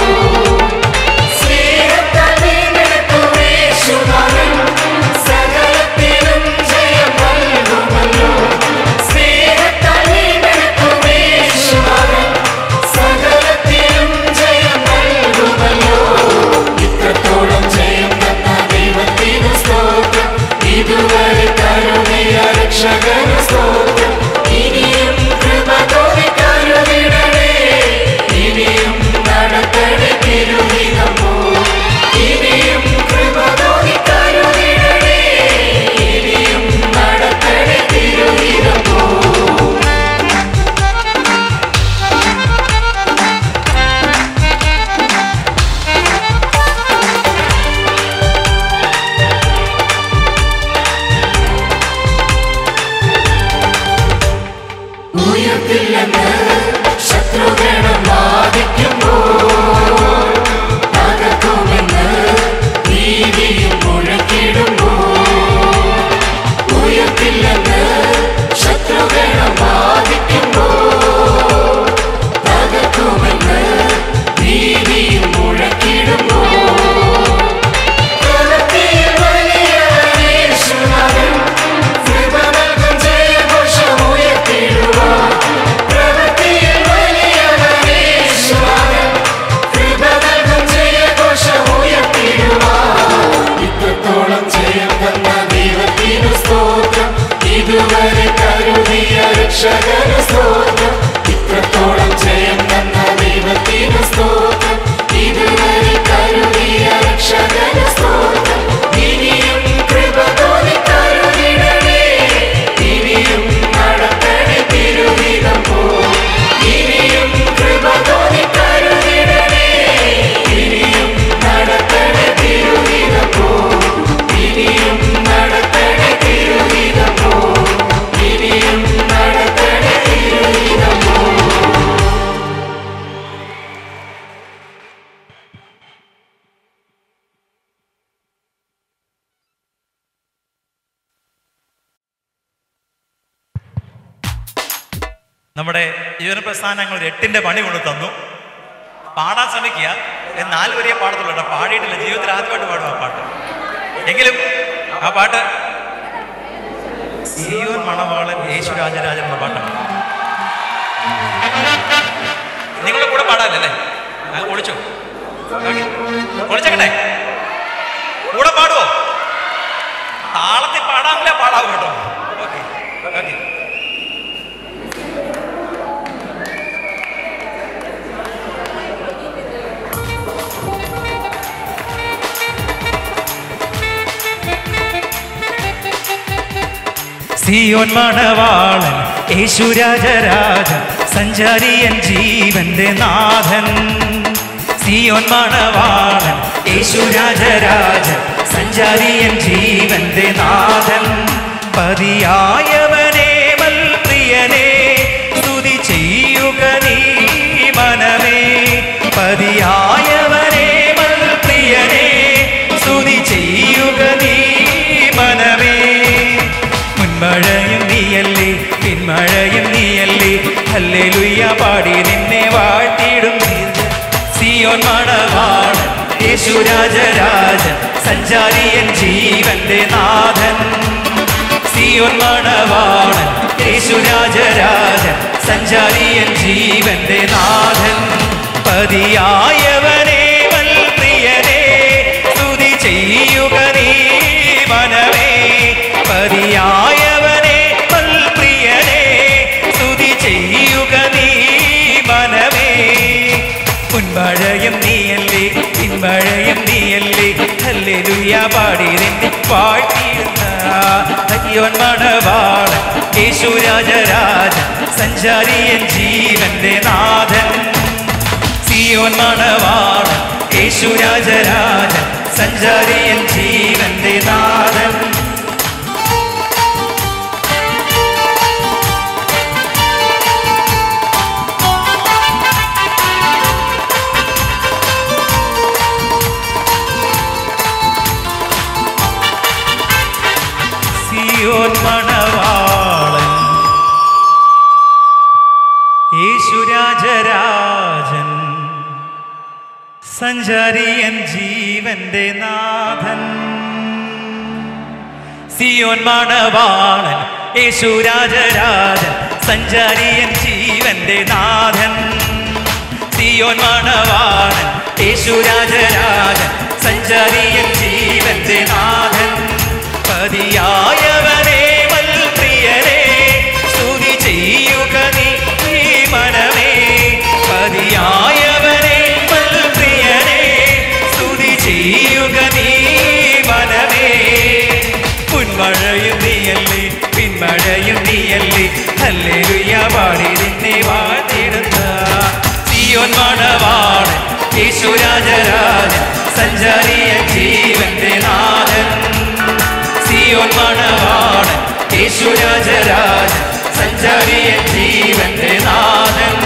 സ്നേഹത്താൽ വീണ്ടെടുക്കുമേശുനാഥൻ സകലത്തിലും ജയം നൽകുമല്ലോ സ്നേഹത്താൽ വീണ്ടെടുക്കുമേശുനാഥൻ സകലത്തിലും ജയം നൽകുമല്ലോ ഇത്രത്തോളം ജയം തന്ന ദൈവത്തിനു സ്തോത്രം ഇതുവരെ കരുണിയ രക്ഷകനു സ്തോത്രം ഇനിയും കൃപ തോന്നി കരുതിടണേ ഇനിയും നടത്തണേ തിരുവിധം പോ ഇനിയും കൃപ തോന്നി കരുതിടണേ ഇനിയും നടത്തണേ തിരുവിധം പോ ഉയർത്തില്ലെന്ന് ശത്രുഗണം വാദിക്കുമ്പോൾ തകർക്കുമെന്ന് നീതിയും മുഴക്കിടുമ്പോൾ ഉയർത്തില്ലെന്ന് ശത്രുഗണം വാദിക്കുമ്പോൾ തകർക്കുമെന്ന് നീതിയും മുഴക്കിടുമ്പോൾ പ്രവൃത്തിയിൽ വലിയവനേശുനാഥൻ കൃപ നൽകും ജയഘോഷമുയർത്തിടുവാൻ. പ്രവൃത്തിയിൽ വലിയവനേശുനാഥൻ കൃപ നൽകും ജയഘോഷമുയർത്തിടുവാൻ. ഇത്രത്തോളം ജയം തന്ന ദൈവത്തിനു സ്തോത്രം ഇതുവരെ കരുതിയ രക്ഷകനു സ്തോത്രം ഇത്രത്തോളം ജയം തന്ന ദൈവത്തിനു സ്തോത്രം ഇതുവരെ കരുതിയ രക്ഷകനു സ്തോത്രം ഇനിയും കൃപ തോന്നി കരുതിടണേ ഇനിയും നടത്തണേ തിരുവിധം പോ ഇനിയും കൃപ തോന്നി കരുതിടണേ ഇനിയും നടത്തണേ തിരുവിധം പോ ഇനിയും നടത്തണേ തിരുവിധം പോ ഇനിയും നടത്തണേ തിരുവിധം പോ നമ്മുടെ യുവന പ്രസ്ഥാനങ്ങൾ ഒരു എട്ടിന്റെ പണി കൊണ്ട് തന്നു പാടാൻ ശ്രമിക്കുക ഇത് നാല് വരെയേ പാടത്തുള്ളൂ കേട്ടോ പാടിയിട്ടില്ല ജീവിതത്തിൽ ആദ്യമായിട്ട് പാടും ആ പാട്ട് എങ്കിലും ആ പാട്ട് സിയോൻ മണവാളൻ യേശു രാജരാജൻ എന്ന പാട്ടാണ് നിങ്ങളുടെ കൂടെ പാടാനല്ലേ ആ, ഒളിച്ചോ ഓക്കേ. ഒളിച്ചേക്കട്ടെ കൂടെ പാടുവോ താളത്തിൽ പാടാമല്ലേ പാടാവും കേട്ടോ ഓക്കെ ഓക്കെ സിയോൻ മണവാളൻ യേശു രാജരാജൻ സഞ്ചാരിയൻ ജീവന്റെ നാഥൻ സിയോൻ മണവാളൻ യേശു രാജരാജൻ സഞ്ചാരിയൻ ജീവന്റെ നാഥൻ പതിയായവനെ മൽപ്രിയനെ സ്തുതി ചെയ്യുക നീ മനമേ പതിയായവനെ മൽപ്രിയനെ സ്തുതി ചെയ്യുക നീ മനമേ മുൻമഴയും നീയല്ലേ പിന്മഴയും നീയല്ലേ ഹല്ലേലൂയ പാടി നിന്നെ വാഴ്ത്തിയിടും സിയോൻ മണവാളൻ യേശു രാജരാജൻ സഞ്ചാരിയൻ ജീവന്റെ നാഥൻ സിയോൻ മണവാളൻ യേശു രാജരാജൻ സഞ്ചാരിയൻ ജീവന്റെ നാഥൻ പതിയായവനെ വൽപ്രിയനെ സ്തുതി ചെയ്യുക നീ മനമേ പതിയായവനെ വൽപ്രിയനെ സ്തുതി ചെയ്യുക നീ മനമേ മുൻമഴയും നീയല്ലേ പിൻമഴയും നീയല്ലേ ഹല്ലേലൂയ പാടി നിന്നെ പാട്ടിയിരുന്ന അയ്യോൻ മണവാളൻ യേശു രാജരാജൻ സഞ്ചാരിയൻ ജീവന്റെ നാഥൻ സിയോൻ മണവാളൻ യേശു രാജരാജൻ സഞ്ചാരിയൻ ജീവന്റെ നാഥൻ സിയോൻ മണവാളൻ യേശുരാജരാജൻ സഞ്ചാരിയൻ ജീവന്റെ നാഥൻ സിയോൻ മണവാളൻ യേശുരാജരാജൻ സഞ്ചാരിയൻ ജീവന്റെ നാഥൻ സിയോൻ മണവാളൻ യേശുരാജരാജൻ സഞ്ചാരിയൻ ജീവന്റെ നാഥൻ പതിയായവനെ വൽപ്രിയനെ സ്തുതി ചെയ്യുക നീ ഈ മനമേ പതിയായവനെ വൽപ്രിയനെ സ്തുതി ചെയ്യുക നീ മനമേ മുൻമഴയും നീയല്ലേ പിന്മഴയും നീയല്ലേ ഹല്ലേലൂയ പാടി നിന്നെ വാഴ്ത്തിടുന്ന സിയോൻ മണവാളൻ യേശുരാജരാജൻ സഞ്ചാരിയ ജീവന്റെ നാഥൻ സിയോൻ മണവാളൻ യേശുരാജരാജൻ സഞ്ചാരിയ ജീവന്റെ നാഥൻ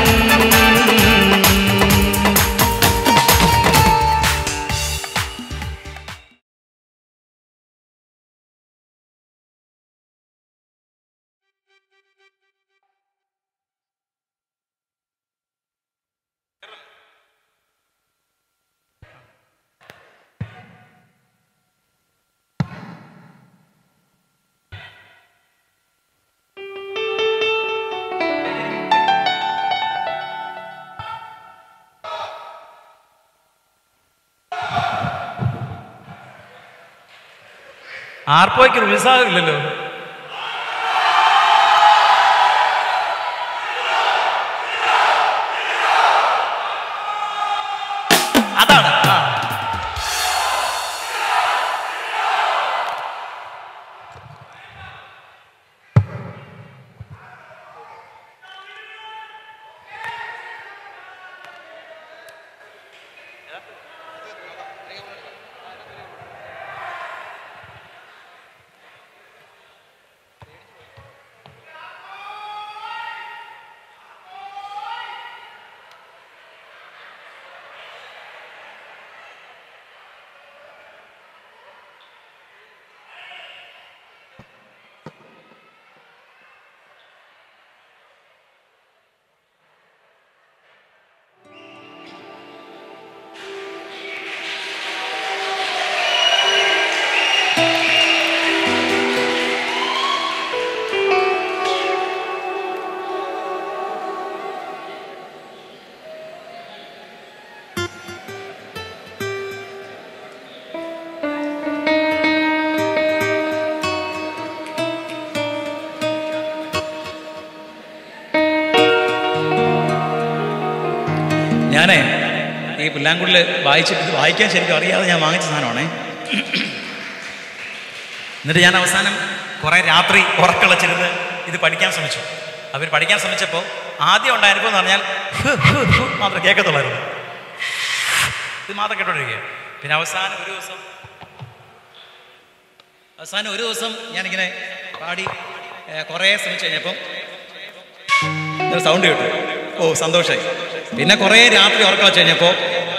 ആർപ്പോയ്ക്ക് ഒരു ഉത്സാഹമില്ലല്ലോ അതാണ് ആ. ഈ പുല്ലാങ്കുള്ളിൽ വായിച്ചിട്ട് ഇത് വായിക്കാൻ ശരിക്കും അറിയാതെ ഞാൻ വാങ്ങിച്ച സാധനമാണേ എന്നിട്ട് ഞാൻ അവസാനം കുറേ രാത്രി ഉറക്കളച്ചിരുന്ന് ഇത് പഠിക്കാൻ ശ്രമിച്ചു അവർ പഠിക്കാൻ ശ്രമിച്ചപ്പോൾ ആദ്യം ഉണ്ടായ അനുഭവം എന്ന് പറഞ്ഞാൽ ഹ് ഹ് ഹ് മാത്രം കേൾക്കത്തുള്ളായിരുന്നു ഇത് മാത്രം കേട്ടോണ്ടിരിക്കുക പിന്നെ അവസാനം ഒരു ദിവസം അവസാനം ഒരു ദിവസം ഞാനിങ്ങനെ പാടി ഏ, കുറേ ശ്രമിച്ചു കഴിഞ്ഞപ്പം ഒരു സൗണ്ട് കേട്ടു ഓ സന്തോഷമായി പിന്നെ കുറേ രാത്രി ഉറക്കം വെച്ച് കഴിഞ്ഞപ്പോൾ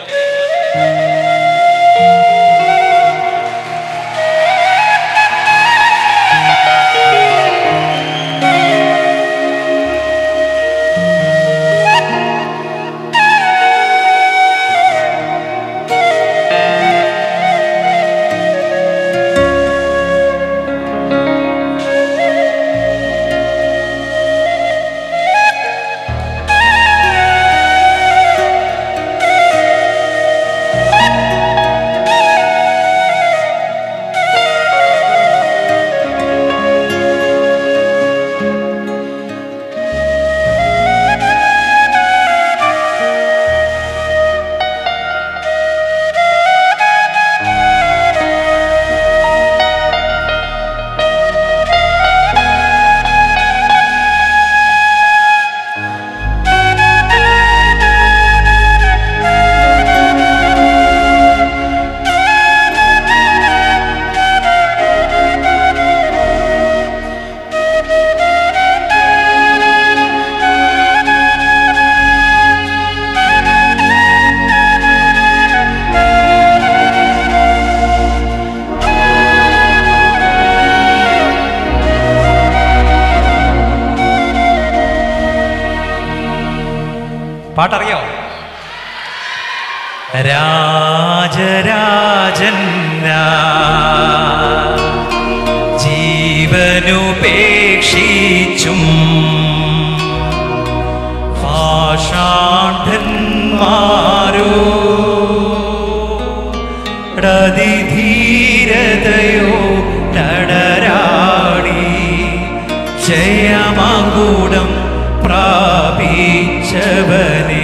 പാട്ടറിയോ രാജരാജൻ ജീവനുപേക്ഷിച്ചും ഭാഷാഢന്മാരോ ധീരതയോ നടരാടി ജയമകുടം പ്രാപിച്ചവനെ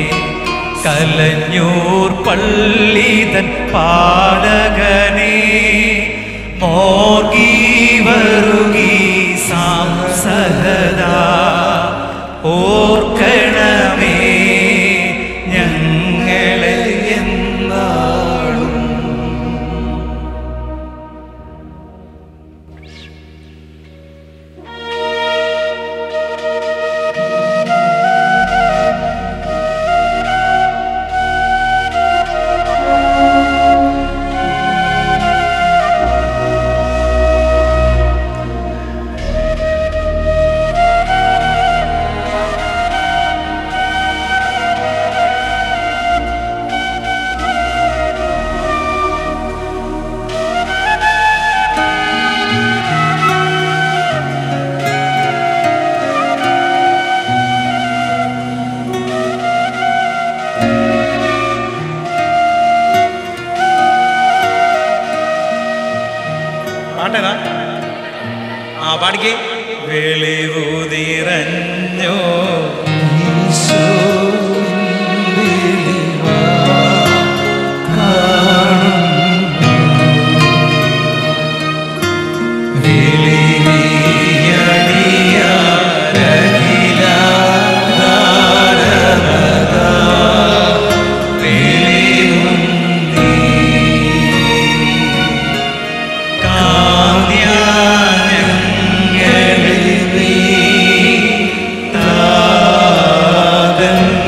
കലഞ്ഞൂർ പള്ളിതൻ പാടകനെ മോർഗി വരുകി സാം സഹദാ ഓർക്കണമേ ഞങ്ങളെ എന്നാളും പാട്ടേതാ ആ പാടിക്കേ വെളിവു നിറഞ്ഞോ കാന്യാനങ്ങളിൽ നീ താതൻ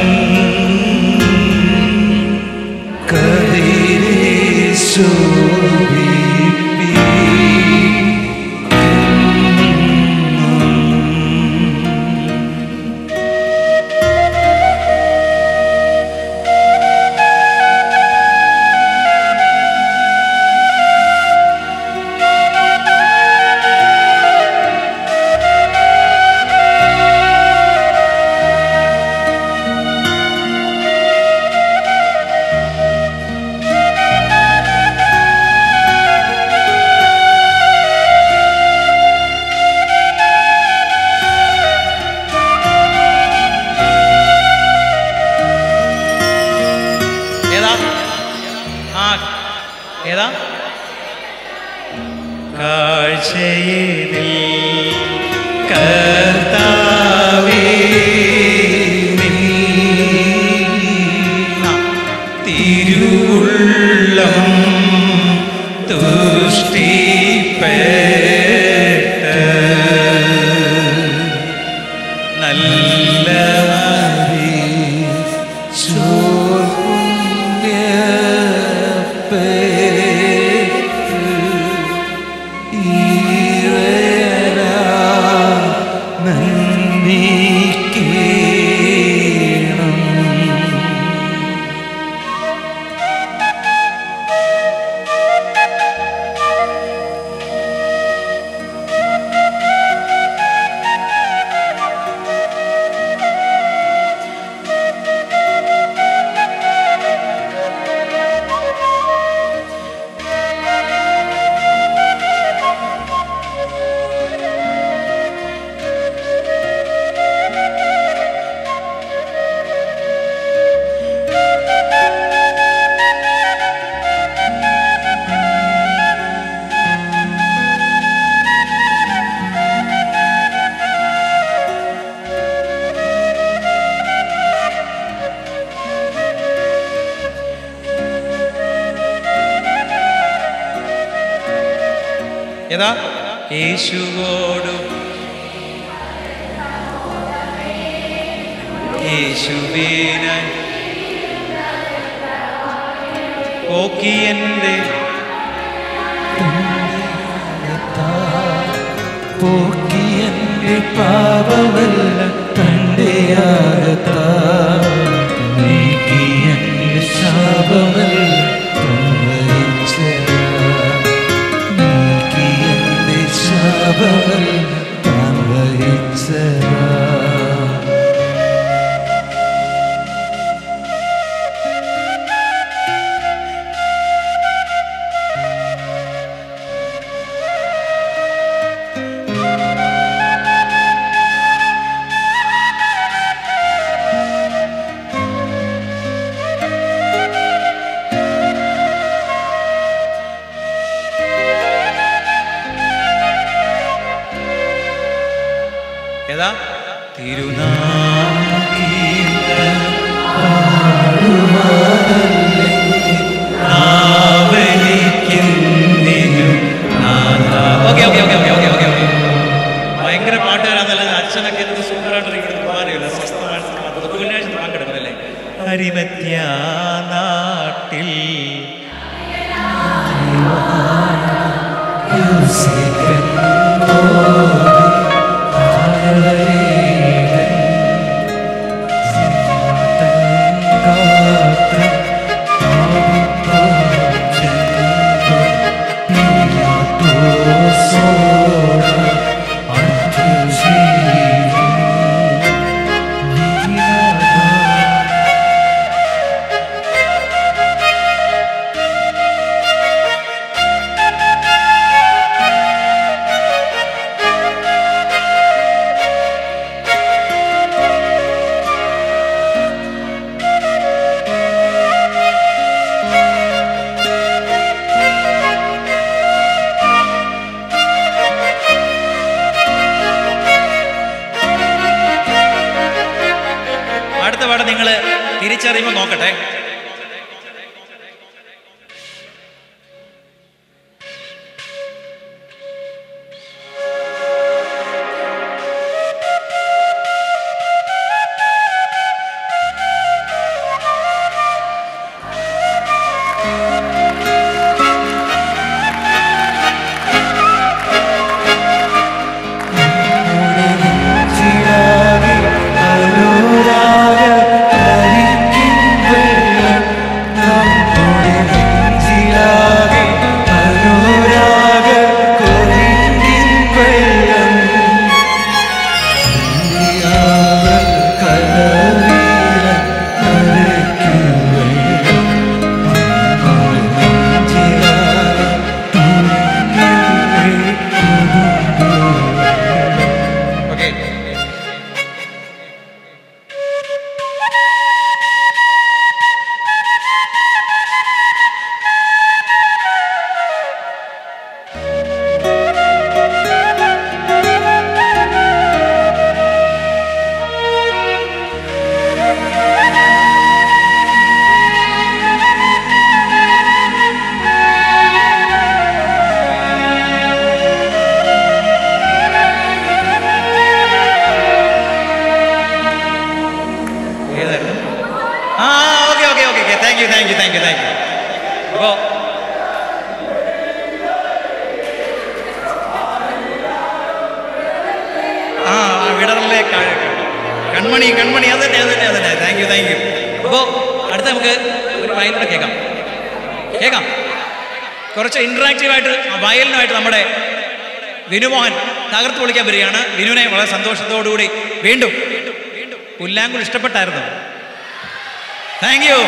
കാഴ്ചയിൽ കർത്താവേ നിൻ തിരുവുള്ളം തുഷ്ടിപ്പെട്ട നല്ലവരെ ഏതാ യേശുവോടു യേശുവിനായി പോക്കിയന്റെ പോക്കിയന്റെ പാപമല്ല തന്റെ ആകത്താ നീക്കിയന്റെ ശാപമല്ല നീക്കിയന്റെ ശാപമല്ല താൻ വഹിച്ചതാ ഏതാ തിരുനാ okay okay okay okay okay okay okay ഭയങ്കര പാട്ടുകാരാന്നല്ല അച്ഛനൊക്കെ എന്ത് സൂപ്പറായിട്ട് ഇരിക്കുന്നത് പോകാനില്ല സ്വസ്ഥമായിട്ട് കുഞ്ഞാഴ്ച പങ്കെടുക്കുന്നല്ലേ ഹരിമത്യ നാട്ടിൽ അടുത്ത പാഠം നിങ്ങൾ തിരിച്ചറിയുമ്പോൾ നോക്കട്ടെ അനുരാഗ ഹരിക്കും കൺമണി കൺമണി അത് തന്നെ അത് തന്നെ അത് തന്നെ താങ്ക് യു താങ്ക് യു അപ്പോൾ അടുത്ത നമുക്ക് ഒരു വയലിലൂടെ കേൾക്കാം കേൾക്കാം കുറച്ച് ഇൻട്രാക്റ്റീവായിട്ട് വയലിനുമായിട്ട് നമ്മുടെ വിനുമോഹൻ തകർത്ത് പൊളിക്കാൻ വരികയാണ് വിനുവിനെ വളരെ സന്തോഷത്തോടുകൂടി വീണ്ടും പുല്ലാങ്കുൾ ഇഷ്ടപ്പെട്ടായിരുന്നു താങ്ക് യു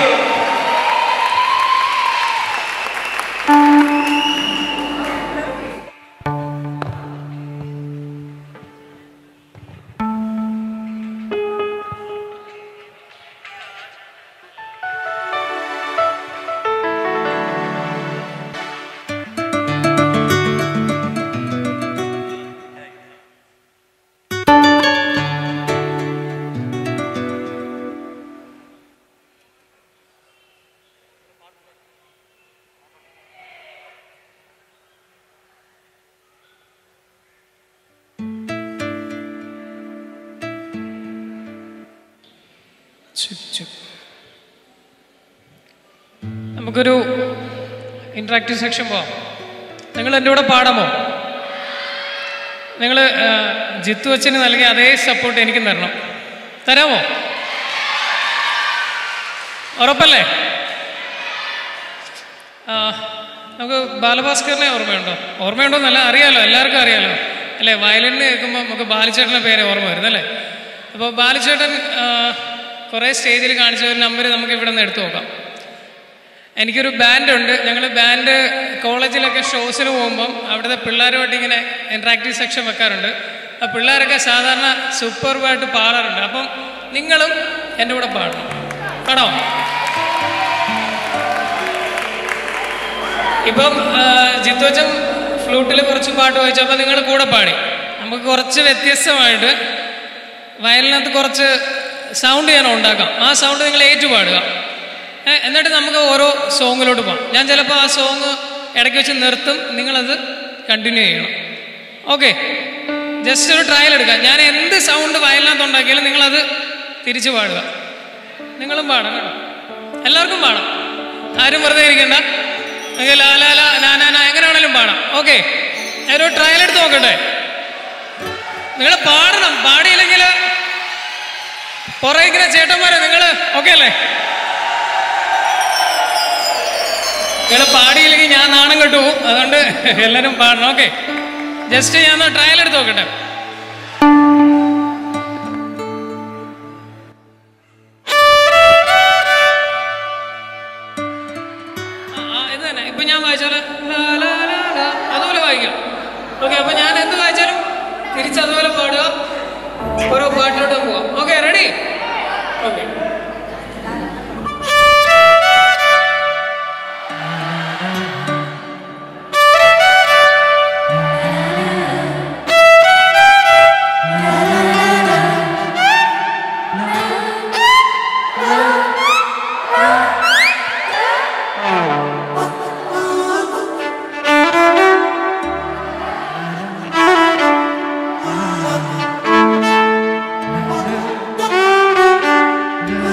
നമുക്കൊരു ഇൻട്രാക്റ്റീവ് സെക്ഷൻ പോവാം നിങ്ങൾ എൻ്റെ കൂടെ പാടാമോ നിങ്ങൾ ജിത്തു അച്ഛന് നൽകിയ അതേ സപ്പോർട്ട് എനിക്കും തരണം തരാമോ ഉറപ്പല്ലേ ആ, നമുക്ക് ബാലഭാസ്കറിനെ ഓർമ്മയുണ്ടോ ഓർമ്മയുണ്ടോ എന്നല്ല അറിയാലോ എല്ലാവർക്കും അറിയാലോ അല്ലേ വയലിന് കേൾക്കുമ്പോൾ നമുക്ക് ബാലിച്ചേട്ടൻ്റെ പേര് ഓർമ്മ വരുന്നല്ലേ അപ്പോൾ ബാലിച്ചേട്ടൻ ആ, കുറേ സ്റ്റേജിൽ കാണിച്ച ഒരു നമ്പർ നമുക്ക് ഇവിടെ നിന്ന് എടുത്തു നോക്കാം എനിക്കൊരു ബാൻഡുണ്ട് ഞങ്ങൾ ബാൻഡ് കോളേജിലൊക്കെ ഷോസിന് പോകുമ്പം അവിടുത്തെ പിള്ളേരുമായിട്ട് ഇങ്ങനെ ഇൻട്രാക്റ്റീവ് സെക്ഷൻ വെക്കാറുണ്ട് ആ പിള്ളേരൊക്കെ സാധാരണ സൂപ്പർബായിട്ട് പാടാറുണ്ട് അപ്പം നിങ്ങളും എൻ്റെ കൂടെ പാടണം പാടാം ഇപ്പം ജിത്തോച്ചൻ ഫ്ലൂട്ടിൽ കുറച്ച് പാട്ട് വായിച്ചപ്പോൾ നിങ്ങൾ കൂടെ പാടി നമുക്ക് കുറച്ച് വ്യത്യസ്തമായിട്ട് വയലിനകത്ത് കുറച്ച് സൗണ്ട് ഞാൻ ഉണ്ടാക്കാം ആ സൗണ്ട് നിങ്ങൾ ഏറ്റു പാടുക ഏ, എന്നിട്ട് നമുക്ക് ഓരോ സോങ്ങിലോട്ട് പോകാം ഞാൻ ചിലപ്പോൾ ആ സോങ് ഇടയ്ക്ക് വെച്ച് നിർത്തും നിങ്ങളത് കണ്ടിന്യൂ ചെയ്യണം ഓക്കെ ജസ്റ്റ് ഒരു ട്രയൽ എടുക്കാം ഞാൻ എന്ത് സൗണ്ട് വയലിനകത്ത് ഉണ്ടാക്കിയാലും നിങ്ങളത് തിരിച്ചു പാടുക നിങ്ങളും പാടാം കേട്ടോ എല്ലാവർക്കും പാടാം ആരും വെറുതെ ഇരിക്കണ്ട നിങ്ങൾക്ക് ലാ ലാ ലാ നാ നാ നാ എങ്ങനെ വേണേലും പാടാം ഓക്കെ ഞാനൊരു ട്രയൽ എടുത്ത് നോക്കട്ടെ നിങ്ങൾ പാടണം പാടിയില്ലെങ്കിൽ പുറകിങ്ങനെ ചേട്ടന്മാരെ നിങ്ങൾ ഓക്കെ അല്ലേ നിങ്ങൾ പാടിയില്ലെങ്കിൽ ഞാൻ നാണം കെട്ടു പോകും അതുകൊണ്ട് എല്ലാവരും പാടണം ഓക്കെ ജസ്റ്റ് ഞാൻ ഒന്ന് ട്രയൽ എടുത്ത് നോക്കട്ടെ ആ, ആ, ഇത് തന്നെ ഇപ്പൊ ഞാൻ വായിച്ചാല് ലാ, ലാ, ലാ, ലാ, അതുപോലെ വായിക്കാം ഓക്കെ അപ്പൊ ഞാൻ എന്ത് വായിച്ചാലും തിരിച്ച് അതുപോലെ പാടുക ഓരോ പാട്ടിലോട്ട് പോവാം ഓക്കെ റെഡി ഓക്കെ ആ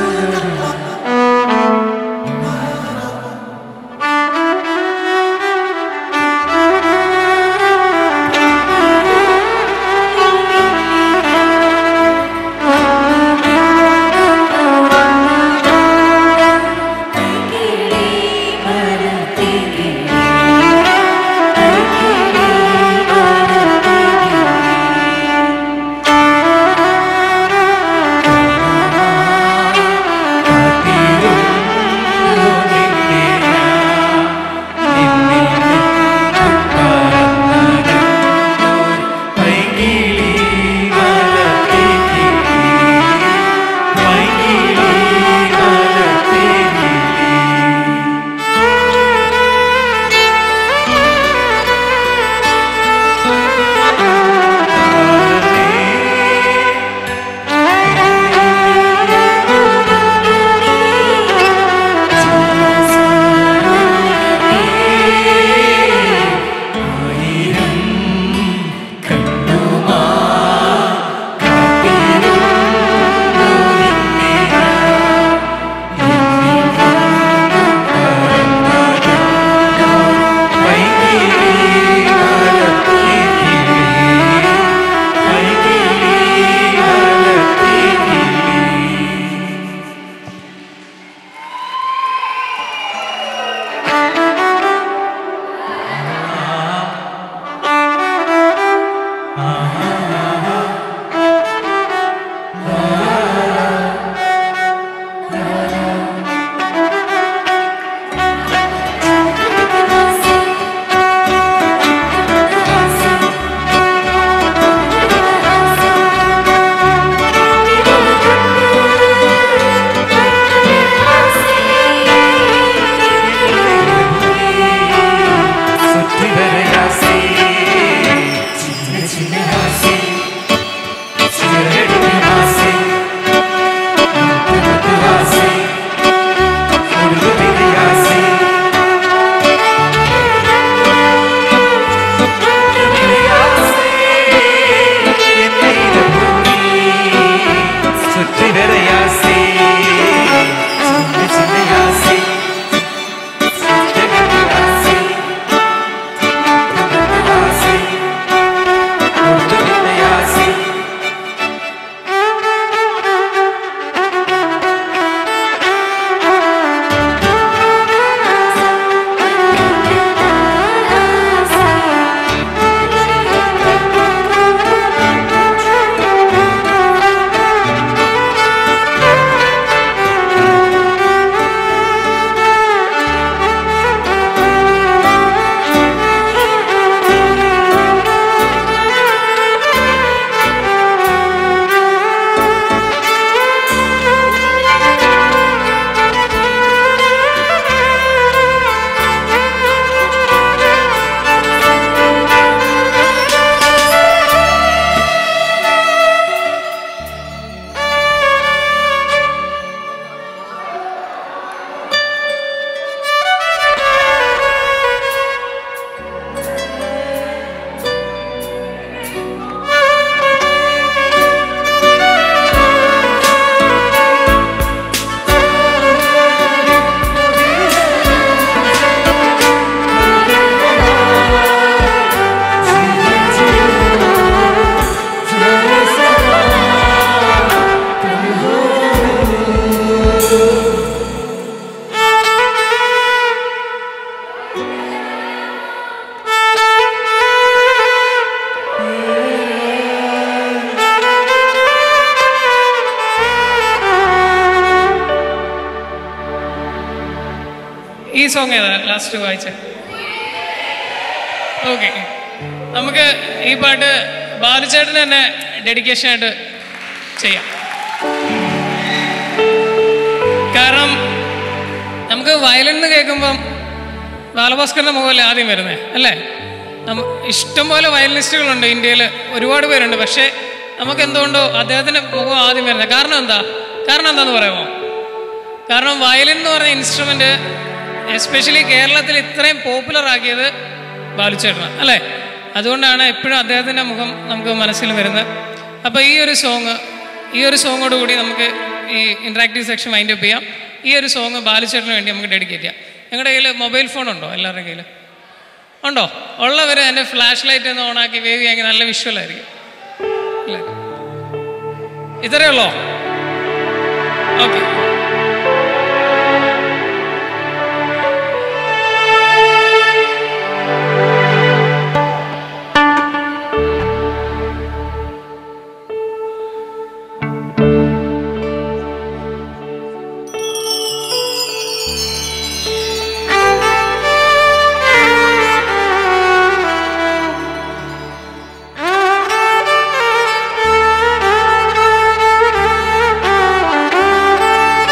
ഈ സോങ് ഏതാ ലാസ്റ്റ് വായിച്ച ഓക്കെ നമുക്ക് ഈ പാട്ട് ബാലുചേട്ടന് തന്നെ ഡെഡിക്കേഷൻ ആയിട്ട് ചെയ്യാം കാരണം നമുക്ക് വയലിൻ എന്ന് കേൾക്കുമ്പം ബാലഭാസ്കറിന്റെ മുഖമല്ലേ ആദ്യം വരുന്നത് അല്ലേ നമ്മ ഇഷ്ടംപോലെ വയലിനിസ്റ്റുകളുണ്ട് ഇന്ത്യയിൽ ഒരുപാട് പേരുണ്ട് പക്ഷേ നമുക്ക് എന്തുകൊണ്ടോ അദ്ദേഹത്തിന്റെ മുഖം ആദ്യം വരുന്നത് കാരണം എന്താ കാരണം എന്താന്ന് പറയാമോ കാരണം വയലിൻ എന്ന് പറഞ്ഞ ഇൻസ്ട്രുമെന്റ് എസ്പെഷ്യലി കേരളത്തിൽ ഇത്രയും പോപ്പുലർ ആക്കിയത് ബാലുച്ചേട്ടനാണ് അല്ലേ അതുകൊണ്ടാണ് എപ്പോഴും അദ്ദേഹത്തിൻ്റെ മുഖം നമുക്ക് മനസ്സിൽ വരുന്നത് അപ്പോൾ ഈ ഒരു സോങ് ഈ ഒരു സോങ്ങോട് കൂടി നമുക്ക് ഈ ഇൻട്രാക്റ്റീവ് സെക്ഷൻ വൈൻഡ് അപ്പ് ചെയ്യാം ഈ ഒരു സോങ് ബാലുച്ചേട്ടന് വേണ്ടി നമുക്ക് ഡെഡിക്കേറ്റ് ചെയ്യാം നിങ്ങളുടെ കയ്യിൽ മൊബൈൽ ഫോൺ ഉണ്ടോ എല്ലാവരുടെ കയ്യിൽ ഉണ്ടോ ഉള്ളവർ എൻ്റെ ഫ്ലാഷ് ലൈറ്റ് ഒന്ന് ഓണാക്കി വേവ് ചെയ്യാമെങ്കിൽ നല്ല വിഷ്വൽ ആയിരിക്കും അല്ലേ ഇത്രയേ ഉള്ളോ ഓക്കെ ആ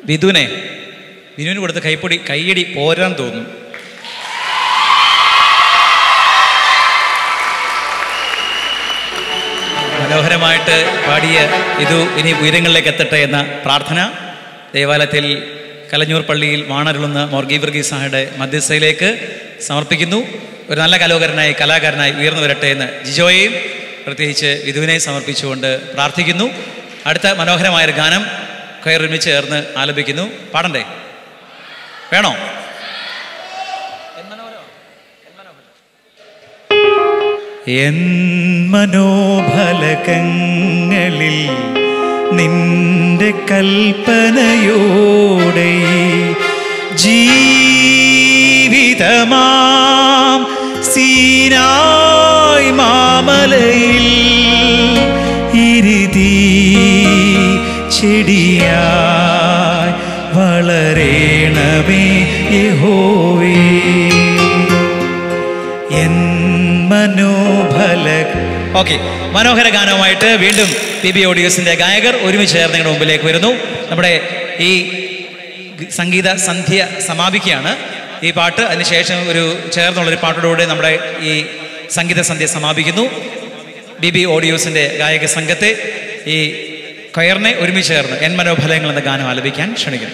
വിധുവിനെ വിനുവിന് കൊടുത്ത കൈപ്പൊടി കൈയടി പോരാൻ തോന്നുന്നു മനോഹരമായിട്ട് പാടിയ ഇത് ഇനി ഉയരങ്ങളിലേക്ക് എത്തട്ടെ എന്ന പ്രാർത്ഥന ദേവാലയത്തിൽ കലഞ്ഞൂർ പള്ളിയിൽ വാണരുളുന്ന മോർഗി വർഗീസായുടെ മധ്യസ്ഥയിലേക്ക് സമർപ്പിക്കുന്നു ഒരു നല്ല കലാകാരനായി കലാകാരനായി ഉയർന്നു വരട്ടെ എന്ന് ജിജോയെയും പ്രത്യേകിച്ച് വിധുവിനെ സമർപ്പിച്ചുകൊണ്ട് പ്രാർത്ഥിക്കുന്നു അടുത്ത മനോഹരമായൊരു ഗാനം കയറൊരുമിച്ച് ചേർന്ന് ആലപിക്കുന്നു പാടണ്ടേ വേണോ എൻ മനോഫലകങ്ങളിൽ നിന്റെ കൽപ്പനയോടെ ജീവിതമാം സീനായ് മാമലയിൽ ഇരുതി ചെടിയായി വളരേണമേ യഹോവേ എൻ മനോഫല ഓക്കെ മനോഹര ഗാനവുമായിട്ട് വീണ്ടും പി ബി ഓഡിയോസിന്റെ ഗായകർ ഒരുമിച്ച് ചേർന്ന് നിങ്ങളുടെ മുമ്പിലേക്ക് വരുന്നു നമ്മുടെ ഈ സംഗീത സന്ധ്യ സമാപിക്കുകയാണ് ഈ പാട്ട് അതിനുശേഷം ഒരു ചേർന്നുള്ളൊരു പാട്ടോടുകൂടി നമ്മുടെ ഈ സംഗീത സന്ധ്യ സമാപിക്കുന്നു ബി ബി ഓഡിയോസിന്റെ ഗായക സംഘത്തെ ഈ കയറിനെ ഒരുമിച്ച് ചേർന്ന് എൻ മനോഫലങ്ങൾ എന്ന ഗാനം ആലപിക്കാൻ ക്ഷണിക്കുന്നു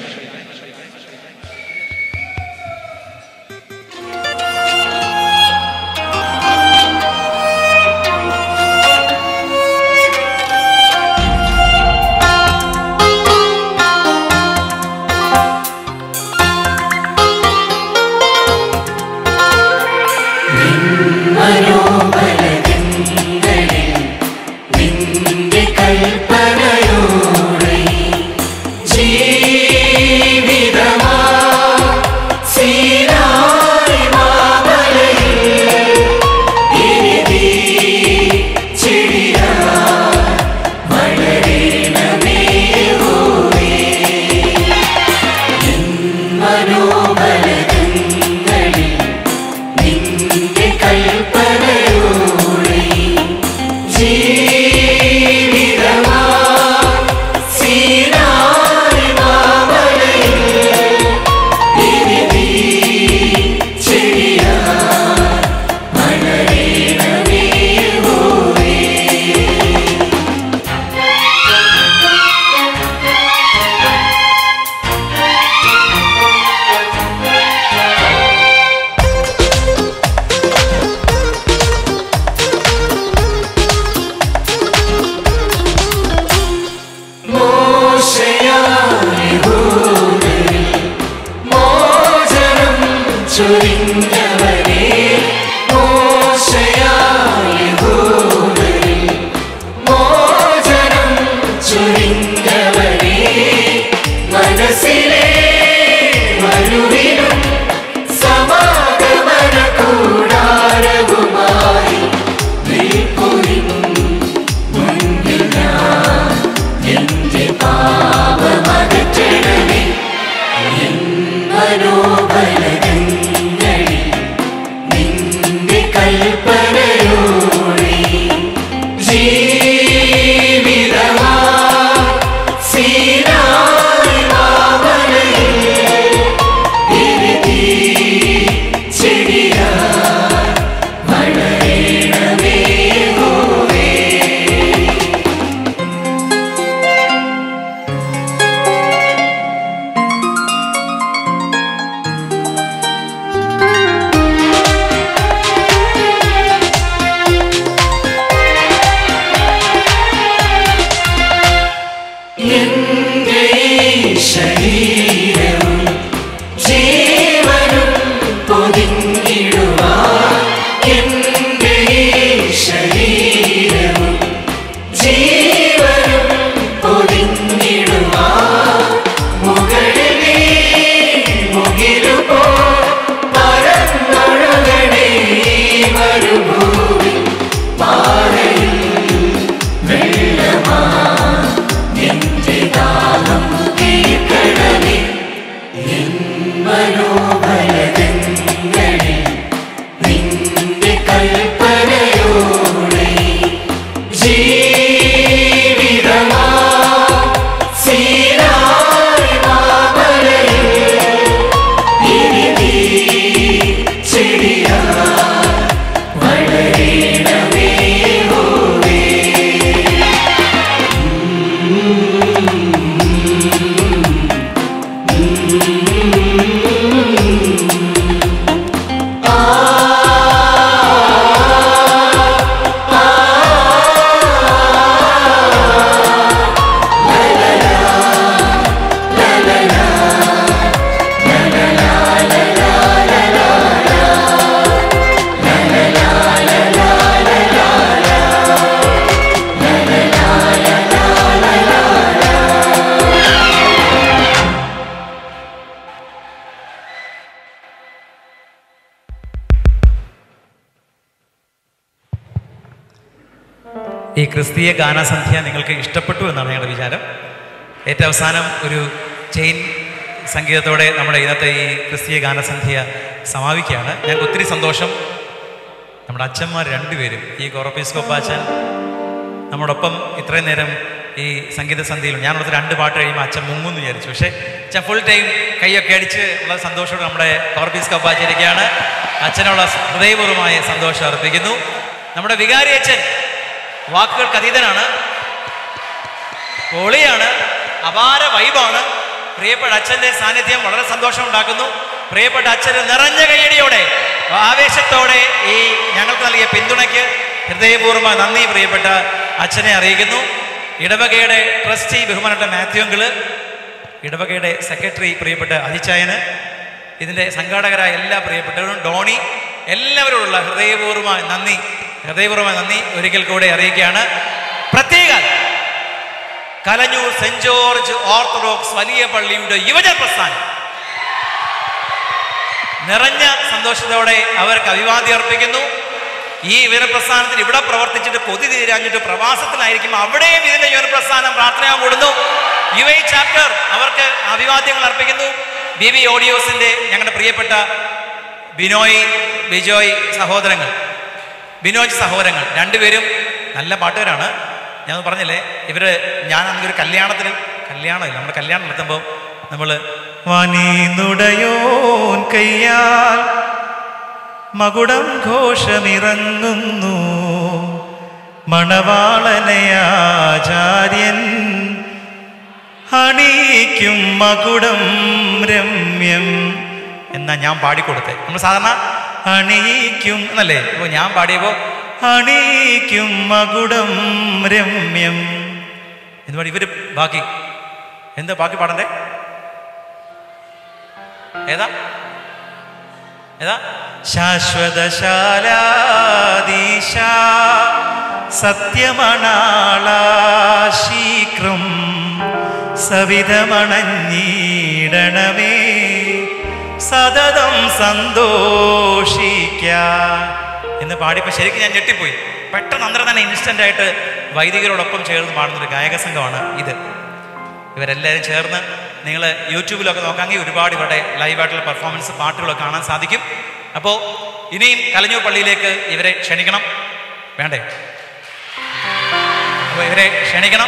നിന്റെ കൽപ്പനയോടെ ജീവിതമാ സീനായി മാമലയിൽ ഇരുതി ചെടിയാ വളരണമേ യഹോവേ. നിൻ മനോബലകങ്ങളിൽ നിന്റെ കൽപ്പനയോടെ ജീവിതമാ സീനായി മാമലയിൽ ഇരുതി ചെടിയാ വളരണമേ യഹോവേ. മോശയാനിഹൂദരിൽ മോചനം ചൊരിഞ്ഞവനേ മോശയാനിഹൂദരിൽ മോചനം ചൊരിഞ്ഞവനേ മനസ്സിലെ മരുവിനും സമാഗമന കൂടാരവുമായി നിൽപ്പുരിൻ മുൻപിൽ ഞാൻ എന്റെ പാപമകറ്റണമേ എൻ മനോബലകങ്ങളിൽ ഈ ക്രിസ്തീയ ഗാനസന്ധ്യ നിങ്ങൾക്ക് ഇഷ്ടപ്പെട്ടു എന്നാണ് ഞങ്ങളുടെ വിചാരം ഏറ്റവും അവസാനം ഒരു ചെയിൻ സംഗീതത്തോടെ നമ്മുടെ ഇന്നത്തെ ഈ ക്രിസ്തീയ ഗാനസന്ധ്യ സമാപിക്കുകയാണ് ഞങ്ങൾക്ക് ഒത്തിരി സന്തോഷം നമ്മുടെ അച്ഛന്മാർ രണ്ടുപേരും ഈ ഗോറപ്പീസ്കോപ്പാച്ചൻ നമ്മോടൊപ്പം ഇത്രയും നേരം ഈ സംഗീത സന്ധ്യയിലും ഞാൻ ഓർത്ത് രണ്ട് പാട്ട് കഴിയുമ്പോൾ അച്ഛൻ മുങ്ങുമെന്ന് വിചാരിച്ചു പക്ഷേ അച്ഛൻ ഫുൾ ടൈം കൈയൊക്കെ അടിച്ച് ഉള്ള സന്തോഷത്തോടെ നമ്മുടെ കോർപ്പീസ് കപ്പാച്ചിരിക്കുകയാണ് അച്ഛനുള്ള ഹൃദയപൂർവ്വമായ സന്തോഷം അർപ്പിക്കുന്നു നമ്മുടെ വികാരി അച്ഛൻ വാക്കുകൾക്ക് അതീതനാണ് പൊളിയാണ് അപാര വൈബാണ് പ്രിയപ്പെട്ട അച്ഛൻ്റെ സാന്നിധ്യം വളരെ സന്തോഷം ഉണ്ടാക്കുന്നു പ്രിയപ്പെട്ട അച്ഛന് നിറഞ്ഞ കൈയടിയോടെ ആവേശത്തോടെ ഈ ഞങ്ങൾക്ക് നൽകിയ പിന്തുണയ്ക്ക് ഹൃദയപൂർവ്വ നന്ദി പ്രിയപ്പെട്ട അച്ഛനെ അറിയിക്കുന്നു ഇടവകയുടെ ട്രസ്റ്റി ബഹുമാനപ്പെട്ട മാത്യു അങ്കിള് ഇടവകയുടെ സെക്രട്ടറി പ്രിയപ്പെട്ട അതിച്ചായന് ഇതിൻ്റെ സംഘാടകരായ എല്ലാ പ്രിയപ്പെട്ടവരും ഡോണി എല്ലാവരോടുള്ള ഹൃദയപൂർവ്വമായ നന്ദി ഹൃദയപൂർവ്വമായ നന്ദി ഒരിക്കൽ കൂടെ അറിയിക്കുകയാണ് പ്രത്യേക കലഞ്ഞൂർ സെന്റ് ജോർജ് ഓർത്തഡോക്സ് വലിയ പള്ളിയുടെ യുവജന പ്രസ്ഥാനം നിറഞ്ഞ സന്തോഷത്തോടെ അവർക്ക് അഭിവാദ്യം അർപ്പിക്കുന്നു ഈ യുവനപ്രസ്ഥാനത്തിൽ ഇവിടെ പ്രവർത്തിച്ചിട്ട് കൊതി തീരാഞ്ഞിട്ട് പ്രവാസത്തിലായിരിക്കും അവിടെയും ഇതിന്റെ യുവനപ്രസ്ഥാനം പ്രാർത്ഥന കൂടുന്നു യു ഐ ചാപ്റ്റർ അവർക്ക് അഭിവാദ്യങ്ങൾ അർപ്പിക്കുന്നു ബി വി ഓഡിയോസിന്റെ ഞങ്ങളുടെ പ്രിയപ്പെട്ട ബിനോയ് ബിജോയ് സഹോദരങ്ങൾ ബിനോയ് സഹോദരങ്ങൾ രണ്ടുപേരും നല്ല പാട്ടുകാരാണ് ഞാൻ പറഞ്ഞില്ലേ ഇവര് ഞാൻ അന്ന് ഒരു കല്യാണത്തിന് കല്യാണമില്ല നമ്മുടെ കല്യാണം നടത്തുമ്പോൾ നമ്മൾ വനീനുടയോൻ കയ്യാൽ മകുടം ഘോഷമിറങ്ങുന്നു മണവാളനയാചാര്യൻ അണീക്കും മകുടം രമ്യം എന്നാ ഞാൻ പാടിക്കൊടുത്തേ നമ്മൾ സാധാരണ അണീക്കും എന്നല്ലേ ഇപ്പോൾ ഞാൻ പാടിയപ്പോൾ അണീക്കും മകുടം രമ്യം എന്ന് പാടി ഇവര് ബാക്കി എന്താ ബാക്കി പാടണ്ടേ ഏതാ ഏതാ ശാശ്വതശാലാദീശ സത്യമണാള ശീക്രം സവിധമണഞ്ഞിടണമേ സതതം സന്തോഷിക്ക എന്ന് പാടിയപ്പോൾ ശരിക്കും ഞാൻ ഞെട്ടിപ്പോയി പെട്ടെന്ന് അന്നേരം തന്നെ ഇൻസ്റ്റന്റ് ആയിട്ട് വൈദികരോടൊപ്പം ചേർന്ന് പാടുന്നൊരു ഗായക സംഘമാണ് ഇത് ഇവരെല്ലാവരും ചേർന്ന് നിങ്ങൾ യൂട്യൂബിലൊക്കെ നോക്കാമെങ്കിൽ ഒരുപാട് ഇവരുടെ ലൈവായിട്ടുള്ള പെർഫോമൻസ് പാട്ടുകളൊക്കെ കാണാൻ സാധിക്കും അപ്പോൾ ഇനിയും കലഞ്ഞൂർ പള്ളിയിലേക്ക് ഇവരെ ക്ഷണിക്കണം വേണ്ടേ അപ്പോൾ ഇവരെ ക്ഷണിക്കണം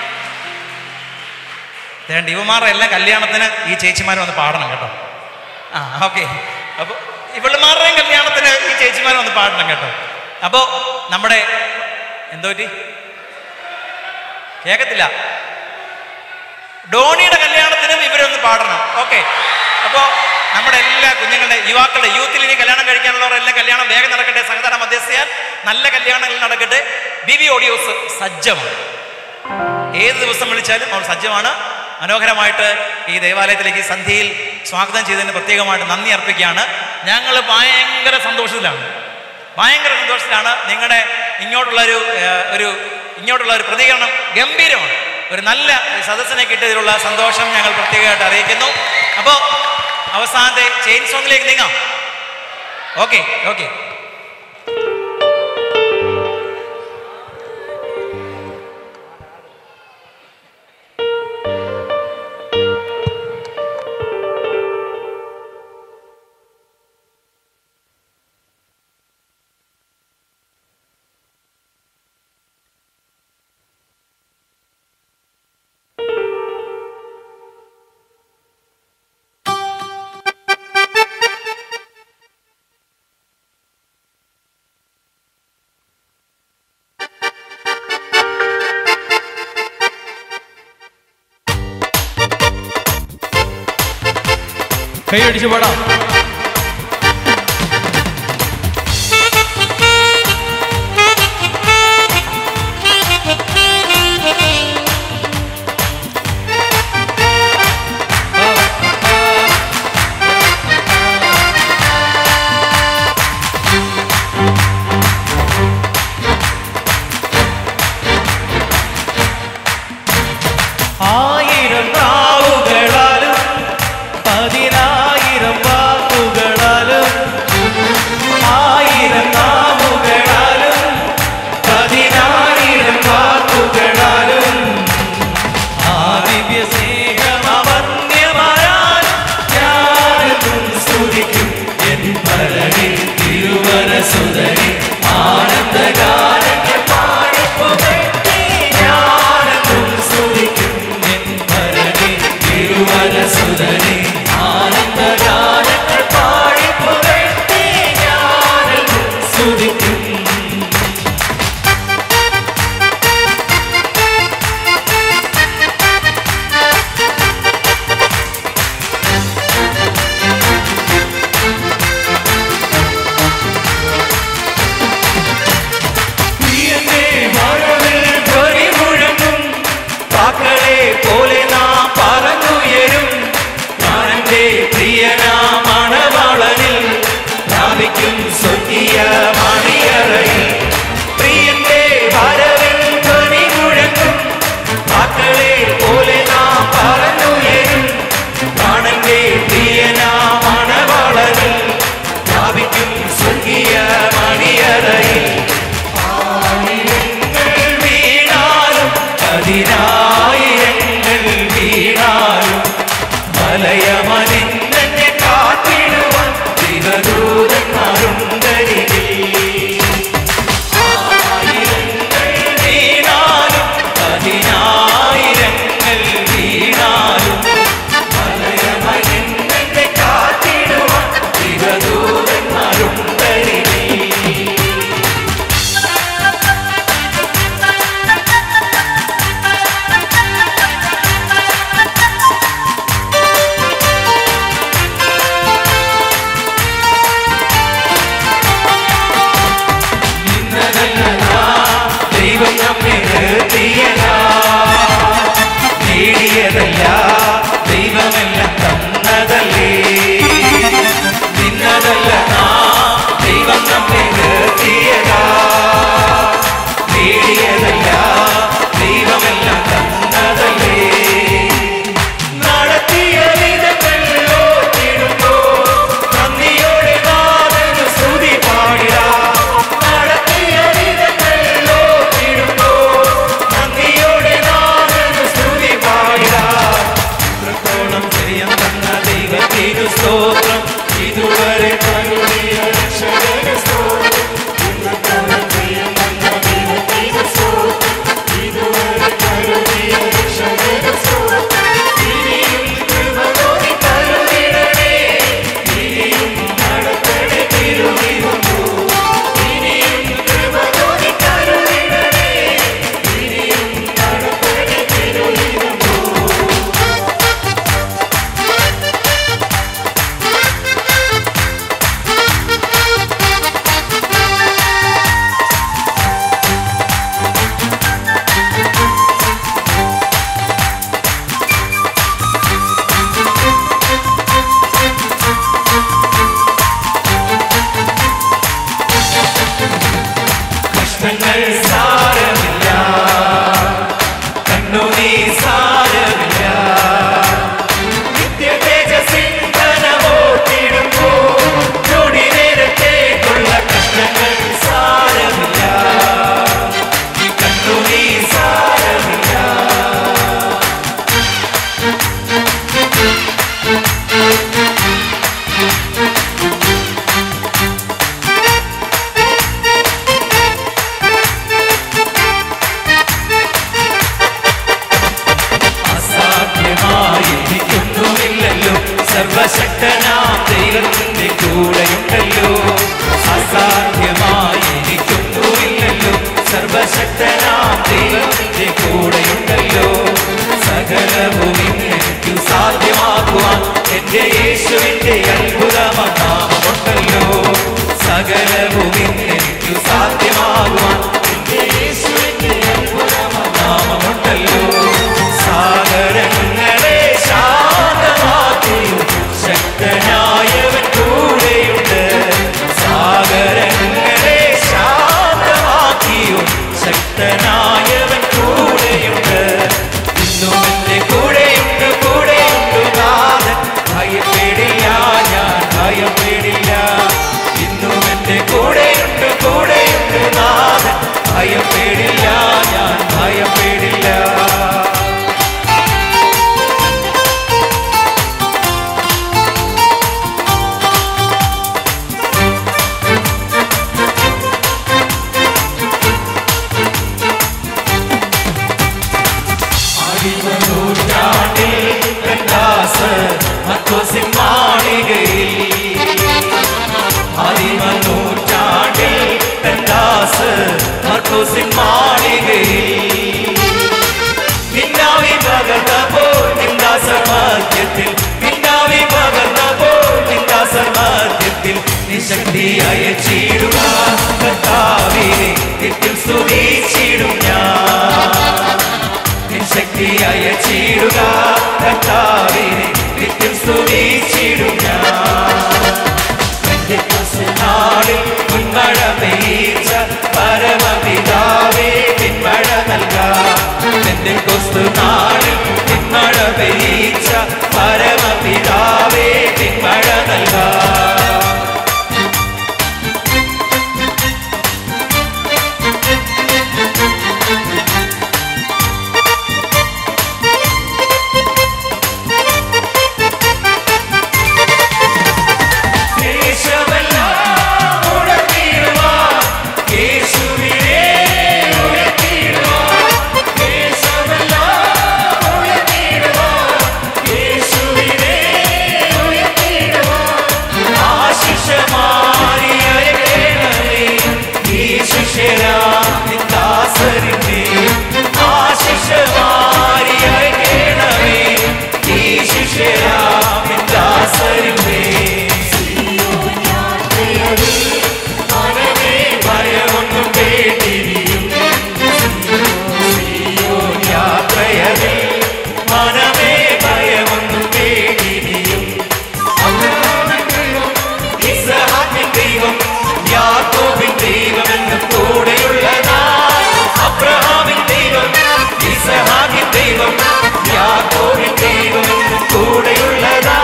രണ്ട് ഇവമാരുടെ എല്ലാം കല്യാണത്തിന് ഈ ചേച്ചിമാർ വന്ന് പാടണം കേട്ടോ ആ ഓക്കെ അപ്പോൾ ഇവളുമാരുടെയും കല്യാണത്തിന് ഈ ചേച്ചിമാർ വന്ന് പാടണം കേട്ടോ അപ്പോൾ നമ്മുടെ എന്തോ പറ്റി കേൾക്കത്തില്ല ഡോണിയുടെ കല്യാണത്തിനും ഇവരൊന്ന് പാടണം ഓക്കെ അപ്പോൾ നമ്മുടെ എല്ലാ കുഞ്ഞുങ്ങളുടെ യുവാക്കളുടെ യൂത്തിൽ ഇനി കല്യാണം കഴിക്കാനുള്ളവരെല്ലാം കല്യാണം വേഗം നടക്കട്ടെ സംഘടന മധ്യസ്ഥയാൽ നല്ല കല്യാണങ്ങൾ നടക്കട്ടെ ബി ബി ഓഡിയോസ് സജ്ജമാണ് ഏത് ദിവസം വിളിച്ചാലും അവർ സജ്ജമാണ് മനോഹരമായിട്ട് ഈ ദേവാലയത്തിലേക്ക് ഈ സന്ധ്യയിൽ സ്വാഗതം ചെയ്തതിന് പ്രത്യേകമായിട്ട് നന്ദി അർപ്പിക്കുകയാണ് ഞങ്ങൾ ഭയങ്കര സന്തോഷത്തിലാണ് ഭയങ്കര സന്തോഷത്തിലാണ് നിങ്ങളുടെ ഇങ്ങോട്ടുള്ള ഒരു ഏഹ്, ഒരു ഇങ്ങോട്ടുള്ള ഒരു പ്രതികരണം ഗംഭീരമാണ് ഒരു നല്ല സദസ്സിനെ കിട്ടിയതിലുള്ള സന്തോഷം ഞങ്ങൾ പ്രത്യേകമായിട്ട് അറിയിക്കുന്നു അപ്പോൾ അവസാനത്തെ ചെയിൻ സോങ്ങിലേക്ക് നീങ്ങാം ഓക്കെ ഓക്കെ കൈയടിച്ച് പാടാം ആയിരം നാവുകളാലും പതിനായിരം വാക്കുകളാലും സുതരി ആനന്ദഗാനങ്ങൾ പാടിപ്പുകഴ്ത്തി ഞാനെന്നും സ്തുതിക്കും എൻ ഭരണി തിരുവന സുതരി ആനന്ദഗാനങ്ങൾ പാടിപ്പുകഴ്ത്തി ഞാനെന്നും സ്തുതിക്കും പ്രിയന്റെ മഴവിൽ ധ്വനി മുഴങ്ങും കാക്കളെ പോലെ നാം പറന്നുയരും ഞാനെന്റെ പ്രിയനാം മണവാളനിൽ പ്രാപിക്കും സ്വർഗീയ മണിയറയിൽ പ്രിയന്റെ വരവിൽ ധ്വനി മുഴങ്ങും കാക്കളെ പോലെ നാം പറന്നുയരും പ്രാണന്റെ പ്രിയനാം മണവാളനിൽ പ്രാപിക്കും സ്വർഗീയ മണിയറയിൽ ആയിരങ്ങൾ വീണാലും പതിനായിരങ്ങൾ വീണാലും മലയമനിന്നെ കാത്തിടുവാൻ ദൈവദൂതന്മാരുണ്ടരികിൽ ആയിരങ്ങൾ വീണാലും പതിനായിരങ്ങൾ വീണാലും മലയമനിന്നെ കാത്തിടുവാൻ ദൈവദൂതന്മാരുണ്ടരികിൽ ദൈവം നമ്മെ നിർത്തിയതാ നേടിയതല്ല ദൈവമെല്ലാം തന്നതല്ലേ നിന്നതല്ല നാം ദൈവം നമ്മെ നിർത്തിയതാ നേടിയതല്ല ദൈവമെല്ലാം തന്നതല്ലേ നടത്തിയ വിധങ്ങൾ ഓർത്തിടുമ്പോ നന്ദിയോടെ നാഥന് സ്തുതി പാടിടാ നടത്തിയ വിധങ്ങൾ ഓർത്തിടുമ്പോ നന്ദിയോടെ നാഥന് സ്തുതി പാടിടാ ഇത്രത്തോളം ചെയ്യാൻ തന്ന ദൈവത്തിനു സ്തോത്രം ഇതുവരെ കരുണിയ രക്ഷകന് സ്തോത്രം ഇത്രത്തോളം ചെയ്യാൻ തന്ന ദൈവത്തിനു സ്തോത്രം ഇതുവരെ കരുണിയ രക്ഷകന് സ്തോത്രം ഇനിയും കൃപ തോന്നി കരുണിടണേ ഇനിയും നടത്തണേ തിരുവിരുന്നു ഇനിയും കൃപ തോന്നി കരുണിടണേ ഇനിയും നടത്തണേ തിരുവിരുന്നു കഷ്ടങ്ങൾ സാരമില്ല കണ്ണുനീ സാരമില്ല നിത്യ തേജസിന്ധനമോട്ടിടുമ്പോ ചൊടി നേരത്തേക്കുള്ള കഷ്ടങ്ങൾ സാരമില്ല ഈ കണ്ണുനീ സാരമില്ല അസാധ്യമായിരിക്കുന്നുമില്ലല്ലോ സർവശക്തനാം ദൈവത്തിന്റെ കൂടെയുണ്ടല്ലോ അസാധ്യമായിരിക്കുന്നുമില്ലല്ലോ സർവശക്തനാം ദൈവത്തിന്റെ കൂടെയുണ്ടല്ലോ സകലവും എനിക്ക് സാധ്യമാക്കുവാൻ എന്റെ യേശുവിന്റെ അത്ഭുതമനാമമുണ്ടല്ലോ സകലവും എനിക്ക് സാധ്യമാകുവാൻ എന്റെ യേശുവിന്റെ അത്ഭുതമനാമമുണ്ടല്ലോ സാഗരങ്ങളെ ശാന്തമാക്കിയും ശക്തനായവൻ കൂടെയുണ്ട് സാഗരങ്ങളെ ശാന്തമാക്കിയും ശക്തനായവൻ കൂടെയുണ്ട് ഇന്നും എന്റെ കൂടെയുണ്ട് കൂടെയുണ്ട് നാഥൻ ഭയപ്പെടില്ല ഞാൻ ഭയപ്പെടില്ല ഇന്നും എന്റെ കൂടെയുണ്ട് കൂടെയുണ്ട് നാഥൻ ഭയപ്പെടില്ല ഞാൻ ഭയപ്പെടില്ല ഫിർദൗസിൻ മാളികയിൽ നിന്നാവി പകർന്നപ്പോൾ നിന്ദാസർ മധ്യത്തിൽ നിന്നാവി പകർന്നപ്പോൾ നിന്ദാസർ മധ്യത്തിൽ നിശക്തിയായ ചീടുക കർത്താവിനെ നിത്യം സ്തുതിച്ചിടും ഞാൻ നിശക്തിയായ ചീടുക കർത്താവിനെ നിത്യം സ്തുതിച്ചിടും ഞാൻ നാളിൽ മുൻമഴ പെയ്ച്ച പരമപിതാവേ പിന്മഴ നൽകാം എന്റെ കൊസ്തു നാളിൽ പിന്മഴ പെയ്ച്ച പരമപിതാവേ പിന്മഴ നൽകാം ദേശമെല്ലാം ഉണർന്നിടുവാൻ യേശുവിനെ ഉയർത്തിയിടുവാൻ. ദേശമെല്ലാം ഉയർത്തിയിടുവാൻ യേശുവിനെ ഉയർത്തിയിടുവാൻ. ആശിഷമായി അയക്കണമേ ഈ ശിഷ്യരാം നിന്ദാസരിനെ. ആശിഷമായി അയക്കണമേ ഈ ശിഷ്യരാം നിന്ദാസരിനെ. ഭയമൊന്നും വേണ്ടിരിയും സിയോൻ യാത്രയതിൽ മനമേ ഭയമൊന്നും വേണ്ടിരിയും അബ്രഹാമിൻ ദൈവം, ഇസ്ഹാക്കിൻ ദൈവം യാക്കോബിൻ ദൈവം എന്ന് കൂടെയുള്ളതാ അബ്രഹാമിൻ ദൈവം ഇസ്ഹാക്കിൻ ദൈവം യാക്കോബിൻ ദൈവം എന്ന് കൂടെയുള്ളതാ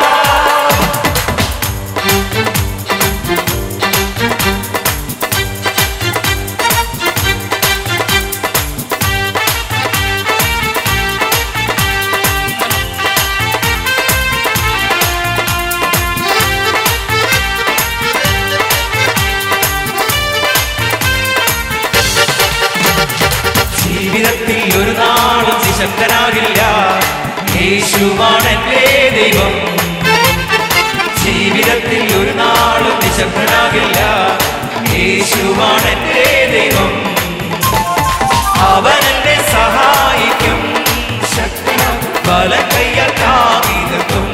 ജീവിതത്തിൽ ഒരു നാളും നിശബ്ദനാകില്ല യേശുവാണ് എന്റെ ദൈവം ജീവിതത്തിൽ ഒരു നാളും നിശബ്ദനാകില്ല യേശുവാണ് എന്റെ ദൈവം അവൻ എന്നെ സഹായിക്കും ശക്തി ബല കയ്യാൽ താങ്ങി നിൽക്കും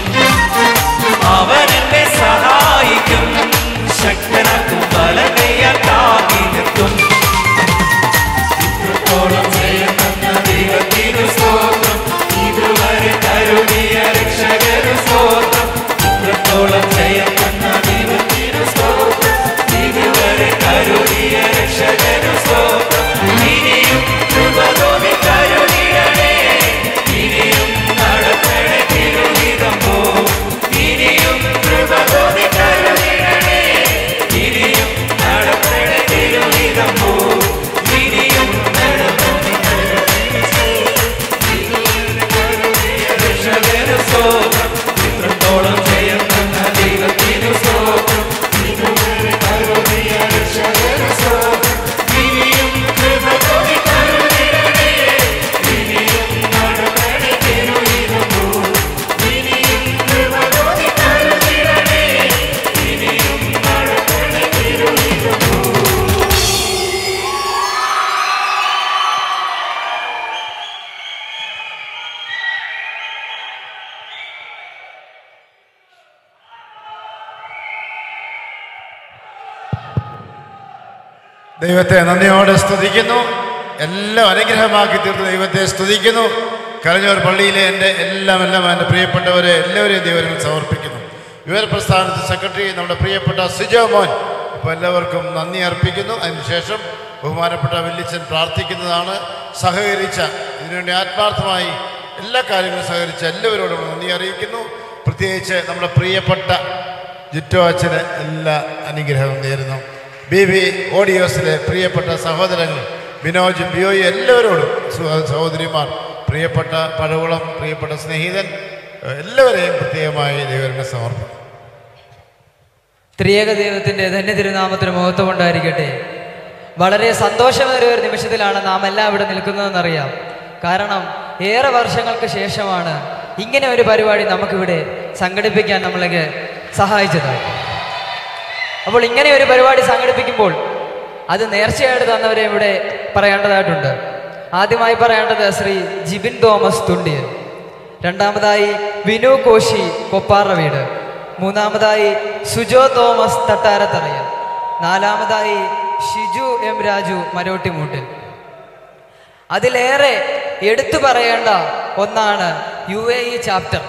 അവൻ എന്നെ സഹായിക്കും ശക്തനാക്കും ബല കയ്യാൽ താങ്ങി നിൽക്കും ഇത്രത്തോളം ജയം തന്ന ദൈവത്തിനു സ്തോത്രം ഇതുവരെ കരുതിയ രക്ഷകരു സ്തോത്രം ഇത്രത്തോളം ജയം തന്ന ദൈവത്തിനു സ്തോത്രം ഇതുവരെ കരുതിയ രക്ഷകരു സ്തോത്രം ഇനിയും കൃപ തോന്നി കരുതിയണേ ഇനിയും നടത്തണേ തിരുഹിതം പോ ഇനിയും കൃപ തോന്നി കരുതിയണേ ഇനിയും നടത്തണേ തിരുഹിതം പോ ഇനിയും നടത്തണേ രക്ഷകരു സ്തോത്രം ഇത്രത്തോളം ജയം തന്ന ദൈവത്തിനു സ്തോത്രം ഇതുവരെ കരുതിയ രക്ഷകരു സ്തോത്രം ഇനിയും കൃപ തോന്നി കരുതിയണേ ഇനിയും നടത്തണേ തിരുഹിതം പോ ഇനിയും കൃപ തോന്നി കരുതിയണേ ഇനിയും നടത്തണേ തിരുഹിതം പോ ദൈവത്തെ നന്ദിയോടെ സ്തുതിക്കുന്നു എല്ലാം അനുഗ്രഹമാക്കി തീർത്ത് ദൈവത്തെ സ്തുതിക്കുന്നു കലഞ്ഞൂർ പള്ളിയിലെ എൻ്റെ എല്ലാം എല്ലാം എൻ്റെ പ്രിയപ്പെട്ടവരെ എല്ലാവരെയും ദൈവങ്ങൾ സമർപ്പിക്കുന്നു വിവരപ്രസ്ഥാനത്ത് സെക്രട്ടറി നമ്മുടെ പ്രിയപ്പെട്ട സിജോ മോൻ ഇപ്പോൾ എല്ലാവർക്കും നന്ദി അർപ്പിക്കുന്നു അതിനുശേഷം ബഹുമാനപ്പെട്ട വല്യച്ഛൻ പ്രാർത്ഥിക്കുന്നതാണ് സഹകരിച്ച ഇതിനുവേണ്ടി ആത്മാർത്ഥമായി എല്ലാ കാര്യങ്ങളും സഹകരിച്ച എല്ലാവരോടും നന്ദി അറിയിക്കുന്നു പ്രത്യേകിച്ച് നമ്മുടെ പ്രിയപ്പെട്ട ജിറ്റോ അച്ഛന് എല്ലാ അനുഗ്രഹവും നേരുന്നു ബി ബി ഓഡിയോസിലെ പ്രിയപ്പെട്ട സഹോദരങ്ങൾ ബിനോജും ബിയോയും എല്ലാവരോടും സഹ- സഹോദരിമാർ പ്രിയപ്പെട്ട പഴകുളം പ്രിയപ്പെട്ട സ്നേഹിതൻ ഏഹ് എല്ലാവരെയും പ്രത്യേകമായി ദൈവത്തിന് സമർപ്പിക്കും ത്രിയേക ദൈവത്തിൻ്റെ ധന്യ തിരുനാമത്തിന് മഹത്വം ഉണ്ടായിരിക്കട്ടെ വളരെ സന്തോഷമേറിയ ഒരു നിമിഷത്തിലാണ് നാം എല്ലാം ഇവിടെ നിൽക്കുന്നതെന്നറിയാം കാരണം ഏറെ വർഷങ്ങൾക്ക് ശേഷമാണ് ഇങ്ങനെ ഒരു പരിപാടി നമുക്കിവിടെ സംഘടിപ്പിക്കാൻ നമ്മളെ സഹായിച്ചത് അപ്പോൾ ഇങ്ങനെ ഒരു പരിപാടി സംഘടിപ്പിക്കുമ്പോൾ അത് നേർച്ചയായിട്ട് തന്നവരെ ഇവിടെ പറയേണ്ടതായിട്ടുണ്ട് ആദ്യമായി പറയേണ്ടത് ശ്രീ ജിബിൻ തോമസ് തുണ്ടിയൻ രണ്ടാമതായി വിനു കോശി കൊപ്പാറ വീട് മൂന്നാമതായി സുജോ തോമസ് തട്ടാരത്തറയൽ നാലാമതായി ഷിജു എം രാജു മരോട്ടിമൂട്ടിൽ അതിലേറെ എടുത്തു പറയേണ്ട ഒന്നാണ് യു എ ഇ ചാപ്റ്റർ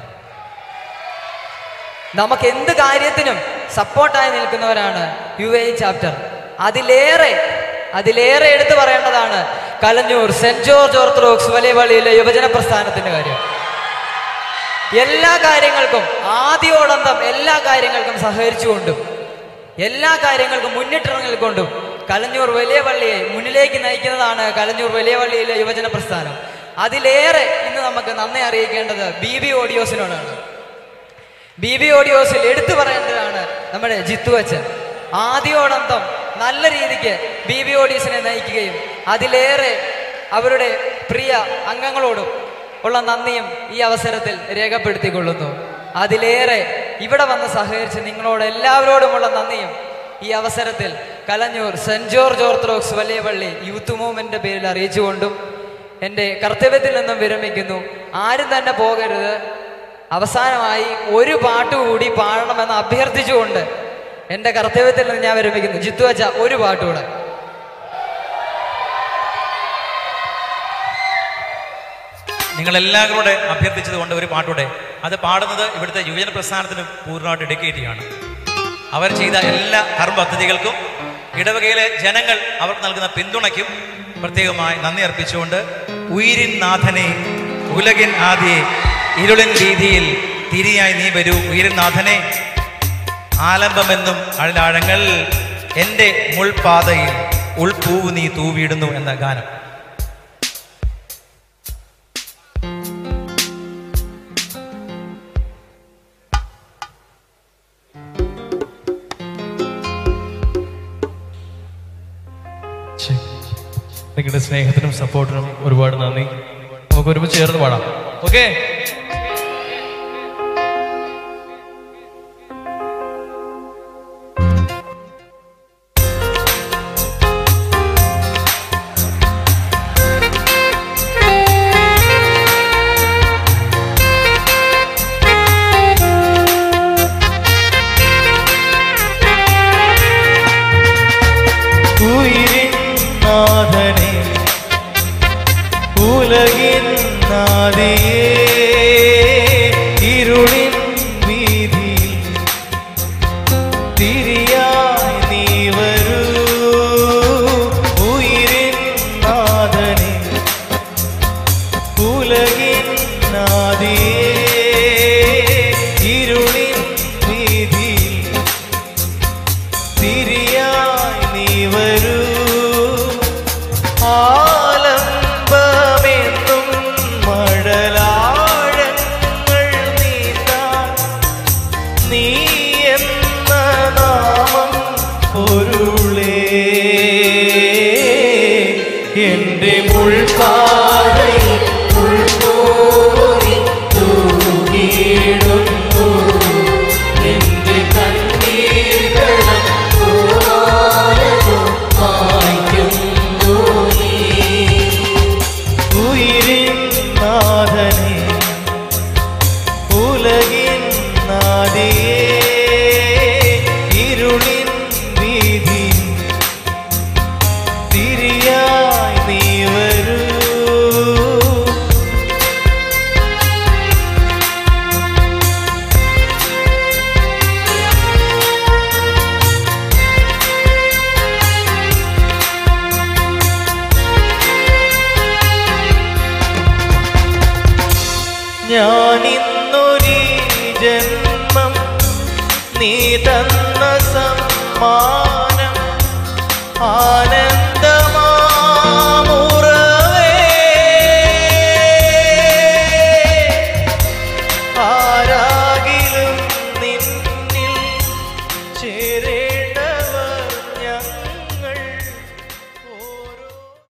നമുക്ക് എന്ത് കാര്യത്തിനും സപ്പോർട്ടായി നിൽക്കുന്നവരാണ് യു എ ഇ ചാപ്റ്റർ അതിലേറെ അതിലേറെ എടുത്തു പറയേണ്ടതാണ് കലഞ്ഞൂർ സെന്റ് ജോർജ് ഓർത്തഡോക്സ് വലിയ പള്ളിയിലെ യുവജന പ്രസ്ഥാനത്തിന്റെ കാര്യം എല്ലാ കാര്യങ്ങൾക്കും ആദ്യോടന്തം എല്ലാ കാര്യങ്ങൾക്കും സഹകരിച്ചുകൊണ്ടും എല്ലാ കാര്യങ്ങൾക്കും മുന്നിട്ടിറങ്ങിക്കൊണ്ടും കലഞ്ഞൂർ വലിയ പള്ളിയെ മുന്നിലേക്ക് നയിക്കുന്നതാണ് കലഞ്ഞൂർ വലിയ പള്ളിയിലെ യുവജന പ്രസ്ഥാനം അതിലേറെ ഇന്ന് നമുക്ക് നന്ദി അറിയിക്കേണ്ടത് ബി ബി ഓഡിയോസിനോടാണ് ബി ബി ഓഡിയോസിൽ എടുത്തു പറയേണ്ടതാണ് നമ്മുടെ ജിത്തു അച്ഛൻ ആദ്യോടന്തം നല്ല രീതിക്ക് ബി ബി ഓഡിയോസിനെ നയിക്കുകയും അതിലേറെ അവരുടെ പ്രിയ അംഗങ്ങളോടും ഉള്ള നന്ദിയും ഈ അവസരത്തിൽ രേഖപ്പെടുത്തിക്കൊള്ളുന്നു അതിലേറെ ഇവിടെ വന്ന് സഹകരിച്ച് നിങ്ങളോട് എല്ലാവരോടുമുള്ള നന്ദിയും ഈ അവസരത്തിൽ കലഞ്ഞൂർ സെന്റ് ജോർജ് ഓർത്തഡോക്സ് വലിയ പള്ളി യൂത്ത് മൂവ്മെന്റിന്റെ പേരിൽ അറിയിച്ചുകൊണ്ടും എൻ്റെ കർത്തവ്യത്തിൽ നിന്നും വിരമിക്കുന്നു ആരും തന്നെ പോകരുത് അവസാനമായി ഒരു പാട്ട് കൂടി പാടണമെന്ന് അഭ്യർത്ഥിച്ചുകൊണ്ട് എൻ്റെ കർത്തവ്യത്തിൽ നിന്ന് ഞാൻ വിരമിക്കുന്നു ജിത്തു അച്ഛ ഒരു പാട്ടുകൂടെ നിങ്ങളെല്ലാം കൂടെ അഭ്യർത്ഥിച്ചത് കൊണ്ട് ഒരു പാട്ടൂടെ അത് പാടുന്നത് ഇവിടുത്തെ യുവജന പ്രസ്ഥാനത്തിന് പൂർണ്ണമായിട്ട് ഡെഡിക്കേറ്റ് ചെയ്യാണ് അവർ ചെയ്ത എല്ലാ കർമ്മ പദ്ധതികൾക്കും ഇടവകയിലെ ജനങ്ങൾ അവർക്ക് നൽകുന്ന പിന്തുണയ്ക്കും പ്രത്യേകമായി നന്ദി അർപ്പിച്ചുകൊണ്ട് ഉയിരിൻ നാഥനെ ഉലകിൻ ആദിയെ ഇരുളിൻ വീതിയിൽ തിരിയായി നീ വരൂ ഉയിരിൻ നാഥനെ ആലംബമെന്നും അഴലാഴങ്ങൾ എൻ്റെ മുൾപാതയിൽ ഉൾപൂവ് നീ തൂവിയിടുന്നു എന്ന ഗാനം നിങ്ങളുടെ സ്നേഹത്തിനും സപ്പോർട്ടിനും ഒരുപാട് നന്ദി നമുക്ക് ഒരുമിച്ച് ചേർന്ന് പാടാം ഓക്കെ ഉയിരിൻ നാഥനെ ഉലകിൻ നാദിയേ ഇരുളിൻ വീതിയിൽ തിരിയായി നീ വരൂ ഉയിരിൻ നാഥനെ ഉലകിൻ നാദിയേ ഇരുളിൻ വീതിയിൽ തിരിയായി നീ വരൂ ആലംബമെന്നും മഴലാഴങ്ങൾ നീന്താൻ നീ എന്ന നാമം പൊരുളേ എൻ്റെ മുൾപാതയിൽ ഉൾപോരി തൂകിയിടുന്നു എൻ്റെ കണ്ണീർക്കണം മായ്ക്കുന്നു നീ ഉയിരിൻ നാഥനെ ഉലകിൻ നാദിയേ ഇരുളിൻ വീതി തിരിയായി നീ വരൂ ഞാനിന്നൊരു ജന്മം നീ തന്ന സമ്മാനം ആനന്ദ